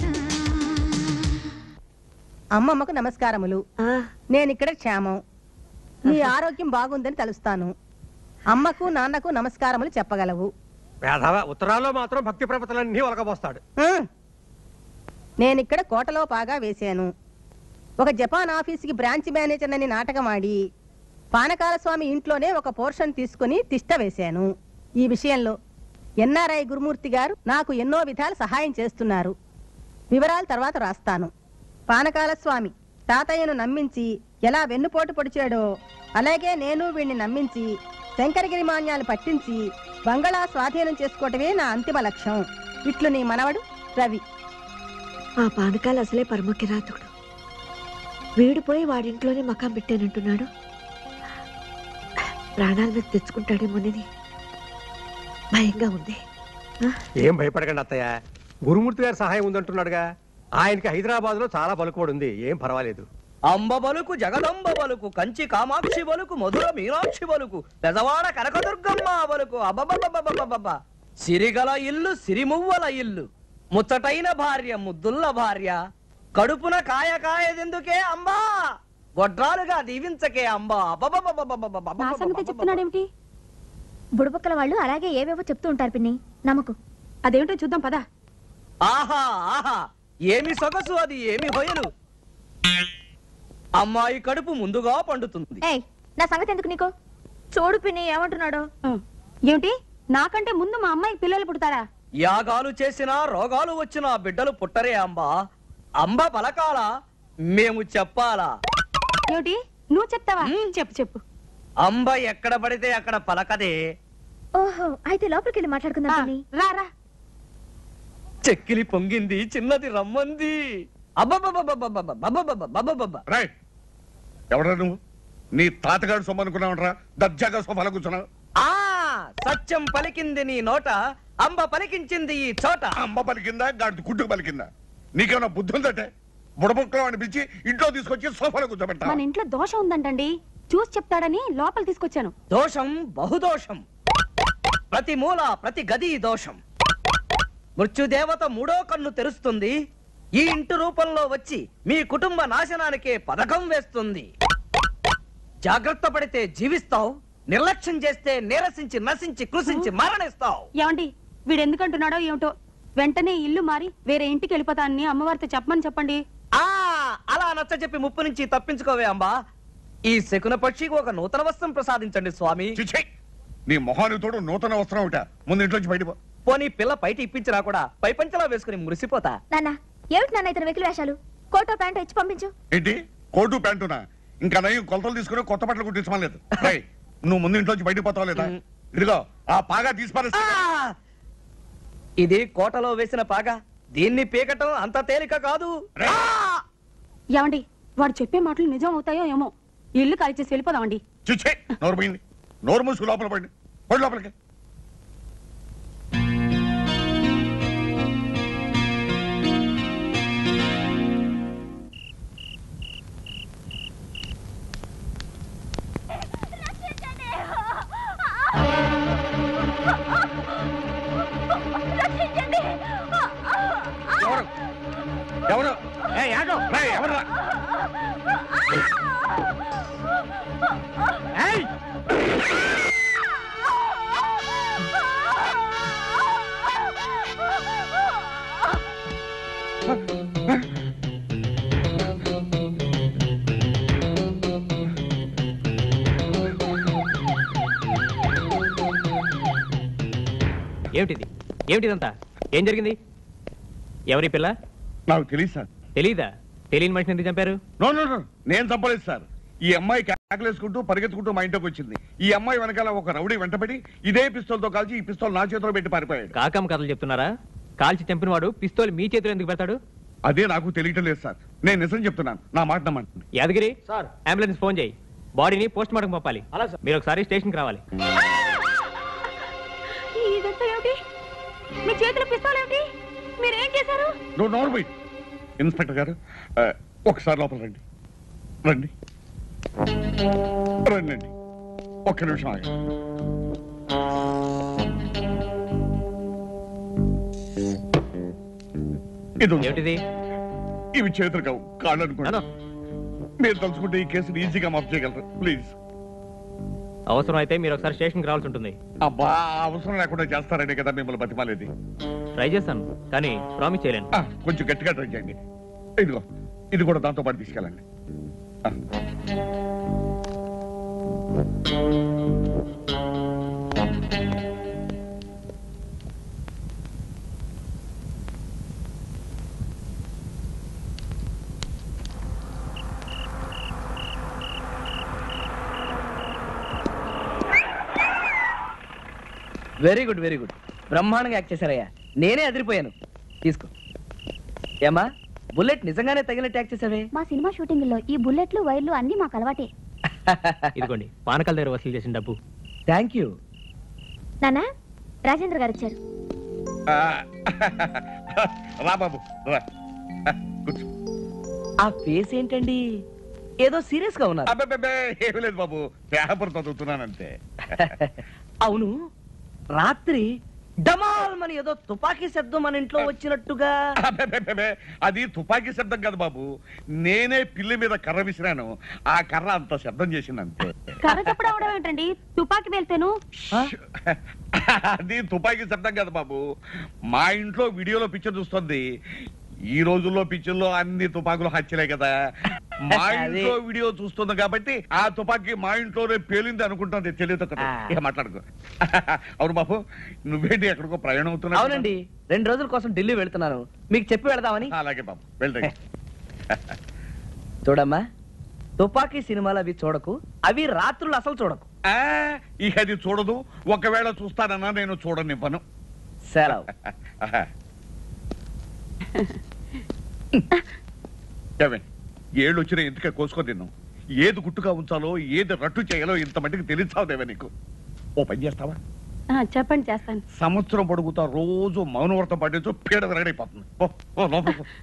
అమ్మమ్మకు నమస్కారములు నేనిక్కడ క్షేమం నీ ఆరోగ్యం బాగుందని తలుస్తాను అమ్మకు నాన్నకు నమస్కారములు చెప్పగలవు వేధవ ఉత్తరాల్లో మాత్రం భక్తి ప్రపతలన్నీ ఒలకబోస్తాడు ఉమ్. నేనిక్కడ కోటలో పాగా వేశాను ఒక జపాన్ ఆఫీసుకి బ్రాంచ్ మేనేజర్ అని నాటకం ఆడి పానకాల స్వామి ఇంట్లోనే ఒక పోర్షన్ తీసుకుని తిష్ట వేశాను ఈ విషయంలో ఎన్ఆర్ఐ గురుమూర్తి గారు నాకు ఎన్నో విధాలు సహాయం చేస్తున్నారు వివరాలు తర్వాత రాస్తాను పానకాల స్వామి తాతయ్యను నమ్మించి ఎలా వెన్నుపోటు పొడిచాడో అలాగే నేను వీణ్ణి నమ్మించి శంకరగిరి మాన్యాలు పట్టించి బంగళా స్వాధీనం చేసుకోవటమే నా అంతిమ లక్ష్యం ఇట్లు నీ మనవడు రవి ఆ పానకాలు అసలే పరమ కిరాతకుడు వీడిపోయి వాడింట్లోనే మకాం పెట్టానంటున్నాడు ప్రాణాల మీద తెచ్చుకుంటాడేమోనని భయంగా ఉంది ఏం భయపడకండి అత్తయ్య గురుమూర్తి గారి సహాయం ఉందంటున్నాడుగా ఆయనకి హైదరాబాద్ లో చాలా పలుకుబడి ఉంది ఏం పర్వాలేదు అంబ బలుకు జగదంబ బలుకు కంచి కామాక్షి బలుకు మధుర మీనాక్షి బలుకు పెదవాడ కనకదుర్గమ్మ బలుకు అబ్బబ్బబ్బబ్బబ్బబ్బ సిరిగల ఇల్లు సిరిమువ్వల ఇల్లు ముచ్చటైన భార్య ముద్దుల్ల భార్య కడుపున కాయ కాయదెందుకే అంబా గొడ్రాలుగా దీవించకే అంబా నా సంగతి చెప్తున్నాడేమిటి బుడబుక్కల వాళ్ళు అలాగే ఏవేవో చెప్తూ ఉంటారు పిన్ని నమ్మకు అదేమిటో చూద్దాం పదా ఆహా ఆహా ఏమి సొగసు అది ఏమి హొయలు అమ్మాయి కడుపు ముందుగా పండుతుంది ఏయ్ నా సంగతి ఎందుకు నీకు చూడు పిన్ని ఏమంటున్నాడు ఏమిటి నాకంటే ముందు మా అమ్మాయికి పిల్లలు పుడతారా యాగాలు చేసినా రోగాలు వచ్చినా బిడ్డలు పుట్టరే అంబా అంబ పలకాల మేము చెప్పాలా ఏమిటి నువ్వు చెప్తావా చెప్పు చెప్పు అంబ ఎక్కడ పడితే అక్కడ పలకదే ఓహో అయితే లోపలికి వెళ్ళి మాట్లాడుకుందాం పిన్ని రా రా చెక్కిలి పొంగింది చిన్నది రమ్మంది అబ్బబ్బబ్బబ్బబ్బబ్బబ్బబ్బబ్బబ్బబ్బ. రాయ్ ఎవరా నువ్వు నీ తాతగాడు సొమ్ము అనుకున్నావురా దర్జాగా సోఫాలో కూర్చున్నావు ఆ సత్యం పలికింది నీ నోట అంబ పలికించింది ఈ చోట అమ్మ పలికిందా గాడి గుడ్డుకు పలికిందా నీకేమైనా బుద్ధి ఉందటే బుడబుక్కలో అని పిలిచి ఇంట్లో తీసుకొచ్చి సోఫాలో కూర్చోబెట్టా మన ఇంట్లో దోషం ఉందంటండి చూసి చెప్తాడని లోపల తీసుకొచ్చాను దోషం బహుదోషం ప్రతి మూల ప్రతి గది దోషం మృత్యుదేవత మూడో కన్ను తెరుస్తుంది ఈ ఇంటి రూపంలో వచ్చి మీ కుటుంబ నాశనానికే పథకం వేస్తుంది జాగ్రత్త పడితే జీవిస్తావు నిర్లక్ష్యం చేస్తే నీరసించి నశించి కృషించి మరణిస్తావు ఏమండి వీడు ఎందుకంటున్నాడో ఏమిటో వెంటనే ఇల్లు మారి వేరే ఇంటికి వెళ్ళిపోతానని అమ్మవారితో చెప్పమని చెప్పండి ఆ అలా నచ్చ చెప్పి ముప్పు నుంచి తప్పించుకోవే అంబా ఈ శకున పక్షికి ఒక నూతన వస్త్రం ప్రసాదించండి స్వామి నీ మొహానికి తోడు నూతన వస్త్రం ఒకట ముందు ఇంట్లోంచి బయట పోనీ పిల్ల బయట ఇప్పించినా కూడా పై పంచలా వేసుకుని మురిసిపోతా నాన్న ఏమిటి నాన్న ఇతను వెకిలి వేషాలు కోటో ప్యాంట్ ఇచ్చి పంపించు ఏంటి కోటు ప్యాంటునా ఇంకా నయ్యం కొలతలు తీసుకుని కొత్త బట్టలు కుట్టించమలేదు రేయ్, నువ్వు ముందు ఇంట్లోంచి బయటకు పోతావు లేదా ఇదిగో ఆ పాగా తీసిపారేస్తా ఇది కోటలో వేసిన పాగా దీన్ని పీకటం అంత తేలిక కాదు ఏమండి వాడు చెప్పే మాటలు నిజం అవుతాయో ఏమో ఇల్లు ఖాళీ చేసి వెళ్ళిపోదామండి చిచ్చే నోరు పోయింది నోరు మూసుకు లోపల పడి పడి లోపలికి ఎవరు ఎవరు ఏయ్, ఆగు. రేయ్, ఎవర్రా? ఏయ్! ఏమిటిది ఏమిటిదంతా ఏం జరిగింది ఎవరి పిల్ల నాకు తెలియదు సార్ తెలీదా తెలియని మనిషిని ఎందుకు చంపారు నో నో నో నేను చంపలేదు సార్ ఈ అమ్మాయి కేకలేసుకుంటూ పరిగెత్తుకుంటూ మా ఇంట్లోకి వచ్చింది ఈ అమ్మాయి వెనకాల ఒక రౌడీ వెంటబడి ఇదే పిస్తోల్ తో కాల్చి ఈ పిస్తోల్ నా చేతిలో పెట్టి పారిపోయాడు కాకమ్మ కథలు చెప్తున్నారా కాల్చి చంపిన వాడు పిస్తోల్ మీ చేతిలో ఎందుకు పెడతాడు అదే నాకు తెలియటం లేదు సార్ నేను నిజం చెప్తున్నాను నా మాట నమ్మండి యాదగిరి సార్ అంబులెన్స్ ఫోన్ చేయి బాడీని పోస్ట్ మార్టం పంపాలి మీరు ఒకసారి స్టేషన్కి రావాలి ఇదంతా ఏమిటి మీ చేతిలో పిస్తోల్ ఏమిటి మీరేం చేశారు నువ్వు నోరు పోయి ఇన్స్పెక్టర్ గారు ఆ, ఒకసారి లోపల రండి రండి రండి అండి ఒక్క నిమిషం ఆగండి ఇది ఉంది. ఏమిటిది ఇవి చేతులు కావు కాళ్ళు అనుకోండి మీరు తలుచుకుంటే ఈ కేసుని ఈజీగా మాఫ్ చేయగలరు ప్లీజ్ అవసరం అయితే మీరు ఒకసారి స్టేషన్కి రావాల్సి ఉంటుంది అబ్బా అవసరం లేకుండా చేస్తారనే కదా మిమ్మల్ని బతిమాలేది ట్రై చేస్తాను కానీ ప్రామిస్ చేయలేను ఆ, కొంచెం గట్టిగా ట్రై చేయండి ఇదిగో ఇది కూడా దాంతో పాటు తీసుకెళ్ళండి ఆ. వెరీ గుడ్ వెరీ గుడ్ బ్రహ్మాండంగా యాక్ట్ చేశారయ్యా నేనే అదిరిపోయాను తీసుకో ఏమా బుల్లెట్ నిజంగానే తగినట్టు యాక్ట్ చేసావే మా సినిమా షూటింగ్ లో ఈ బుల్లెట్లు వైర్లు అన్ని మాకు అలవాటే ఇదిగోండి పానకాల దగ్గర వసూలు చేసిన డబ్బు థ్యాంక్ యూ నాన్న రాజేంద్ర గారు వచ్చారు ఆ, రా బాబు రా ఆ, కూర్చో ఆ ఫేస్ ఏంటండి ఏదో సీరియస్ గా ఉన్నారు అబ్బే ఏమీ లేదు బాబు పేపర్ చదువుతున్నానంతే అవును రాత్రి డమాల్ మన ఏదో తుపాకీ శబ్దం మన ఇంట్లో వచ్చినట్టుగా అబ్బే, అది తుపాకీ శబ్దం కాదు బాబు నేనే పిల్లి మీద కర్ర విసిరాను ఆ కర్ర అంత శబ్దం చేసింది అంతే కర్ర చెప్పడం అవడం ఏంటండి తుపాకి వెళ్తేను అది తుపాకీ శబ్దం కాదు బాబు మా ఇంట్లో వీడియోలో పిక్చర్ చూస్తుంది ఈ రోజుల్లో పిక్చర్లో అన్ని తుపాకులు హత్యలే కదా మా అదే. ఇంట్లో వీడియో చూస్తుంది కాబట్టి ఆ తుపాకీ మా ఇంట్లోనే పేలింది అనుకుంటుంది తెలియదు ఆ. ఇక మాట్లాడుకో అవును బాబు నువ్వేంటి ఎక్కడికో ప్రయాణం అవుతున్నావు అవునండి రెండు రోజుల కోసం ఢిల్లీ వెళ్తున్నాను మీకు చెప్పి వెళదామని అలాగే బాబు వెళ్తాయి చూడమ్మా తుపాకీ సినిమాలు అవి చూడకు అవి రాత్రులు అసలు చూడకు ఆ, ఇక అది చూడదు ఒకవేళ చూస్తానన్నా నేను చూడనివ్వను సెలవు ఏమే, ఏళ్ళు వచ్చినా ఎందుకే కోసుకో తిన్నావు ఏది గుట్టుగా ఉంచాలో ఏది రట్టు చేయాలో ఇంత మట్టికి తెలిసావుదేవే నీకు ఓ పని చేస్తావా ఆ, చెప్పండి చేస్తాను సంవత్సరం పొడుగుతా రోజు మౌనవ్రతం పట్టించు పీడ విరగడైపోతుంది ఓ, ఓ, లోపలికి పో.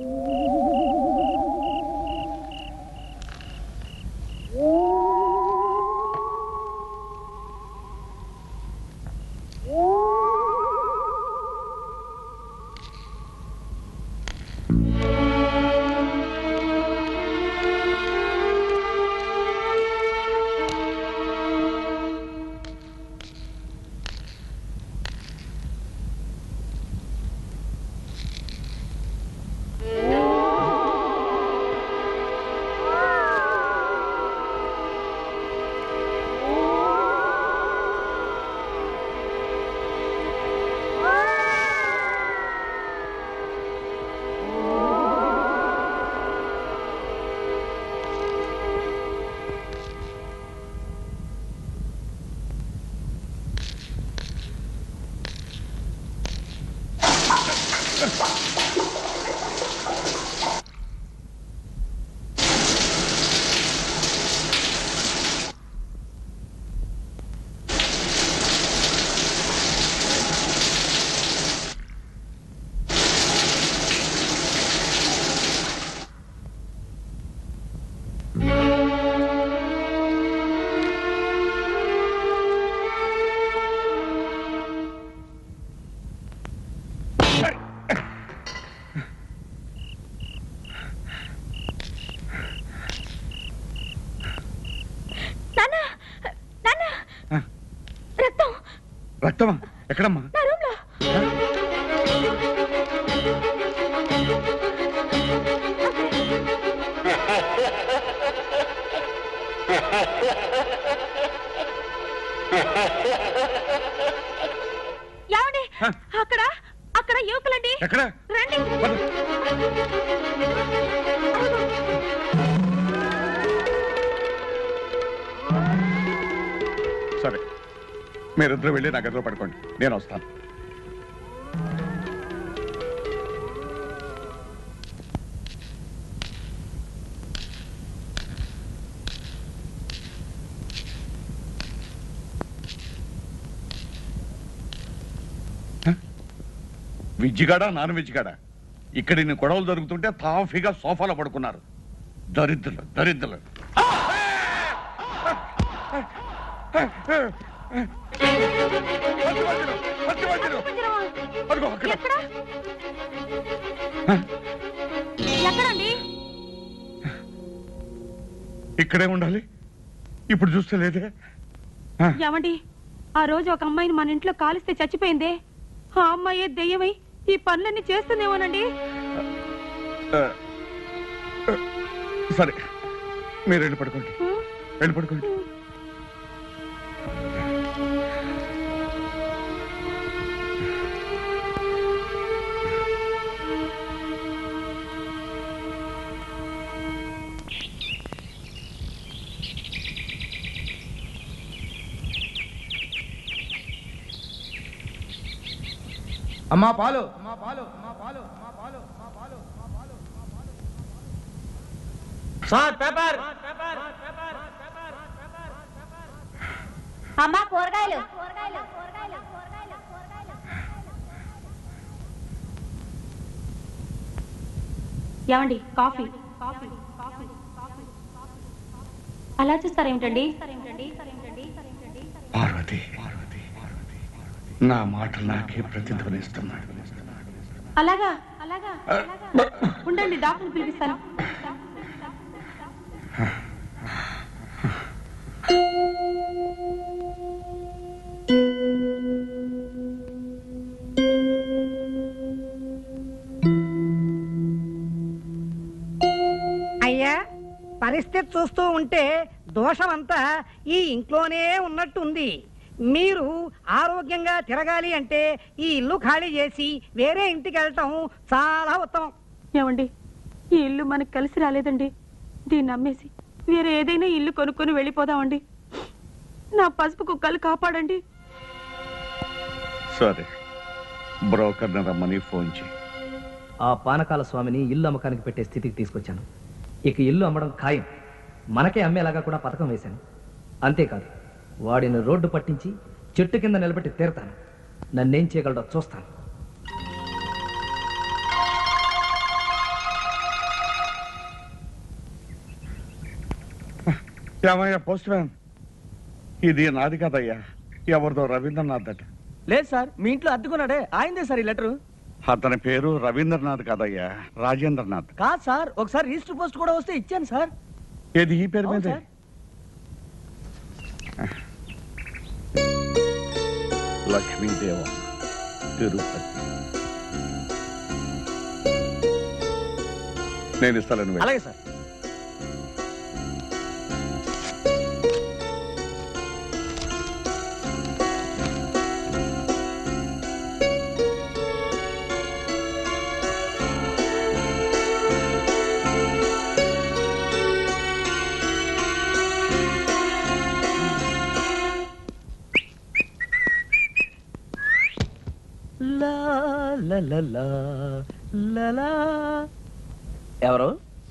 నాన్న నాన్న రక్తం రక్తమా ఎక్కడమ్మా నా రూమ్ లో ఏమండి అక్కడ అక్కడ యువకులండి ఎక్కడ రండి సరే మీరిద్దరు వెళ్ళి నా గదిలో పడుకోండి నేను వస్తాను విజ్జిగాడా నాన్ విజ్జిగాడా ఇక్కడ ఇన్ని గొడవలు జరుగుతుంటే తాఫీగా సోఫాలో పడుకున్నారు దరిద్రులు దరిద్రులు అదిగో అక్కడ ఎక్కడండి ఇక్కడే ఉండాలి ఇప్పుడు చూస్తే లేదే ఏమండి ఆ రోజు ఒక అమ్మాయిని మన ఇంట్లో కాలిస్తే చచ్చిపోయిందే ఆ అమ్మాయే దెయ్యమై ఈ పనులన్నీ చేస్తుందేమోనండి ఆ, ఆ, సరే మీరు వెళ్ళి పడుకోండి వెళ్ళి పడుకోండి అమ్మా పాలు సార్ పేపర్ అమ్మా కూరగాయలు ఏమండి కాఫీ అలా చూస్తారేమిటండి పార్వతి నా మాట నాకే ప్రతిధ్వనిస్తున్నాడు అలాగా అలాగా ఉండండి డాక్టర్ పిలిపిస్తాను అయ్యా పరిస్థితి చూస్తూ ఉంటే దోషమంతా ఈ ఇంట్లోనే ఉన్నట్టుంది మీరు ఆరోగ్యంగా తిరగాలి అంటే ఈ ఇల్లు ఖాళీ చేసి వేరే ఇంటికి వెళ్ళటం చాలా ఉత్తమం ఏమండి ఈ ఇల్లు మనకు కలిసి రాలేదండి దీన్ని అమ్మేసి వేరే ఏదైనా ఇల్లు కొనుక్కొని వెళ్ళిపోదామండి నా పసుపు కుక్కలు కాపాడండి సరే బ్రోకర్ని రమ్మని ఫోన్ చేయి ఆ పానకాల స్వామిని ఇల్లు అమ్మకానికి పెట్టే స్థితికి తీసుకొచ్చాను ఇక ఇల్లు అమ్మడం ఖాయం మనకే అమ్మేలాగా కూడా పథకం వేశాను అంతేకాదు వాడిని రోడ్డు పట్టించి చెట్టు కింద నిలబెట్టి తీరతాను నన్నేం చేయగలడో చూస్తాను ఏమయ్యా పోస్ట్ మ్యాన్ ఇది నాది కాదయ్యా ఎవరిదో రవీంద్రనాథ్ అట లేదు సార్ మీ ఇంట్లో అద్దుకున్నాడే ఆయనదే సార్ ఈ లెటరు అతని పేరు రవీంద్రనాథ్ కాదయ్యా రాజేంద్రనాథ్ కాదు సార్ ఒకసారి రిజిస్టర్ పోస్ట్ కూడా వస్తే ఇచ్చాను సార్ ఏది ఈ పేరు అవును మీద సార్. లక్ష్మీదేవం తిరుపతి నేను ఇస్తాను నువ్వు అలాగే సార్ లా లా లా లా లా లా. ఎవరు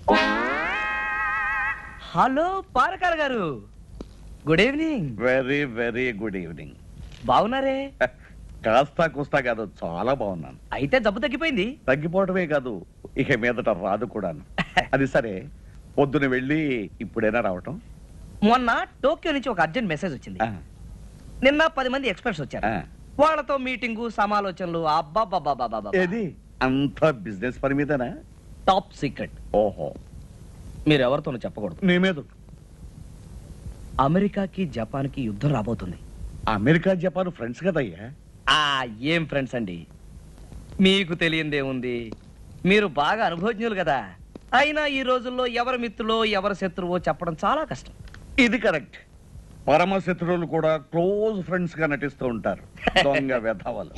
హలో పారకాల గారు good evening very very good evening బాగున్నారే కాస్తా కుస్తా కాదు చాలా బాగున్నాను అయితే జబ్బు తగ్గిపోయింది తగ్గిపోవటమే కాదు ఇక మీదట రాదు కూడాను అది సరే పొద్దున వెళ్ళి ఇప్పుడైనా రావటం మొన్న టోక్యో నుంచి ఒక అర్జెంట్ మెసేజ్ వచ్చింది నిన్న పది మంది ఎక్స్పర్ట్స్ వచ్చారు ఆ. వాళ్ళతో మీటింగు సమాలోచనలు అబ్బాబాబాబాబా ఏది అంత బిజినెస్ పని మీదనా టాప్ సీక్రెట్ ఓహో మీరు ఎవరితోనూ చెప్పకూడదు నీ మీద అమెరికాకి జపాన్కి యుద్ధం రాబోతుంది అమెరికా జపాన్ ఫ్రెండ్స్ కదయ్యా ఆ ఏం ఫ్రెండ్స్ అండి మీకు తెలియందేముంది మీరు బాగా అనుభవజ్ఞులు కదా అయినా ఈ రోజుల్లో ఎవరి మిత్రులో ఎవరి శత్రువో చెప్పడం చాలా కష్టం ఇది కరెక్ట్ పరమ శత్రువులు కూడా క్లోజ్ ఫ్రెండ్స్ గా నటిస్తూ ఉంటారు దొంగ వెధవలు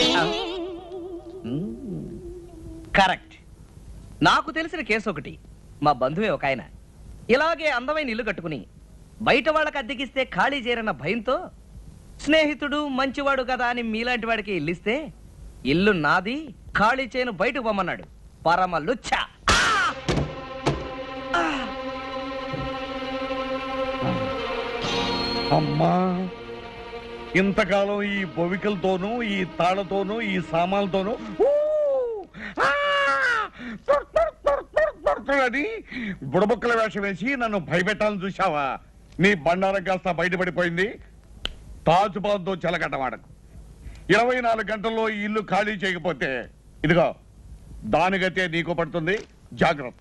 కరెక్ట్ నాకు తెలిసిన కేసు ఒకటి మా బంధువే ఒక ఆయన ఇలాగే అందమైన ఇల్లు కట్టుకుని బయట వాళ్ళకి అద్దెకిస్తే ఖాళీ చేరన్న భయంతో స్నేహితుడు మంచివాడు కదా అని మీలాంటి వాడికి ఇల్లిస్తే ఇల్లు నాది ఖాళీ చేయను బయటకు పొమ్మన్నాడు పరమ లుచ్చ అమ్మా ఇంతకాలం ఈ బొవికలతోనూ ఈ తాళతోనూ ఈ సామాన్లతోనూ ఊ! ఆ! తుర్ తుర్ తుర్ తుర్ తుర్ తుర్ అని బుడబుక్కల వేషం వేసి నన్ను భయపెట్టాలని చూశావా నీ బండారం కాస్త బయటపడిపోయింది తాజుబాద్తో చెలకట్టమాడకు ఇరవై నాలుగు గంటల్లో ఈ ఇల్లు ఖాళీ చేయకపోతే ఇదిగో దానిగతే నీకు పడుతుంది జాగ్రత్త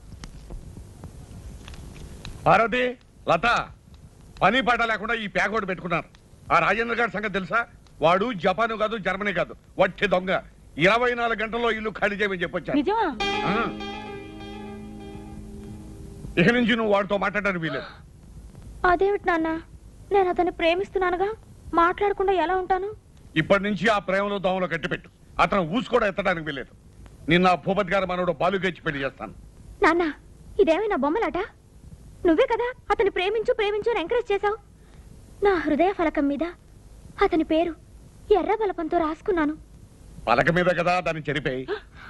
పార్వతి లత పని పాట లేకుండా ఈ ప్యాకోడ్ పెట్టుకున్నారు ఆ రాజేంద్ర గారి సంగతి తెలుసా వాడు జపాను కాదు జర్మనీ కాదు వట్టి దొంగ ఇరవై నాలుగు గంటల్లో ఇల్లు ఖాళీ చేయమని చెప్పొచ్చాను నిజమా ఆ. ఇక నుంచి నువ్వు వాడితో మాట్లాడడానికి వీలేదు అదేమిటి నాన్న నేను అతన్ని ప్రేమిస్తున్నానుగా మాట్లాడకుండా ఎలా ఉంటాను ఇప్పటి నుంచి ఆ ప్రేమలో దోమలో కట్టిపెట్టు అతను ఊసు కూడా ఎత్తడానికి వీలేదు నిన్న ఆ భూపతి గారి మనోడు బాలుగచ్చి పెళ్లి చేస్తాను నాన్న ఇదేమైనా బొమ్మలాట నువ్వే కదా అతన్ని ప్రేమించు ప్రేమించు అని ఎంకరేజ్ చేశావు నా హృదయ ఫలకం మీద అతని పేరు ఎర్ర బలపంతో రాసుకున్నాను పలక మీద కదా దాన్ని చెరిపోయి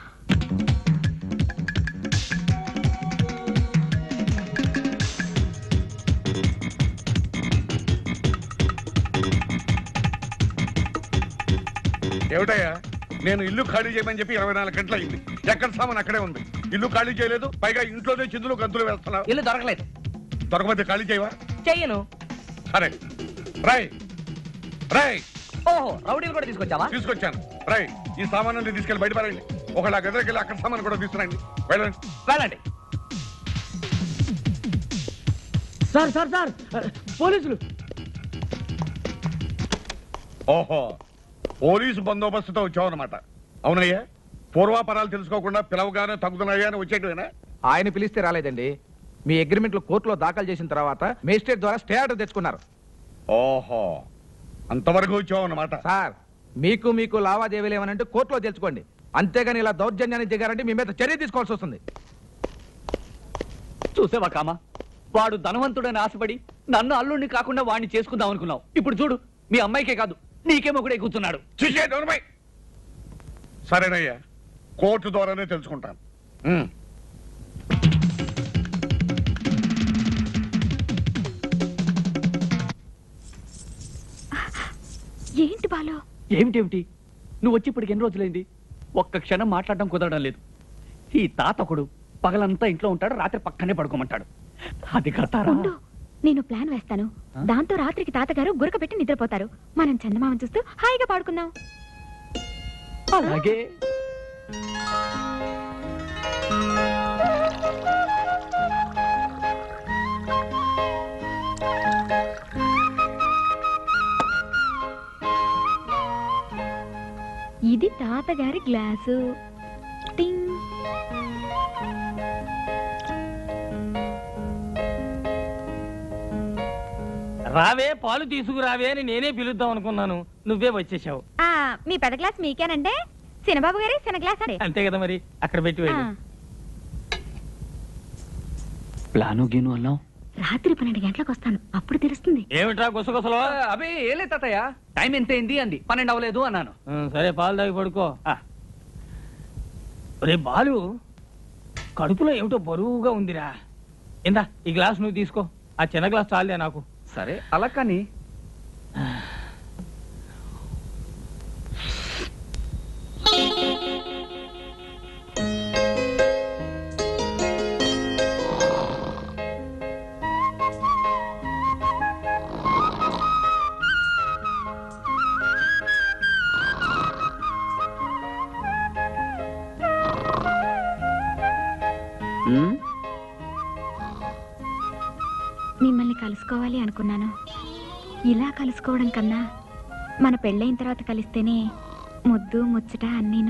ఏమిటయ్యా నేను ఇల్లు ఖాళీ చేయమని చెప్పి ఇరవై నాలుగు గంటలు అయింది ఎక్కడ సామాన్ అక్కడే ఉంది ఇల్లు ఖాళీ చేయలేదు పైగా ఇంట్లోనే చిందులు గంతులు వేస్తున్నావు ఇల్లు దొరకలేదు దొరకకపోతే ఖాళీ చేయవా చెయ్యను సరే రై రై ఓహో రౌడీలు కూడా తీసుకొచ్చావా తీసుకొచ్చాను రై ఈ సామాన్ని తీసుకెళ్ళి బయట పారండి ఒకళ్ళ గదిలోకి వెళ్ళి అక్కడ సామాన్ కూడా తీసుకురండి వెళ్ళండి వెళ్ళండి సార్ సార్ సార్ పోలీసులు ఓహో పోలీసు బందోబస్తుతో వచ్చావన్నమాట అవునయ్యా పూర్వాపరాలు తెలుసుకోకుండా పిలవగానే తగ్గుతున్నాయా అని వచ్చేటవేనా ఆయన పిలిస్తే రాలేదండి మీ అగ్రిమెంట్లు కోర్టులో దాఖలు చేసిన తర్వాత మేజిస్ట్రేట్ ద్వారా స్టే ఆర్డర్ తెచ్చుకున్నారు ఓహో అంతవరకు వచ్చావన్నమాట సార్ మీకు మీకు లావాదేవీలు ఏమనంటే కోర్టులో తెలుసుకోండి అంతేగాని ఇలా దౌర్జన్యాన్ని దిగారంటే మీ మీద చర్య తీసుకోవాల్సి వస్తుంది చూసావా కామా వాడు ధనవంతుడని ఆశపడి నన్ను అల్లుడిని కాకుండా వాడిని చేసుకుందాం అనుకున్నావు ఇప్పుడు చూడు మీ అమ్మాయికే కాదు నీకేమో కూడా కూర్చున్నాడు చూసే దొరబాయ్ సరేనయ్యా కోర్టు ద్వారానే తెలుసుకుంటాను ఉమ్. ఏంటి బాలు ఏమిటేమిటి నువ్వు వచ్చి ఇప్పటికి ఎన్ని రోజులైంది ఒక్క క్షణం మాట్లాడడం కుదరడం లేదు ఈ తాతకుడు పగలంతా ఇంట్లో ఉంటాడు రాత్రి పక్కనే పడుకోమంటాడు అది కథారా ఉండు నేను ప్లాన్ వేస్తాను దాంతో రాత్రికి తాతగారు గురక పెట్టి నిద్రపోతారు మనం చందమామని చూస్తూ హాయిగా పాడుకుందాం అలాగే ఇది తాతగారి గ్లాసు టింగ్ రావే పాలు తీసుకురావే అని నేనే పిలుద్దాం అనుకున్నాను నువ్వే వచ్చేసావు ఆ, మీ పెద్ద గ్లాస్ మీకేనంటే చిన్నబాబు గారి చిన్న గ్లాస్ అండి అంతే కదా మరి అక్కడ పెట్టి వెళ్ళు ప్లాను గీను అన్నావు రాత్రి పన్నెండు గంటలకు వస్తాను అప్పుడు తెలుస్తుంది ఏమిట్రా గుసగుసలో అవి ఏలే తాతయ్య టైం ఎంత అయింది అంది పన్నెండు అవ్వలేదు అన్నాను సరే పాలు తాగి పడుకో రే బాలు కడుపులో ఏమిటో బరువుగా ఉందిరా ఇందా ఈ గ్లాస్ నువ్వు తీసుకో ఆ చిన్న గ్లాస్ చాలే నాకు సరే అలా కానీ మిమ్మల్ని కలుసుకోవాలి అనుకున్నాను ఇలా కలుసుకోవడం కన్నా మన పెళ్ళైన తర్వాత కలిస్తేనే ముద్దు ముచ్చట అన్నీను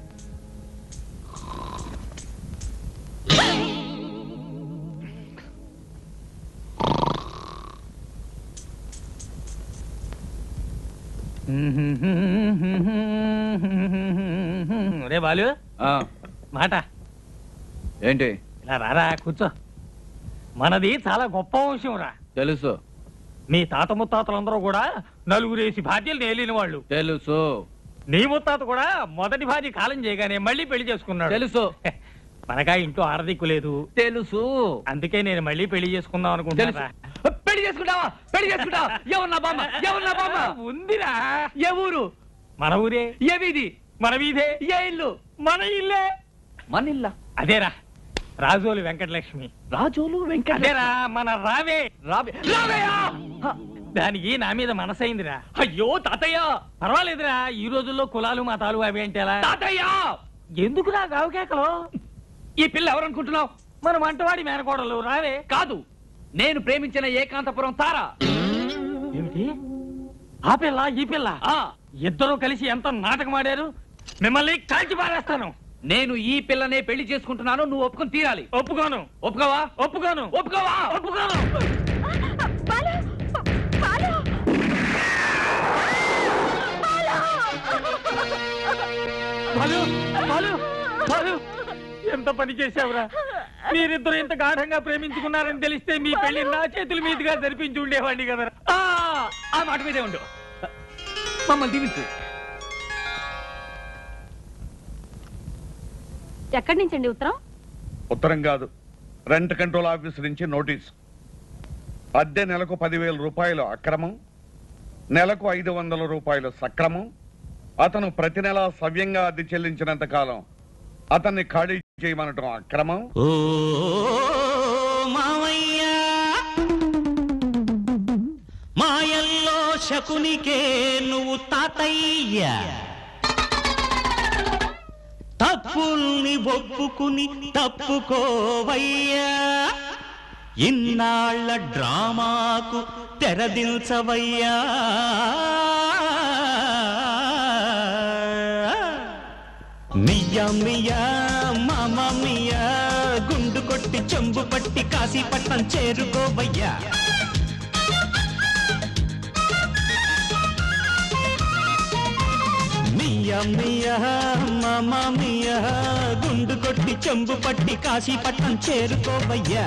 రే బాలు మాట ఏంటి ఇలా రారా కూర్చో మనది చాలా గొప్ప వంశం రా తెలుసు మీ తాత ముత్తాతలందరూ కూడా నలుగురేసి భార్యలు నేలిన వాళ్ళు తెలుసు నీ ముత్తాత కూడా మొదటి భార్య కాలం చేయగానే మళ్ళీ పెళ్లి చేసుకున్నాడు తెలుసు మనకా ఇంట్లో ఆరదిక్కు లేదు తెలుసు అందుకే నేను మళ్ళీ పెళ్లి చేసుకుందాం అనుకుంటున్నా పెళ్లి చేసుకుంటావా పెళ్లి చేసుకుంటావా ఎవరు నా బామ్మ ఎవరు నా బామ్మ ఉందిరా ఏ ఊరు మన ఊరే ఏ వీధి మన వీధే ఏ ఇల్లు మన ఇల్లే మన ఇల్లా అదేరా రాజోలు వెంకటలక్ష్మి రాజోలు వెంకట అదేరా మన రావే రావే రావేయా దానికి నా మీద మనసైందిరా అయ్యో తాతయ్య పర్వాలేదురా ఈ రోజుల్లో కులాలు మతాలు అవి అంటే ఎలా తాతయ్య ఎందుకు నా గావుకేకలు ఈ పిల్ల ఎవరనుకుంటున్నావు మన వంటవాడి మేనకోడలు రావే కాదు నేను ప్రేమించిన ఏకాంతపురం తారా ఏమిటి ఆ పిల్ల ఈ పిల్ల ఇద్దరు కలిసి ఎంత నాటకం ఆడారు మిమ్మల్ని కాల్చి పారేస్తాను నేను ఈ పిల్లనే పెళ్లి చేసుకుంటున్నాను నువ్వు ఒప్పుకొని తీరాలి ఒప్పుకోను ఒప్పుకోవా ఒప్పుకోను ఒప్పుకోవా ఒప్పుకోను బాలు బాలు బాలు ఎంత పని చేశావురా మీరిద్దరు ఇంత గాఢంగా ప్రేమించుకున్నారని తెలిస్తే మీ పెళ్లి నా చేతుల మీదుగా జరిపించి ఉండేవాడిని కదరా ఆ, ఆ మాట మీదే ఉండు మమ్మల్ని దీవించు ఎక్కడి నుంచండి ఉత్తరం ఉత్తరం కాదు రెంట్ కంట్రోల్ ఆఫీస్ నుంచి నోటీస్ అద్దె నెలకు పదివేల రూపాయలు అక్రమం నెలకు ఐదు వందల రూపాయలు సక్రమం అతను ప్రతి నెల సవ్యంగా అద్దె చెల్లించినంత కాలం అతన్ని ఖాళీ చేయమనటం అక్రమం ఓ మావయ్య శకునికే నువ్వు తాతయ్య తప్పుల్ని ఒప్పుకుని తప్పుకోవయ్యా ఇన్నాళ్ళ డ్రామాకు తెరదిల్చవయ్యా మియ్యా మియ్యా మామ మియ్యా గుండు కొట్టి చెంబు పట్టి కాశీపట్నం చేరుకోవయ్యా మియ్యా మియ్యా మామ మియ్యా గుండు కొట్టి చెంబు పట్టి కాశీపట్నం చేరుకోవయ్యా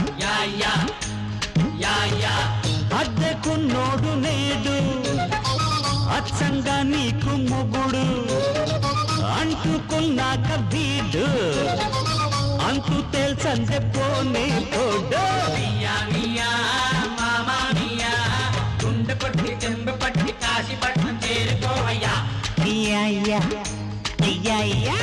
అద్దెకున్నోడు నేడు అచ్చంగా నీకు మొగుడు అంటుకున్నాక వీడు అంతు తెలుసందే పోనీ తోడు గుండె పట్టి చెంబు పట్టి కాశీపట్నం చేరుకోవయ్యా యా యా యా యా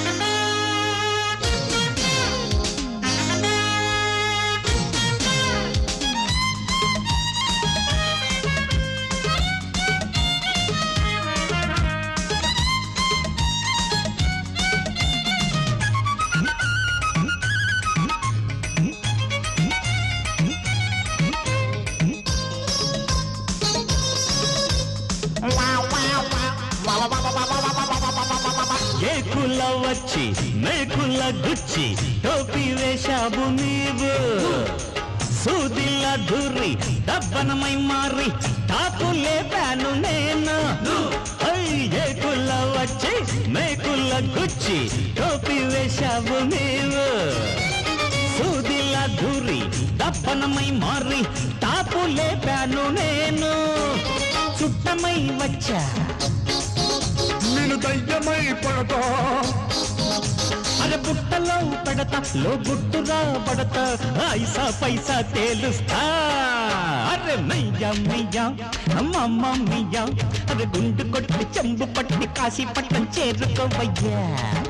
ఏకుల వచ్చి మేకుల గుచ్చి టోపీ వేశావు నీవు సూదిల దుర్రి దబ్బనమై మారి టాపు లేపాను నేను ఐ, ఏకుల వచ్చి మేకుల గుచ్చి టోపీ వేశావు నీవు సూదిల దుర్రి దబ్బనమై మారి టాపు లేపాను నేను చుట్టమై వచ్చా నేను దయ్యమై పడతా అరే బుట్టలో పెడతా లో బుట్టురా పడతా ఐసా పైసా తేలుస్తా అరే మయ్యా మయ్యా అమ్మమ్మ మయ్యా అరే గుండు కొట్టి చెంబు పట్టి కాశీ పట్టం చేరుకోవయ్యా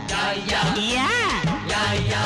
యా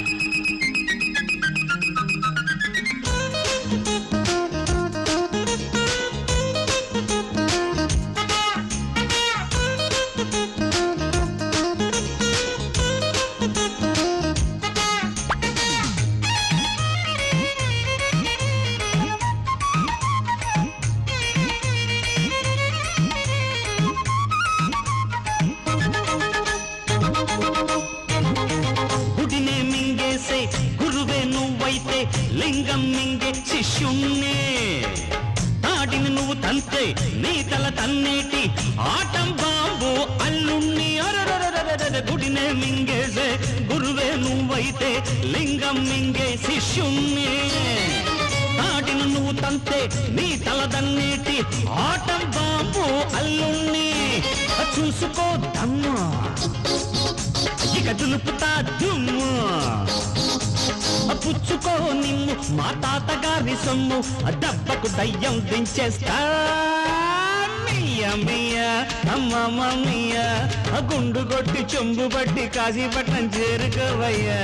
గుడినే మింగేసే గురువే నువ్వైతే లింగం మింగే శిష్యుణ్ణే తాటిని నువ్వు తంతే నీ తల తన్నేటి ఆటం బాంబు అల్లుణ్ణి అరరరరరర గుడినే మింగేసే గురువే నువ్వైతే లింగం మింగే శిష్యుణ్ణి తాటిని నువ్వు తంతే నీ తల దన్నేటి ఆటం బాంబు అల్లుణ్ణి చూసుకో దమ్మా ఇక దులుపుతా దుమ్ము పుచ్చుకో నిన్ను మా తాతగారి సొమ్ము దెబ్బకు దయ్యం దించేస్తా మియ్య మియ్య అమ్మమ్మ మియ్య గుండు కొట్టి చెంబు పట్టి కాశీపట్నం చేరుకోవయ్యా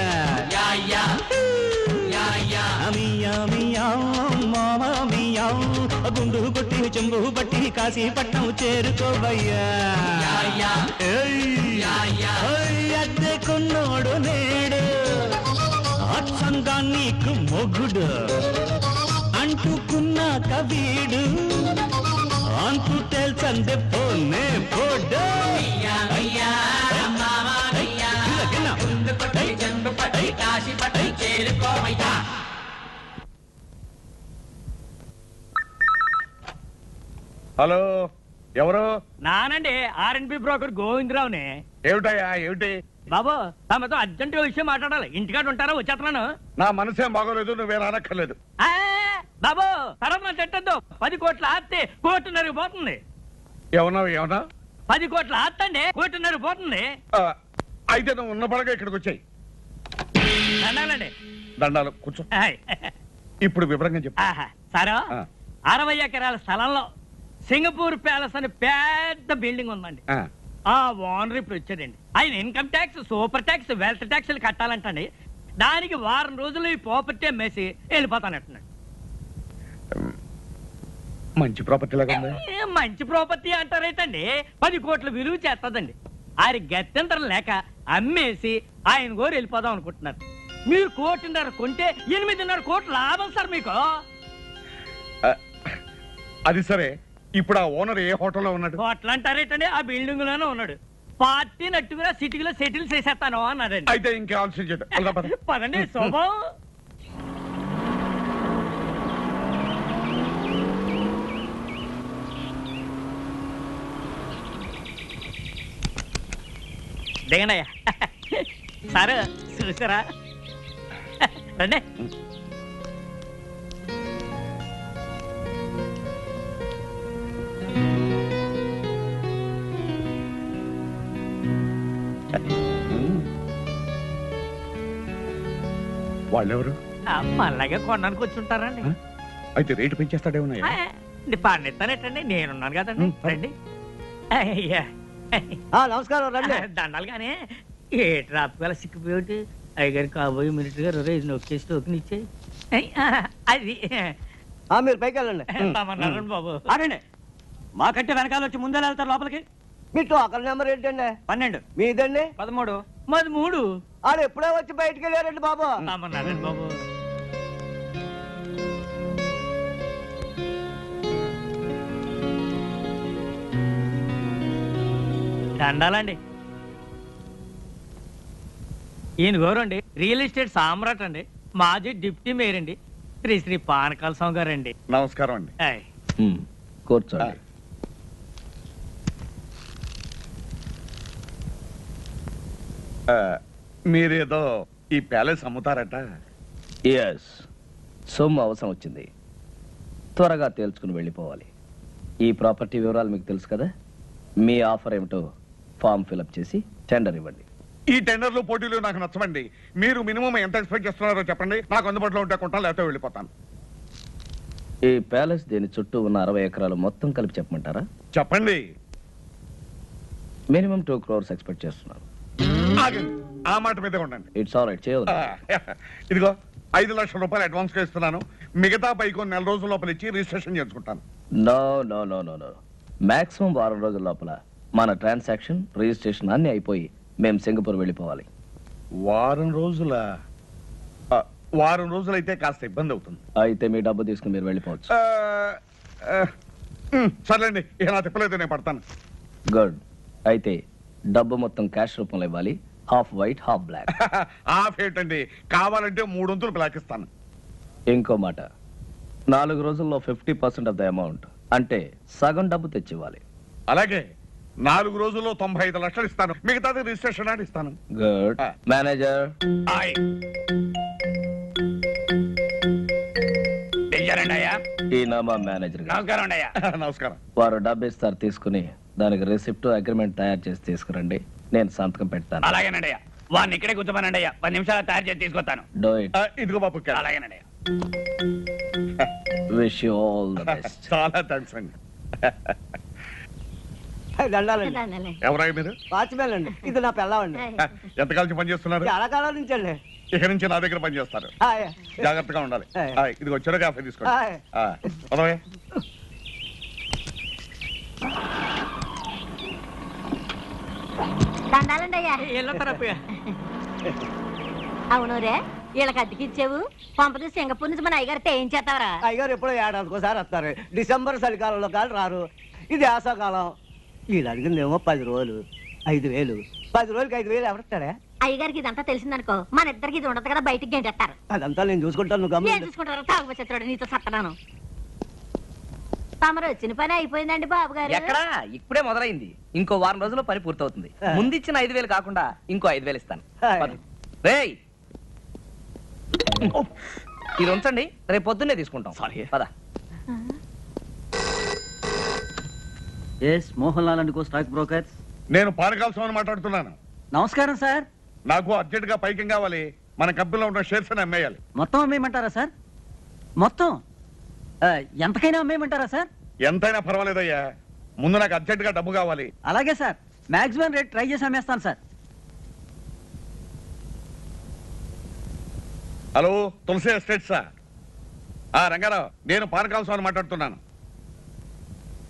మియ్య మియ్య మామ మియ్య గుండు కొట్టి చెంబు పట్టి కాశీపట్నం చేరుకోవయ్యా ఏయ్. ఏయ్, అద్దెకున్నోడు నేడు అచ్చంగా నీకు మొగుడు అంటుకున్నాక వీడు అంతు తెలుసందే పోనే పోడు హలో ఎవరు నానండి ఆర్ఎన్బి బ్రోకర్ గోవిందరావుని ఏమిటయ్యా ఏమిటి బాబు తమతో అర్జెంట్ విషయం మాట్లాడాలి ఇంటికాడ ఉంటారా వచ్చేస్తున్నాను నా మనసేం బాగోలేదు నువ్వే రానక్కర్లేదు ఆ, బాబు తర్వాత నన్ను తిట్టద్దు పది కోట్ల ఆస్తి కోటిన్నర పోతుంది ఏమన్నావు ఏమన్నా పది కోట్ల ఆస్తి అండి కోటిన్నర పోతుంది ఆ, అయితే నువ్వు ఉన్న పడగా ఇక్కడికి వచ్చాయి అన్నానండి దండాలు కూర్చో హాయ్. ఇప్పుడు వివరంగా చెప్పు ఆహా. సారు ఆ. అరవై ఎకరాల స్థలంలో సింగపూర్ ప్యాలెస్ అని పెద్ద బిల్డింగ్ ఉందండి ఆ, ఆ ఓనర్ ఇప్పుడు వచ్చాడండి ఆయన income tax super tax wealth ట్యాక్స్లు కట్టాలంటండి దానికి వారం రోజులు ఈ ప్రాపర్టీ అమ్మేసి వెళ్ళిపోతానంటున్నాడు మంచి ప్రాపర్టీ లాగా ఉంది ఏ మంచి ప్రాపర్టీ అంటారేటండి పది కోట్ల విలువ చేస్తుందండి ఆయన గత్యంతరం లేక అమ్మేసి ఆయన గోరు వెళ్ళిపోదాం అనుకుంటున్నారు మీరు కోటిన్నర కొంటే ఎనిమిదిన్నర కోట్ల లాభం సార్ మీకు ఆ, అది సరే ఇప్పుడు ఆ ఓనర్ ఏ హోటల్లో ఉన్నాడు కోట్లు అంటారేటండి ఆ బిల్డింగ్ లోనే ఉన్నాడు పార్టీ నట్టుగా సిటీలో సెటిల్ చేసేస్తాను అన్నాడండి అయితే ఇంకా ఆలోచించదు వెళ్దాం పద. పదండి శుభం దిగండి అయ్యా సార్ చూసారా రండి వాళ్ళెవరు ఆ, మళ్ళాగే కొనడానికి వచ్చి ఉంటారండి అయితే రేటు పెంచేస్తాడేమన్నా పన్నిస్తానేటండి నేనున్నాను కదండి రండి అయ్యా నమస్కారం రండి దండాలు కానీ ఏ ట్రాప్ గల సిక్కిపోయి అయ్యగారి కాబోయే మినిట్ గారు రేజ్ నొక్కేసి టోకెన్ ఇచ్చే అది మీరు పైకి వెళ్ళండి తమన్నారండి బాబు ఆడండి మాకంటే వెనకాల వచ్చి ముందే వెళ్తారు లోపలికి మీ టోకన్ నెంబర్ ఏంటండి పన్నెండు మీదండి పదమూడు మాది మూడు ఆడు ఎప్పుడో వచ్చి బయటికి వెళ్ళారండి బాబు తమన్నారండి బాబు దండాలండి ఈయన గౌరండి రియల్ ఎస్టేట్ సామ్రాట్ అండి మాజీ డిప్యూటీ మేయర్ అండి శ్రీ శ్రీ పానకాల స్వామి గారండి నమస్కారం అండి ఆయ్. కూర్చోండి ఆ, మీరేదో ఈ ప్యాలెస్ అమ్ముతారట ఎస్ సొమ్ము అవసరం వచ్చింది త్వరగా తేల్చుకుని వెళ్ళిపోవాలి ఈ ప్రాపర్టీ వివరాలు మీకు తెలుసు కదా మీ ఆఫర్ ఏమిటో ఫామ్ ఫిలప్ చేసి టెండర్ ఇవ్వండి ఈ టెండర్లు పోటీలు నాకు నచ్చమండి మీరు మినిమం ఎంత ఎక్స్పెక్ట్ చేస్తున్నారో చెప్పండి నాకు అందుబాటులో ఉంటే కొంటాను లేకపోతే వెళ్ళిపోతాను ఈ ప్యాలెస్ దీని చుట్టూ ఉన్న అరవై ఎకరాలు మొత్తం కలిపి చెప్పమంటారా చెప్పండి మినిమం టూ క్రోర్స్ ఎక్స్పెక్ట్ చేస్తున్నాను ఆగండి ఆ మాట మీద ఉండండి ఇట్స్ ఆల్ రైట్ చేయదు ఆ, ఇదిగో ఐదు లక్షల రూపాయలు అడ్వాన్స్ గా ఇస్తున్నాను మిగతా పైకి నెల రోజుల లోపల ఇచ్చి రిజిస్ట్రేషన్ చేసుకుంటాను no no no no no maximum వారం రోజుల లోపల మన ట్రాన్సాక్షన్ రిజిస్ట్రేషన్ అన్ని అయిపోయి మేము సింగపూర్ వెళ్ళిపోవాలి వారం రోజుల ఆ, వారం రోజులైతే కాస్త ఇబ్బంది అవుతుంది అయితే మీ డబ్బు తీసుకుని మీరు వెళ్ళిపోవచ్చు ఆ, ఆ, ఉమ్, సర్లేండి ఇక నా తిప్పలేదు నేను పడతాను గుడ్ అయితే డబ్బు మొత్తం క్యాష్ రూపంలో ఇవ్వాలి half white half black half ఏంటండి కావాలంటే మూడొంతులు బ్లాక్ ఇస్తాను ఇంకో మాట నాలుగు రోజుల్లో fifty percent of the amount అంటే సగం డబ్బు తెచ్చివ్వాలి అలాగే నాలుగు రోజుల్లో తొంభై ఐదు లక్షలు ఇస్తాను మిగతాది రిజిస్ట్రేషన్ అని ఇస్తాను గుడ్ మేనేజర్ ఈయన మా మేనేజర్ గారు. నమస్కారం అయ్యా నమస్కారం వారు డబ్బు ఇస్తారు తీసుకుని దానికి రిసిప్ట్ అగ్రిమెంట్ తయారు చేసి తీసుకురండి నేను సంతకం పెడతాను అలాగేనండి అయ్యా వాడిని ఇక్కడే కూర్చోమనండి అయ్యా పది నిమిషాలు తయారు చేసి తీసుకొస్తాను డో ఇట్ ఇదిగో బాబు అలాగేనండి అయ్యా wish you all the best చాలా థ్యాంక్స్ అండి దండాలండి ఎవరై మీరు వాచ్మెన్ అండి ఇది నా పిల్లవండి ఎంత కాలం పని చేస్తున్నారు చాలా కాలం నుంచి అండి ఇక నుంచి నా దగ్గర పని చేస్తారు హాయ్. జాగ్రత్తగా ఉండాలి ఆయ్. ఆయ్, ఇదిగో చెడు కాఫీ తీసుకోండి ఆయ్. ఆ, పదవే. దండాలండి అయ్యా అవును రే వీళ్ళకి అద్దెకిచ్చావు పంపది సింగపూర్ నుంచి మన అయ్యగారితో ఏం చేస్తావరా అయ్యారు ఎప్పుడో ఏడాదికోసారి వస్తారు డిసెంబర్ చలికాలంలో కాదు రారు ఇది ఆశాకాలం వీళ్ళు అడిగిందేమో పది రోజులు ఐదు వేలు పది రోజులకి ఐదు వేలు ఎవరిస్తాడే అయ్యగారికి ఇదంతా తెలిసిందనుకో మన ఇద్దరికి ఇది ఉండదు కదా బయటికి గెంటేస్తారు అదంతా నేను చూసుకుంటాను నువ్వు ఏం గమ్మున చూసుకుంటారు తాగుబోతున్నాడు నీతో సత్తనాను తమరు వచ్చిన పని అయిపోయిందండి బాబు గారు ఎక్కడా ఇప్పుడే మొదలైంది ఇంకో వారం రోజుల్లో పని పూర్తవుతుంది ముందు ఇచ్చిన ఐదు వేలు కాకుండా ఇంకో ఐదు వేలు ఇస్తాను పద. రేయ్ ఇది ఉంచండి రేపు పొద్దున్నే తీసుకుంటాం సారీ పద yes Mohan Lal and co stock brokers నేను పానకాల స్వామిని మాట్లాడుతున్నాను నమస్కారం సార్ నాకు అర్జెంట్ గా పైకి కావాలి మన కంపెనీలో ఉన్న షేర్స్ అని అమ్మేయాలి మొత్తం అమ్మేయమంటారా సార్ మొత్తం ఆ, ఎంతకైనా అమ్మేయమంటారా సార్ ఎంతైనా పర్వాలేదయ్యా ముందు నాకు అర్జెంట్ గా డబ్బు కావాలి అలాగే సార్ మాక్సిమం రేట్ ట్రై చేసి అమ్మేస్తాను సార్ హలో తులసి ఎస్టేట్సా ఆ రంగారావు నేను పానకాల స్వామిని మాట్లాడుతున్నాను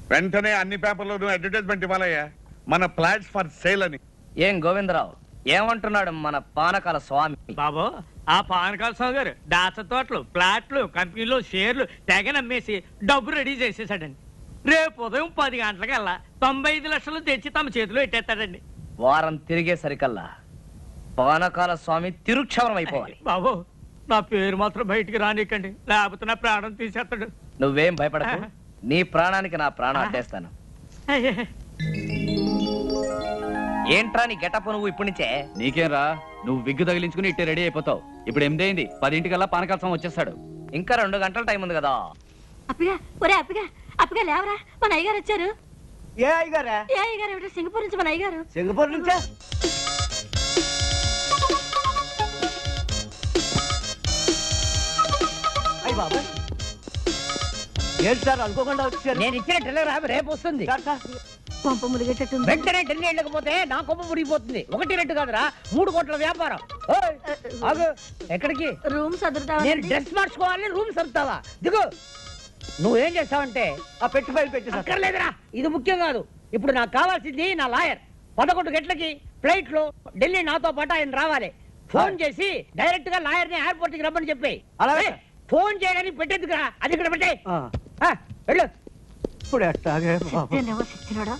వెంటనే అన్ని పేపర్లోనూ అడ్వర్టైజ్మెంట్ ఇవ్వాలయ్యా మన ఫ్లాట్స్ ఫర్ సేల్ అని ఏం గోవిందరావు ఏమంటున్నాడు మన పానకాల స్వామి బాబు ఆ పానకాల స్వామి గారు దాచ తోటలు ప్లాట్లు కంపెనీలు షేర్లు తెగ నమ్మేసి డబ్బు రెడీ చేసేసాడండి రేపు ఉదయం పది గంటలకల్లా తొంభై ఐదు లక్షలు తెచ్చి తమ చేతిలో పెట్టేస్తాడండి వారం తిరిగేసరికల్లా పానకాల స్వామి తిరుక్షవరం అయిపోవాలి బాబు నా పేరు మాత్రం బయటికి రానికండి లేకపోతే నా ప్రాణం తీసేస్తాడు నువ్వేం భయపడకు నీ ప్రాణానికి నా ప్రాణం అడ్డేస్తాను ఏంట్రా నీ గెటప్ నువ్వు ఇప్పటి నుంచే నీకేం రా నువ్వు విగ్గు తగిలించుకుని ఇట్టే రెడీ అయిపోతావు ఇప్పుడు ఎనిమిది అయింది పదింటికల్లా పానకాల స్వామి వచ్చేస్తాడు ఇంకా రెండు గంటల టైం ఉంది కదా అప్పగా ఒరే అప్పగా అప్పగా లేవరా మన అయ్యగారు వచ్చారు ఏ అయ్యగారా ఏ అయ్యగారు ఏమిటో సింగపూర్ నుంచి మన అయ్యగారు సింగపూర్ నుంచా అయ్యి బాబా ఏంటి సార్ అనుకోకుండా వచ్చారు నేను ఇచ్చిన టెలిగ్రామ్ రేపు వస్తుంది పంప ములిగేటట్టు వెంటనే ఢిల్లీ వెళ్ళకపోతే నా కొమ్మ మురిగిపోతుంది ఒకటి రెండు కాదురా మూడు కోట్ల వ్యాపారం ఓయ్, ఆగు ఎక్కడికి రూమ్ సదురుతావా నేను డ్రెస్ మార్చుకోవాలని రూమ్ సర్దుతావా దిగు నువ్వేం చేస్తావంటే ఆ పెట్టి ఫైల్ పెట్టి అక్కర్లేదురా ఇది ముఖ్యం కాదు ఇప్పుడు నాకు కావాల్సింది నా లాయర్ పదకొండు గంటలకి ఫ్లైట్ లో ఢిల్లీ నాతో పాటు ఆయన రావాలి ఫోన్ చేసి డైరెక్ట్ గా లాయర్ ని ఎయిర్పోర్ట్ కి రమ్మని చెప్పి అలాగే. ఏయ్, ఫోన్ చేయడానికి పెట్టేందుకురా అది ఇక్కడ పెట్టే వెళ్ళు ఇప్పుడు ఎట్టాగే బాబు నేనేమో సచ్చినాడా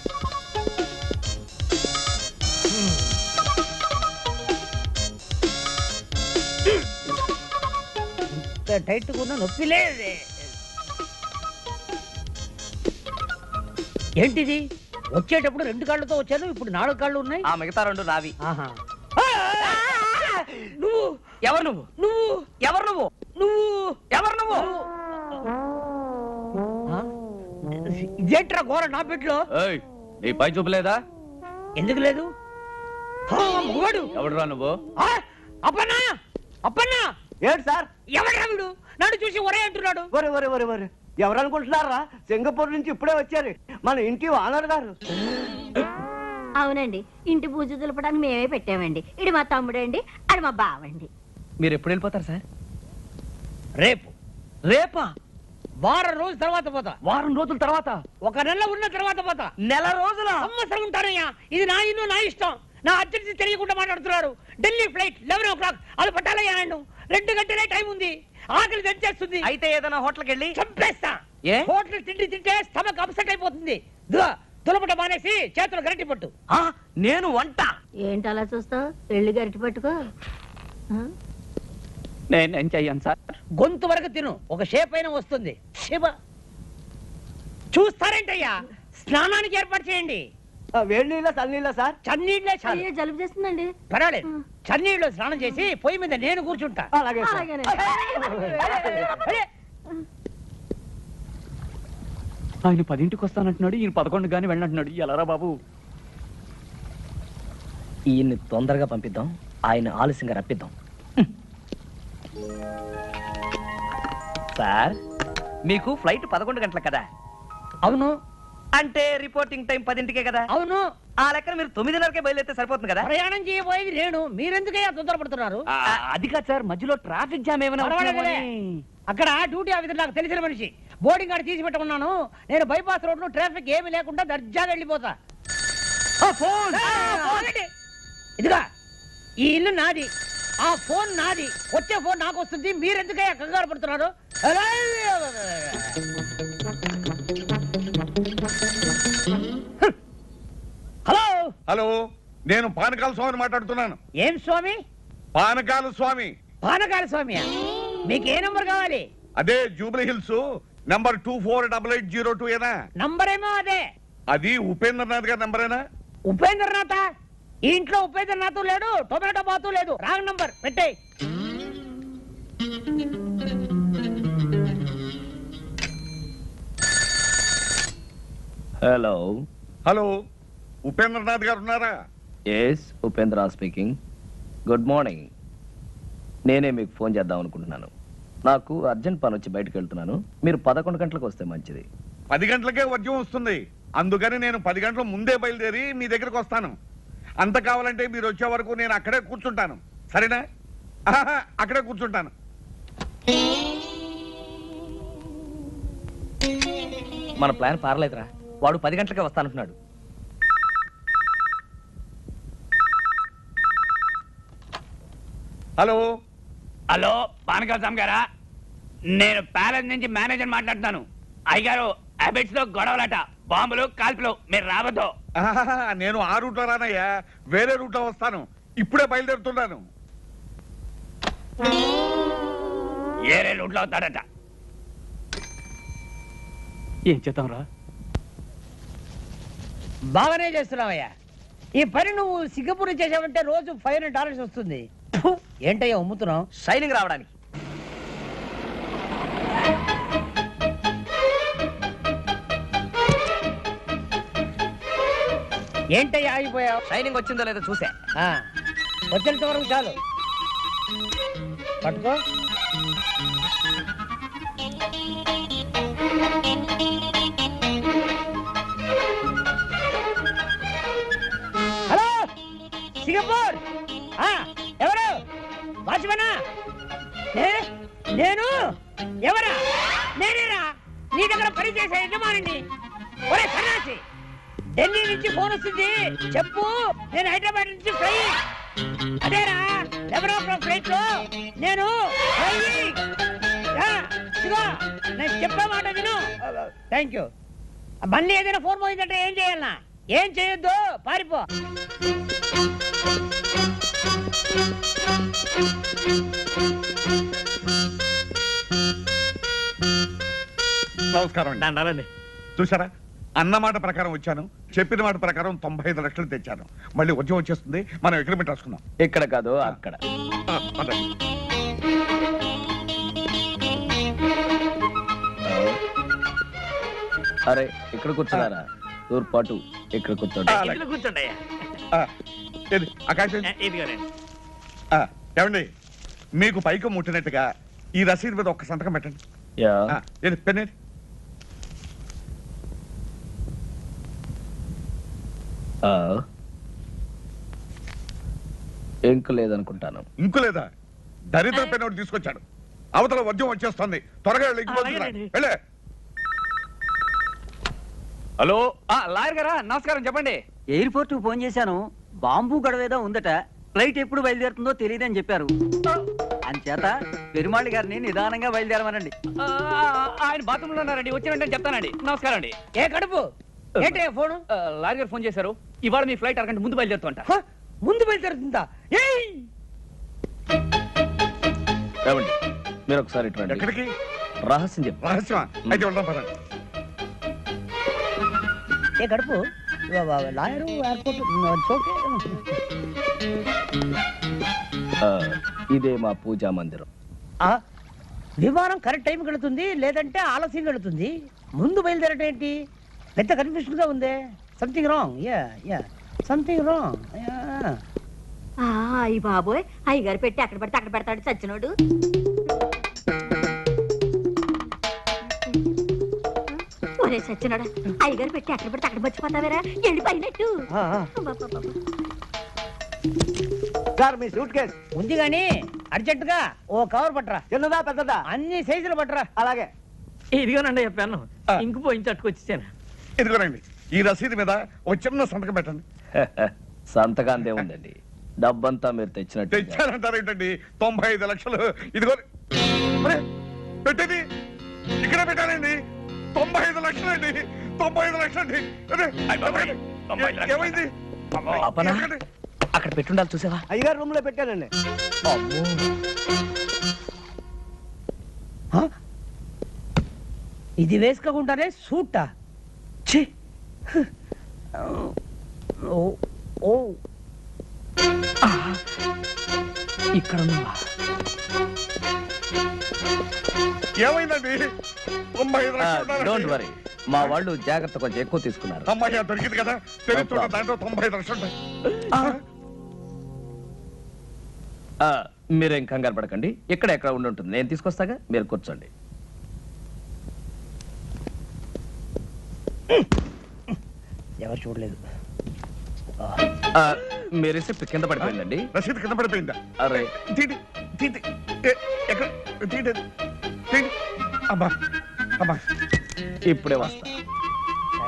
టైట్ ఉన్న నొప్పి లేదే ఏంటిది వచ్చేటప్పుడు రెండు కాళ్ళతో వచ్చాను ఇప్పుడు నాలుగు కాళ్ళు ఉన్నాయి ఆ మిగతా రెండు నావి ఆహా నువ్వు ఎవరు నువ్వు నువ్వు ఎవరు నువ్వు నువ్వు ఎవరు నువ్వు ఇదేంట్రా ఘోర నా పెట్లో ఏయ్ నీ పై చూపలేదా ఎందుకు లేదు ఆ, మగవాడు ఎవడురా నువ్వు ఆ, అప్పన్నా అప్పన్నా ఏంటి సార్ ఎవడ్రా వీడు నన్ను చూసి ఒరే అంటున్నాడు ఒరే ఒరే ఒరే ఒరే ఎవరు అనుకుంటున్నారా సింగపూర్ నుంచి ఇప్పుడే వచ్చారు మన ఇంటి ఓనర్ గారు అవునండి ఇంటి పూజ దులపడానికి మేమే పెట్టామండి ఇది మా తమ్ముడండి అది మా బావండి మీరు ఎప్పుడు వెళ్ళిపోతారు సార్ రేపు రేపా వారం రోజుల తర్వాత పోతా వారం రోజుల తర్వాత ఒక నెల ఉన్న తర్వాత పోతా నెల రోజుల సంవత్సరం ఉంటానయ్యా ఇది నా ఇల్లు నా ఇష్టం నా అర్జెన్సీ తెలియకుండా మాట్లాడుతున్నారు Delhi flight eleven o'clock అది పట్టాలయ్యా నన్ను రెండు గంటలే టైం ఉంది ఆకలి తెచ్చేస్తుంది అయితే ఏదైనా హోటల్కి వెళ్ళి చంపేస్తా ఏ? హోటల్ తిండి తింటే స్టమక్ అప్సెట్ అయిపోతుంది దువ్వ, దులపట మానేసి చేతులు గరటి పట్టు ఆ, నేను వంట ఏంటి అలా చూస్తావు వెళ్ళి గరిటి పట్టుకో ఆ? నేనేం చెయ్యను సార్ గొంతు వరకు తిను ఒక షేప్ అయినా వస్తుంది శివ చూస్తారేంటయ్యా స్నానానికి ఏర్పాటు చేయండి ఆ, వేడి నీళ్ళ చల్లనీళ్ళ సార్ చన్నీళ్ళే చాలు అయ్యో జలుబు చేస్తుందండి పర్వాలేదు చన్నీళ్ళు స్నానం చేసి పొయ్యి మీద నేను కూర్చుంటా అలాగే సార్ అలాగేనండి. ఆయన పదింటికి వస్తానంటున్నాడు ఈయన పదకొండు కానీ వెళ్ళంటున్నాడు ఎలారా బాబు ఈయన్ని తొందరగా పంపిద్దాం ఆయన ఆలస్యంగా రప్పిద్దాం సార్ మీకు ఫ్లైట్ పదకొండు గంటల కదా అవును అంటే రిపోర్టింగ్ టైం పదింటికే కదా అవును ఆ లెక్కన మీరు తొమ్మిదిన్నరకే బయలుదేరితే సరిపోతుంది కదా ప్రయాణం చేయబోయేది నేను మీరెందుకయ్యా తొందరపడుతున్నారు ఆ, అది కాదు సార్ మధ్యలో ట్రాఫిక్ జామ్ ఏమైనా పర్వాలేదులే. అవుతుందేమో అని. అక్కడ డ్యూటీ ఆఫీసర్ నాకు తెలిసిన మనిషి బోర్డింగ్ కార్డు తీసి పెట్టమన్నాను నేను బైపాస్ రోడ్ లో ట్రాఫిక్ ఏమీ లేకుండా దర్జాగా వెళ్ళిపోతా ఆ, ఫోన్ ఆ, ఫోన్ ఏంటి? ఇదిగా ఈ ఇల్లు నాది ఆ ఫోన్ నాది వచ్చే ఫోన్ నాకు వస్తుంది మీరెందుకయ్యా కంగారు పడుతున్నారు హలో హలో నేను పానకాల స్వామిని మాట్లాడుతున్నాను ఏం స్వామి పానకాల స్వామి పానకాల స్వామి మీకు ఏ నంబర్ కావాలి అదే Jubilee Hills number two four double eight zero two ఏనా నంబర్ ఏమో అదే అది ఉపేంద్రనాథ్ గారి నంబరేనా ఉపేంద్రనాథ ఈ ఇంట్లో ఉపేంద్రనాథ్ లేడు టొమాటో బాతు లేదు రాంగ్ నంబర్ పెట్టేయ్ హలో హలో ఉపేంద్రనాథ్ గారు ఉన్నారా yes Upendra speaking good morning నేనే మీకు ఫోన్ చేద్దాం అనుకుంటున్నాను నాకు అర్జెంట్ పని వచ్చి బయటకు వెళ్తున్నాను మీరు పదకొండు గంటలకు వస్తే మంచిది పది గంటలకే వర్జం వస్తుంది అందుకని నేను పది గంటల ముందే బయలుదేరి మీ దగ్గరకు వస్తాను అంత కావాలంటే మీరు వచ్చే వరకు నేను అక్కడే కూర్చుంటాను సరేనా ఆహా, అక్కడే కూర్చుంటాను మన ప్లాన్ పారలేదురా వాడు పది గంటలకే వస్తానంటున్నాడు హలో హలో పానకాల గారా నేను ప్యాలెస్ నుంచి మేనేజర్ మాట్లాడుతాను అయ్యగారు హ్యాబిట్స్ లో గొడవలట బాంబులు కాల్పులు మీరు రావద్దు ఆహాహా, నేను ఆ రూట్లో రానయ్యా వేరే రూట్లో వస్తాను ఇప్పుడే బయలుదేరుతున్నాను ఏరే రూట్లో అవుతాడట ఏం చేద్దాం రా బాగానే చేస్తున్నావయ్యా ఈ పని నువ్వు సింగపూర్ చేసావంటే రోజు ఫైవ్ హండ్రెడ్ డాలర్స్ వస్తుంది ఫు, ఏంటయ్యా అమ్ముతున్నావు షైనింగ్ రావడానికి ఏంటయ్యా ఆగిపోయావు షైనింగ్ వచ్చిందో లేదో చూసా వచ్చేంత వరకు చాలు పట్టుకో హలో సింగపూర్ ఆ, ఎవరు వాచ్మనా నే- నేను ఎవరా నేనేరా నీ దగ్గర పని చేసే యజమానిని ఒరే సన్నాసి ఢిల్లీ నుంచి ఫోన్ వస్తుంది చెప్పు నేను హైదరాబాద్ నుంచి ఫ్లై అదేరా లెవెన్ ఓ క్లాక్ ఫ్లైట్ లో నేను flying. ఆ, ఇదిగో నేను చెప్పే మాట విను థ్యాంక్ యూ మళ్ళీ ఏదైనా ఫోన్ పోయిందంటే ఏం చేయాలన్నా ఏం చేయొద్దు పారిపో నమస్కారం అండి చూసారా అన్న మాట ప్రకారం వచ్చాను చెప్పిన మాట ప్రకారం తొంభై ఐదు లక్షలు తెచ్చాను మళ్ళీ ఉద్యోగం వచ్చేస్తుంది మనం అగ్రిమెంట్ రాసుకుందాం ఇక్కడ కాదు అక్కడ ఆ, పదండి. అరే ఇక్కడ కూర్చున్నారా తూర్పాటు ఇక్కడ కూర్చోండి ఇందులో కూర్చోండి అయ్యా ఆ, ఏది, ఆ కాగితం ఏది? ఇదిగోనండి ఆ, ఏమండి మీకు పైకి ముట్టినట్టుగా ఈ రసీదు మీద ఒక్క సంతకం పెట్టండి యా ఆ, ఏది పెన్ ఏది? ఆ. ఇంక లేదనుకుంటాను ఇంకు లేదా దరిద్ర పెన్ ఒకటి తీసుకొచ్చాడు అవతల వద్యం వచ్చేస్తుంది త్వరగా వెళ్ళి ఇంటికి వద్దురా. అలాగేనండి. వెళ్ళే హలో లాయర్ గారా నమస్కారం చెప్పండి ఎయిర్పోర్ట్ ఫోన్ చేశాను బాంబు గడవేదో ఉందట ఫ్లైట్ ఎప్పుడు బయలుదేరుతుందో తెలియదని చెప్పారు అంచేత పెరుమాళి గారిని నిదానంగా బయలుదేరమనండి ఆ, ఆయన బాత్రూమ్ లో ఉన్నారండి వచ్చిన వెంటనే చెప్తానండి నమస్కారం అండి ఏ కడుపు ఏంటి ఫోన్ లాయర్ గారు ఫోన్ చేశారు ఇవాళ మీ ఫ్లైట్ అరగంట ముందు బయలుదేరుతుంట ముందు బయలుదేరుతుందా ఏయ్ ఏమండి మీరు ఒకసారి ఇటు రండి. ఎక్కడికి రహస్యం చెప్పు రహస్యమా అయితే వెళ్దాం పదండి ఏ కడుపు లాయరు ఎయిర్పోర్ట్ ఓకే ఆ, ఇదే మా పూజా మందిరం ఆ, విమానం కరెక్ట్ టైం వెళుతుంది లేదంటే ఆలస్యం వెళుతుంది ముందు బయలుదేరటం ఏంటి పెద్ద కన్ఫ్యూషన్ గా ఉందే something wrong yeah yeah something wrong అయ్యి బాబోయ్ అయ్యగారు పెట్టి అక్కడ పెడితే అక్కడ పెడతాడు చచ్చినోడు ఒరే చచ్చినోడా అయ్యగారు పెట్టి అక్కడ పెడితే అక్కడ మర్చిపోతావేరా వెళ్ళిపోయినట్టు సార్ మీ సూట్ కేస్ ఉంది కానీ అర్జెంట్ గా ఓ కవర్ పట్టరా చిన్నదా పెద్దదా అన్ని సైజులు పట్టరా అలాగే ఇదిగోనండి చెప్పాను ఇంకు పోయించి తట్టుకొచ్చేసాను ఇదిగోనండి ఈ రసీదు మీద ఒక చిన్న సంతకం పెట్టండి సంతకాంతే ఉందండి డబ్బంతా మీరు తెచ్చినట్టు తెచ్చారంటారేంటండి తొంభై ఐదు లక్షలు ఇదిగో అరే, పెట్టేది ఇక్కడ పెట్టానండి తొంభై ఐదు లక్షలు అండి తొంభై ఐదు లక్షలు అండి అరే, ఏ- ఏమైంది అపనా? ఎక్కడండి? అక్కడ పెట్టుండాలి చూసావా అయ్యగారు రూమ్ లో పెట్టానండి ఇది వేసుకోకుండానే సూటా ఛీ ఓ ఓ ఇక్కడ ఉన్నావా ఏమైందండి తొంభై ఐదు లక్షలు డోంట్ ఉన్నారండి. వరీ మా వాళ్ళు జాగ్రత్త కొంచెం ఎక్కువ తీసుకున్నారు అమ్మాయి దొరికింది కదా తెలుస్తున్న దాంట్లో తొంభై ఐదు లక్షలు ఉంటాయి ఆ, మీరేం కంగారు పడకండి ఇక్కడ ఎక్కడ ఉండి ఉంటుంది నేను తీసుకొస్తాగా మీరు కూర్చోండి ఎవరు చూడలేదు ఆ, మీ రిసిప్ట్ కింద పడిపోయిందండి రసీదు కింద పడిపోయిందా అరే తీటి తీటి ఏ, ఎక్కడ తీటి తీటి అమ్మా అమ్మా ఇప్పుడే వస్తా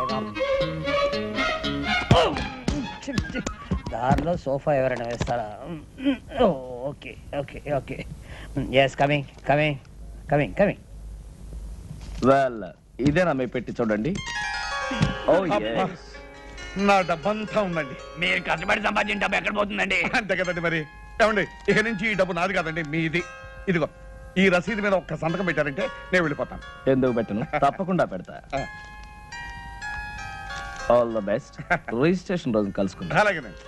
దారిలో సోఫా ఎవరైనా వేస్తారా okay okay okay yes coming coming coming coming well ఇదేనా మీ పెట్టి చూడండి ఓ అబ్బా. నా డబ్బంతా ఉందండి మీరు కష్టపడి సంపాదించిన డబ్బు ఎక్కడ పోతుందండి అంతే కదండి మరి ఏమండి ఇక నుంచి ఈ డబ్బు నాది కాదండి మీది ఇదిగో ఈ రసీదు మీద ఒక్క సంతకం పెట్టారంటే నేను వెళ్ళిపోతాను ఎందుకు పెట్టను తప్పకుండా పెడతా ఆల్ ద బెస్ట్ రిజిస్ట్రేషన్ రోజు కలుసుకుందాం అలాగేనండి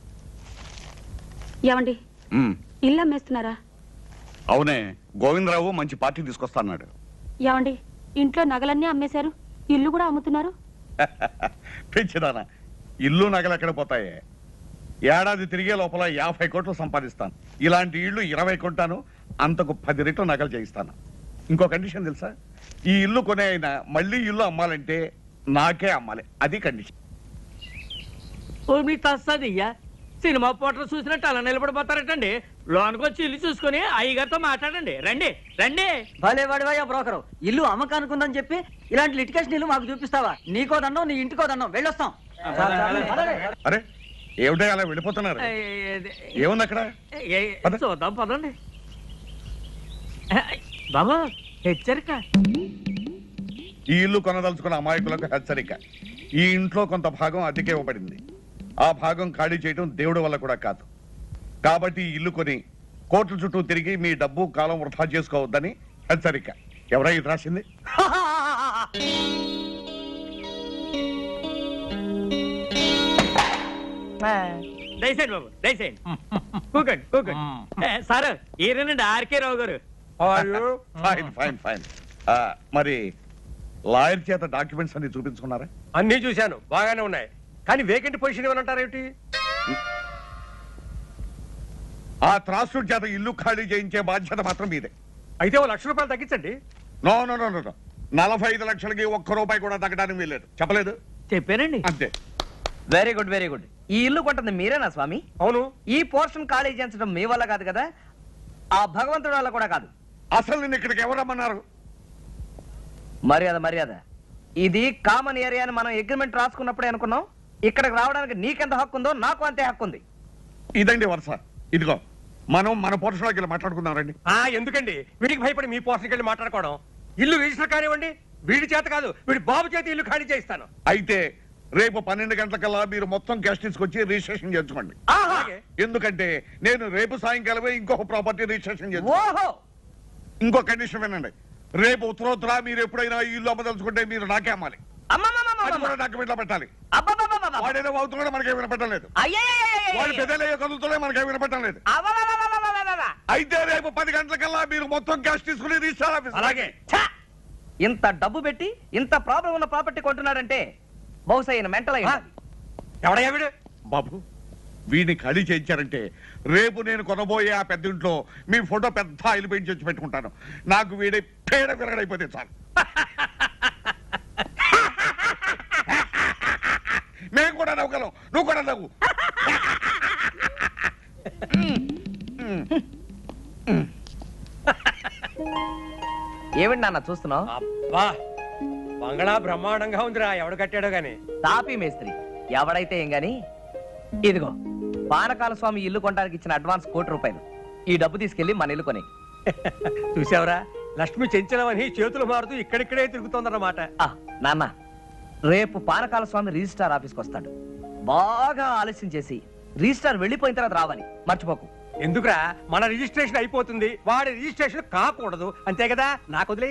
ఏమండి ఇల్లు అమ్మేస్తున్నారా అవునే గోవిందరావు మంచి పార్టీ తీసుకొస్తాన్నాడు ఏమండి ఇంట్లో నగలన్నీ అమ్మేశారు ఇల్లు కూడా అమ్ముతున్నారు పిచ్చిదానా ఇల్లు నగలు ఎక్కడ పోతాయి ఏడాది తిరిగే లోపల యాభై కోట్లు సంపాదిస్తాను ఇలాంటి ఇళ్ళు ఇరవై కొంటాను అంతకు పది రెట్లు నగలు చేయిస్తాను ఇంకో కండిషన్ తెలుసా ఈ ఇల్లు కొనే అయినా మళ్ళీ ఇల్లు అమ్మాలంటే నాకే అమ్మాలి అది కండిషన్ ఓ మీ తస్తదియ్యా సినిమా పోటర్ చూసినట్టు అలా నిలబడిపోతారటండి లోనికి వచ్చి ఇల్లు చూసుకొని అయ్యగారితో మాట్లాడండి రండి రండి భలే వాడివయ్యా బ్రోకరు ఇల్లు అమ్మకానికి ఉందని చెప్పి ఇలాంటి లిటికేషన్ ఇల్లు మాకు చూపిస్తావా నీకో దండం నీ ఇంటికో దండం వెళ్ళొస్తాం అరే ఏమిటో అలా వెళ్ళిపోతున్నారు ఏముంది అక్కడ ఏ- ఏ- చూద్దాం పదండి బాబా హెచ్చరిక ఈ ఇల్లు కొనదలుచుకున్న అమాయకులకు హెచ్చరిక ఈ ఇంట్లో కొంత భాగం అద్దెకే ఇవ్వబడింది ఆ భాగం ఖాళీ చేయడం దేవుడి వల్ల కూడా కాదు కాబట్టి ఈ ఇల్లు కొని కోట్ల చుట్టూ తిరిగి మీ డబ్బు కాలం వృధా చేసుకోవద్దని హెచ్చరిక ఎవరై ఇది రాసింది దయచేయండి బాబు దయచేయండి కూకండి కూకండి సార్ ఈయనండి ఆర్కే రావు గారు ఫైన్ ఫైన్ ఫైన్ మరి లాయర్ చేత డాక్యుమెంట్స్ అన్ని చూపించుకున్నారా అన్నీ చూశాను బాగానే ఉన్నాయి కానీ వేకెంట్ పొజిషన్ ఏమనంటారేమిటి ఆ త్రాసుడి చేత ఇల్లు ఖాళీ చేయించే బాధ్యత మాత్రం మీదే అయితే ఓ లక్ష రూపాయలు తగ్గించండి నో నో నో నో నలభై ఐదు లక్షలకి ఒక్క రూపాయి కూడా తగ్గడానికి వీల్లేదు చెప్పలేదు చెప్పానండి అంతే వెరీ గుడ్ వెరీ గుడ్ ఈ ఇల్లు కొంటుంది మీరేనా స్వామి అవును ఈ పోర్షన్ ఖాళీ చేయించడం మీ వల్ల కాదు కదా ఆ భగవంతుడి వల్ల కూడా కాదు అసలు నిన్ను ఇక్కడికి ఎవరు రమ్మన్నారు మర్యాద మర్యాద ఇది కామన్ ఏరియా అని మనం అగ్రిమెంట్ రాసుకున్నప్పుడే అనుకున్నాం ఇక్కడికి రావడానికి నీకెంత హక్కు ఉందో నాకు అంతే హక్కు ఉంది ఇదండి వరుస ఇదిగో మనం మన పోర్షన్లోకి వెళ్ళి మాట్లాడుకుందాం రండి ఆ ఎందుకండి వీడికి భయపడి మీ పోర్షన్కి వెళ్ళి మాట్లాడుకోవడం ఇల్లు రిజిస్టర్ కానివ్వండి వీడి చేత కాదు వీడి బాబు చేత ఇల్లు ఖాళీ చేయిస్తాను అయితే రేపు పన్నెండు గంటలకల్లా మీరు మొత్తం క్యాష్ తీసుకొచ్చి రిజిస్ట్రేషన్ చేసుకోండి అలాగే. ఎందుకంటే నేను రేపు సాయంకాలమే ఇంకొక ప్రాపర్టీ రిజిస్ట్రేషన్ చేస్తాను ఓహో ఇంకో కండిషన్ వినండి రేపు ఉత్తరోత్తర మీరు ఎప్పుడైనా ఈ ఇల్లు అమ్మదలుచుకుంటే మీరు నాకే అమ్మాలి అది కూడా డాక్యుమెంట్ లో పెట్టాలి వాడేదో అవుతున్నాడో మనకి వినపడటం లేదు వాడు పెద్దలయ్యో కదులుతుండే మనకి వినపడటం లేదు అయితే రేపు పది గంటలకల్లా మీరు మొత్తం క్యాష్ తీసుకుని రిజిస్టర్ ఆఫీస్ అలాగే ఇంత డబ్బు పెట్టి ఇంత ప్రాబ్లం ఉన్న ప్రాపర్టీ కొంటున్నాడంటే బహుశా ఈయన మెంటల్ అయ్యి ఉండాలి. ఎవడయ్యా వీడు బాబు వీడిని ఖాళీ చేయించారంటే రేపు నేను కొనబోయే ఆ పెద్ద ఇంట్లో మీ ఫోటో పెద్ద ఆయిల్ పెయింట్ చేసి పెట్టుకుంటాను నాకు వీడి పేడ విరగడైపోతే చాలు మేము కూడా నవ్వుగలం నువ్వు కూడా నవ్వు ఏమిటి నాన్న చూస్తున్నావు అబ్బా బంగళా బ్రహ్మాండంగా ఉందిరా ఎవడు కట్టాడో గాని తాపీ మేస్త్రి ఎవడైతే ఏం గాని ఇదిగో పానకాల స్వామి ఇల్లు కొనడానికి ఇచ్చిన అడ్వాన్స్ కోటి రూపాయలు ఈ డబ్బు తీసుకెళ్లి మన ఇల్లు కొని చూసావరా లక్ష్మి చెంచలమని చేతులు మారుతూ ఇక్కడిక్కడే తిరుగుతోందన్నమాట నాన్న రేపు పానకాల స్వామి రిజిస్ట్రార్ ఆఫీస్కి వస్తాడు బాగా ఆలస్యం చేసి రిజిస్ట్రార్ వెళ్ళిపోయిన తర్వాత రావాలి మర్చిపోకు ఎందుకురా మన రిజిస్ట్రేషన్ అయిపోతుంది వాడి రిజిస్ట్రేషన్ కాకూడదు అంతే కదా నాకు వదిలే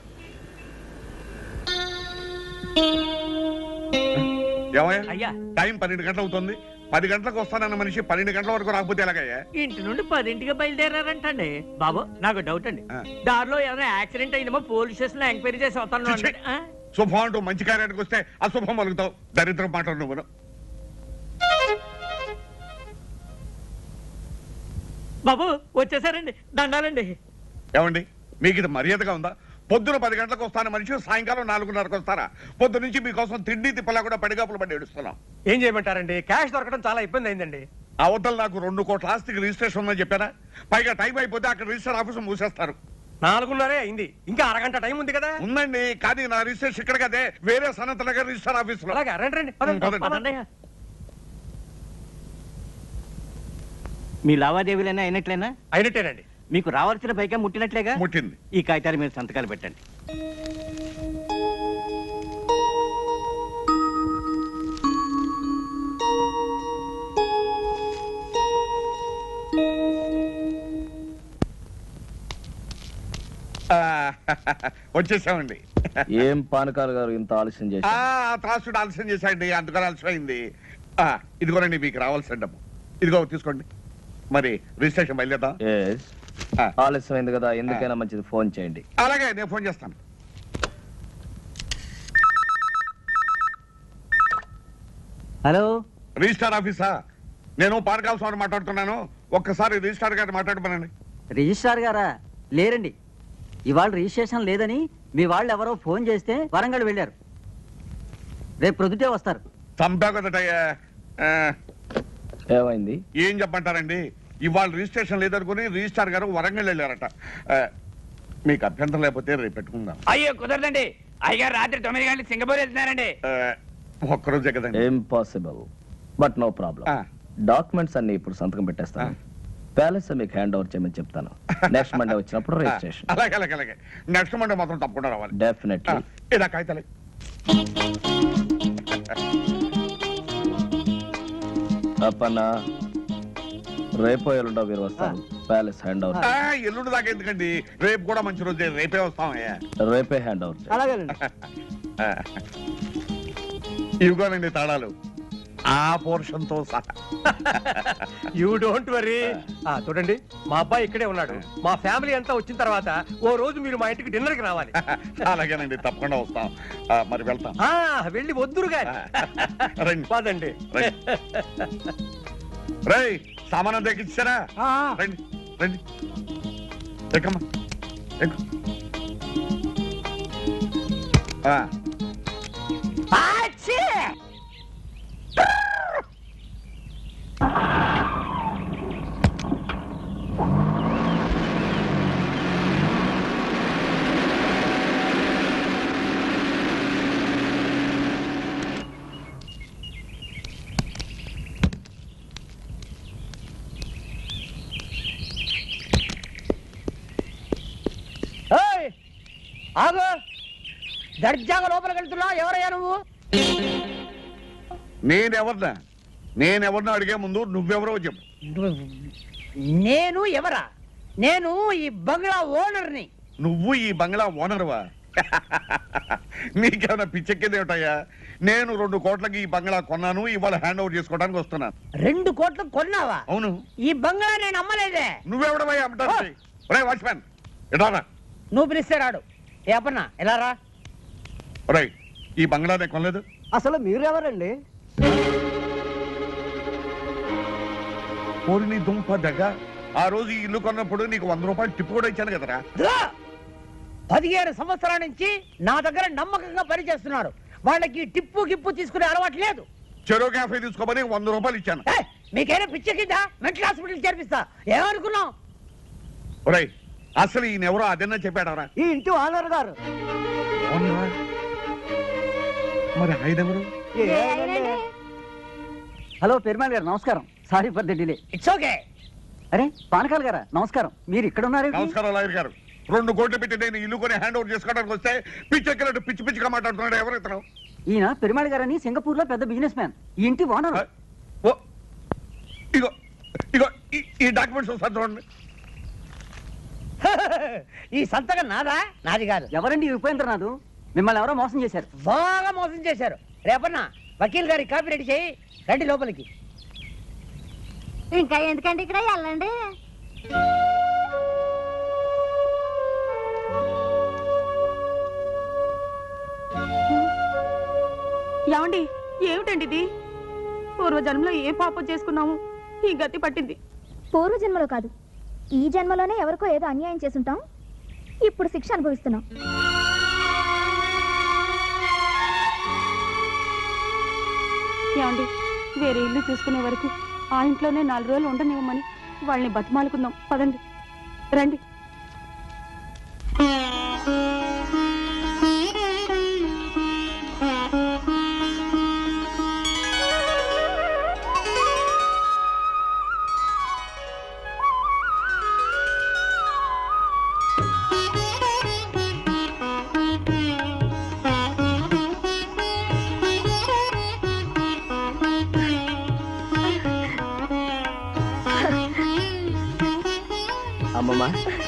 ఏమయ్యా అయ్యా టైం పన్నెండు గంటలు అవుతుంది పది గంటలకు వస్తానన్న మనిషి పన్నెండు గంటల వరకు రాకపోతే ఎలాగయ్యా ఇంటి నుండి పదింటికి బయలుదేరారంటండి బాబు నాకు డౌట్ అండి దారిలో ఏదైనా యాక్సిడెంట్ అయిందేమో పోలీస్ స్టేషన్ లో ఎంక్వైరీ చేసి వస్తాను ఛీ, ఛీ. శుభం అంటూ మంచి కార్యానికి వస్తే అశుభం పలుకుతావు దరిద్రం మాటలు నువ్వు బాబు వచ్చేసారండి దండాలండి ఏమండి మీకు ఇది మర్యాదగా ఉందా పొద్దున పది గంటలకు వస్తాను మనిషి సాయంకాలం నాలుగున్నరకు వస్తారా పొద్దు నుంచి మీకోసం తిండి తిప్పలా కూడా పడిగాపులు పడి ఏడుస్తున్నాం ఏం చేయమంటారండి క్యాష్ దొరకడం చాలా ఇబ్బంది అయిందండి అవతల నాకు రెండు కోట్ల ఆస్తికి రిజిస్ట్రేషన్ ఉందని చెప్పారా పైగా టైం అయిపోతే అక్కడ రిజిస్టర్ ఆఫీస్ మూసేస్తారు నాలుగున్నరే అయింది ఇంకా అరగంట టైం ఉంది కదా ఉందండి కానీ నా రిజిస్ట్రేషన్ ఇక్కడ కదే వేరే సనత్ నగర్ రిజిస్టర్ ఆఫీస్ లో అలాగే రండి రండి పదండి, పదండి. పదండి. మీ లావాదేవీలైనా అయినట్లేనా అయినట్టేనండి మీకు రావాల్సిన పైగా ముట్టినట్లేగా ముట్టింది ఈ కాగితాలు మీరు సంతకాలు పెట్టండి ఆ, వచ్చేసామండి ఏం పానకాలు గారు ఇంత ఆలస్యం చేసి ఆ త్రాసుడు ఆలస్యం చేశాండి అందుకని ఆలస్యం అయింది ఆ, ఇదిగోనండి మీకు రావాల్సిన డబ్బు ఇదిగో తీసుకోండి మరి రిజిస్ట్రేషన్ బయలుదేద్దాం ఆలస్యమైంది కదా ఎందుకైనా మంచిది ఫోన్ చేయండి అలాగే నేను ఫోన్ చేస్తాను హలో రిజిస్టార్ ఆఫీసా నేను పానకాల స్వామి మాట్లాడుతున్నాను ఒక్కసారి రిజిస్టార్ గారిని మాట్లాడమనండి రిజిస్ట్రార్ గారా లేరండి ఇవాళ రిజిస్ట్రేషన్ లేదని మీ వాళ్ళు ఎవరో ఫోన్ చేస్తే వరంగల్ వెళ్ళారు రేపు ప్రొద్దుటే వస్తారు చంపా కదటయ్యా ఆ, ఏమైంది ఏం చెప్పంటారండి ఇవాళ రిజిస్ట్రేషన్ లేదనుకుని రిజిస్టార్ గారు వరంగల్ వెళ్ళారట ఆ, మీకు అభ్యంతరం లేకపోతే రేపు పెట్టుకుందాం అయ్యో కుదరదండి అయ్యగారు రాత్రి తొమ్మిది గంటలకు సింగపూర్ వెళ్తున్నారండి ఆ, ఒక్కరోజే కదండి impossible but no problem documents అన్ని ఇప్పుడు సంతకం పెట్టేస్తాను ప్యాలెస్ మీకు హ్యాండ్ ఓవర్ చేయమని చెప్తాను నెక్స్ట్ మండే వచ్చినప్పుడు రిజిస్ట్రేషన్ అలాగే అలాగే అలాగే నెక్స్ట్ మండే మాత్రం తప్పకుండా రావాలి డెఫినెట్లీ ఇదా కాగితాలే అప్పన్న రేపో ఎల్లుండో మీరు వస్తారు ప్యాలెస్ హ్యాండ్ ఓవర్ ఆ, ఎల్లుండి దాకా ఎందుకండి రేపు కూడా మంచి రోజే రేపే వస్తామయ్యా రేపే హ్యాండ్ ఓవర్ అలాగేనండి ఆ, ఇవిగోనండి తాళాలు ఆ పోర్షన్ తో సహా యూ డోంట్ వరీ చూడండి మా అబ్బాయి ఇక్కడే ఉన్నాడు మా ఫ్యామిలీ అంతా వచ్చిన తర్వాత ఓ రోజు మీరు మా ఇంటికి డిన్నర్ కి రావాలి అలాగేనండి తప్పకుండా వస్తాం ఆ, మరి వెళ్తాం ఆ వెళ్ళి వద్దురు గాని రండి పదండి రేయ్ సామానం తెగించారా రండి రండి ఎక్కమ్మా ఎక్కు ఆ, ఏయ్! ఆగు దర్జాగా లోపలికి వెళ్తున్నా ఎవరయ్యా నువ్వు నేనెవరినా నేనెవరినో అడిగే ముందు నువ్వెవరో చెప్పు నేను ఎవరా నేను ఈ బంగ్లా ఓనర్ని నువ్వు ఈ బంగ్లా ఓనర్వా నీకేమైనా పిచ్చెక్కిందేమిటయ్యా నేను రెండు కోట్లకి ఈ బంగ్లా కొన్నాను ఇవాళ హ్యాండ్ ఓవర్ చేసుకోవడానికి వస్తున్నాను రెండు కోట్లు కొన్నావా అవును ఈ బంగ్లా నేను అమ్మలేదే నువ్వెవడమయ్యా అమ్మటానికి ఒరే వాచ్మ్యాన్ ఎడారా నువ్వు పిలిస్తే రాడు ఏ అప్పన్నా ఎలా రా ఒరే ఈ బంగ్లా నేను కొనలేదు అసలు మీరెవరండి పోరి నీ దుంప దగ్గ ఆ రోజు ఈ ఇల్లు కొన్నప్పుడు నీకు వంద రూపాయలు టిప్పు కూడా ఇచ్చాను కదరా రా! పదిహేను సంవత్సరాల నుంచి నా దగ్గర నమ్మకంగా పనిచేస్తున్నారు వాళ్ళకి టిప్పు గిప్పు తీసుకునే అలవాటు లేదు చెరో క్యాఫే తీసుకోమని వంద రూపాయలు ఇచ్చాను ఏయ్, మీకైనా పిచ్చెక్కిందా మెంటల్ హాస్పిటల్ చేర్పిస్తా ఏమనుకున్నావు ఒరేయ్ అసలు ఈయన ఎవరో అదన్నా చెప్పాడరా ఈ ఇంటి ఓనర్ గారు మరి ఆయన ఎవరు హలో పెరుమాల్ గారు నమస్కారం sorry for the delay it's okay అరే పానకాల్ గారా నమస్కారం మీరు ఇక్కడ ఉన్నారు నమస్కారం లాయర్ గారు రెండు కోట్లు పెట్టి నేను ఇల్లు కొని హ్యాండ్ ఓవర్ చేసుకోవడానికి వస్తే పిచ్చెక్కినట్టు పిచ్చి పిచ్చిగా మాట్లాడుతున్నాడు ఎవరు ఇతను ఈయన పెరుమాళ్ గారని సింగపూర్ లో పెద్ద బిజినెస్ మ్యాన్ ఈ ఇంటి ఓనర్ ఇగో ఇగో ఈ- ఈ డాక్యుమెంట్స్ ఒకసారి చూడండి ఈ సంతకం నాదా నాది కాదు ఎవరండి ఈ ఉపేంద్రనాథ్ మిమ్మల్ని ఎవరో మోసం చేశారు బాగా మోసం చేశారు రేపన్నా వకీల్ గారి కాపీ రెడీ చేయి రండి లోపలికి ఇంకా ఎందుకంటే ఇక్కడ వెళ్ళండి ఏమండి ఏమిటండి ఇది పూర్వజన్మలో ఏ పాపం చేసుకున్నాము ఈ గతి పట్టింది పూర్వజన్మలో కాదు ఈ జన్మలోనే ఎవరికో ఏదో అన్యాయం చేసుంటాం ఇప్పుడు శిక్ష అనుభవిస్తున్నాం ఏమండి వేరే ఇల్లు చూసుకునే వరకు ఆ ఇంట్లోనే నాలుగు రోజులు ఉండనివ్వమని వాళ్ళని బతిమాలుకుందాం పదండి రండి అమ్మమ్మ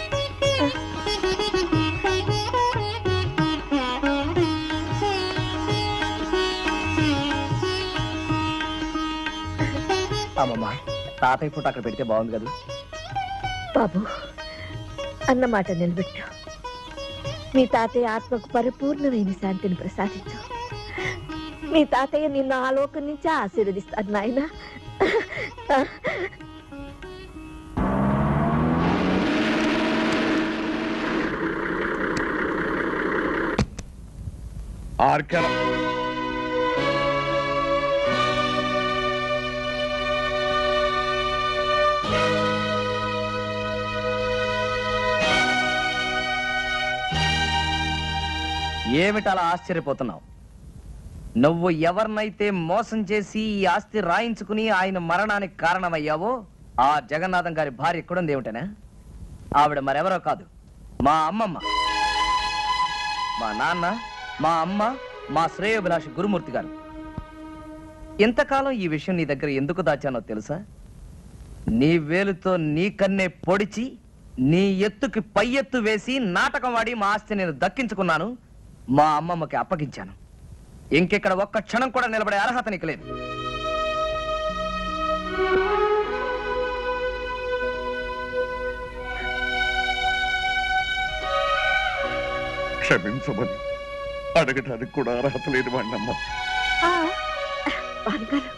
అమ్మమ్మ తాతయ్య ఫోటో అక్కడ పెడితే బాగుంది కదా బాబు అన్న మాట నిలబెట్టు మీ తాతయ్య ఆత్మకు పరిపూర్ణమైన శాంతిని ప్రసాదించు మీ తాతయ్య నిన్ను ఆ లోకం నుంచే ఆశీర్వదిస్తాడు నాయన ఆర్కెల ఏమిటలా ఆశ్చర్యపోతున్నావు నువ్వు ఎవరినైతే మోసం చేసి ఈ ఆస్తి రాయించుకుని ఆయన మరణానికి కారణమయ్యావో ఆ జగన్నాథం గారి భార్య కూడా ఏమిటనా ఆవిడ మరెవరో కాదు మా అమ్మమ్మ మా నాన్న మా అమ్మ మా శ్రేయోభిలాషి గురుమూర్తి గారు ఇంతకాలం ఈ విషయం నీ దగ్గర ఎందుకు దాచానో తెలుసా నీ వేలుతో నీ కన్నే పొడిచి నీ ఎత్తుకి పై ఎత్తు వేసి నాటకం వాడి మా ఆస్తి నేను దక్కించుకున్నాను మా అమ్మమ్మకి అప్పగించాను ఇంకెక్కడ ఒక్క క్షణం కూడా నిలబడే అర్హత నీకు లేదు క్షమించమని అడగటానికి కూడా అర్హత లేని వాడినమ్మా భానుగారు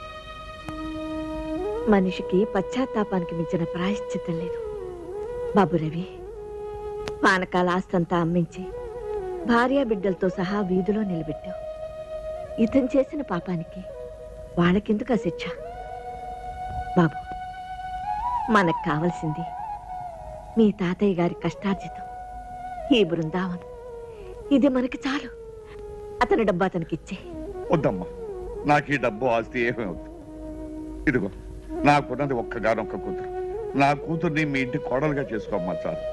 మనిషికి పశ్చాత్తాపానికి మించిన ప్రాయశ్చిత్తం లేదు బాబు రవి పానకాల ఆస్తంతా అమ్మించి భార్యా బిడ్డలతో సహా వీధిలో నిలబెట్టావు ఇతను చేసిన పాపానికి వాళ్ళకెందుకు ఆ శిక్ష బాబు మనకు కావలసింది మీ తాతయ్య గారి కష్టార్జితం ఈ బృందావనం ఇది మనకి చాలు అతని డబ్బు అతనికి ఇచ్చే వద్దమ్మా నాకు ఈ డబ్బు ఆస్తి ఏమీ వద్దు ఇదిగో నాకున్నది ఒక్కగానొక్క కూతురు నా కూతుర్ని మీ ఇంటి కోడలుగా చేసుకోమ్మా చాలు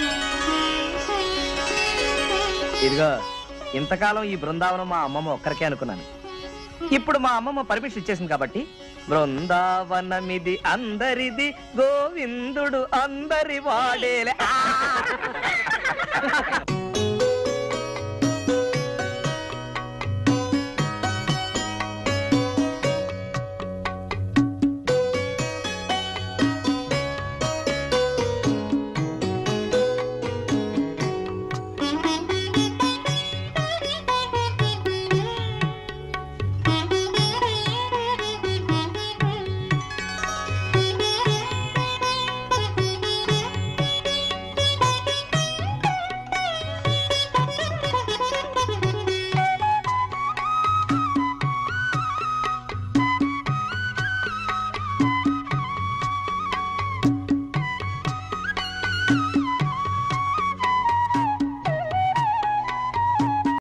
ఇదిగో ఇంతకాలం ఈ బృందావనం మా అమ్మమ్మ ఒక్కరికే అనుకున్నాను ఇప్పుడు మా అమ్మమ్మ పర్మిషన్ ఇచ్చేసింది కాబట్టి బృందావనమిది అందరిది గోవిందుడు అందరి వాడేలే ఆ!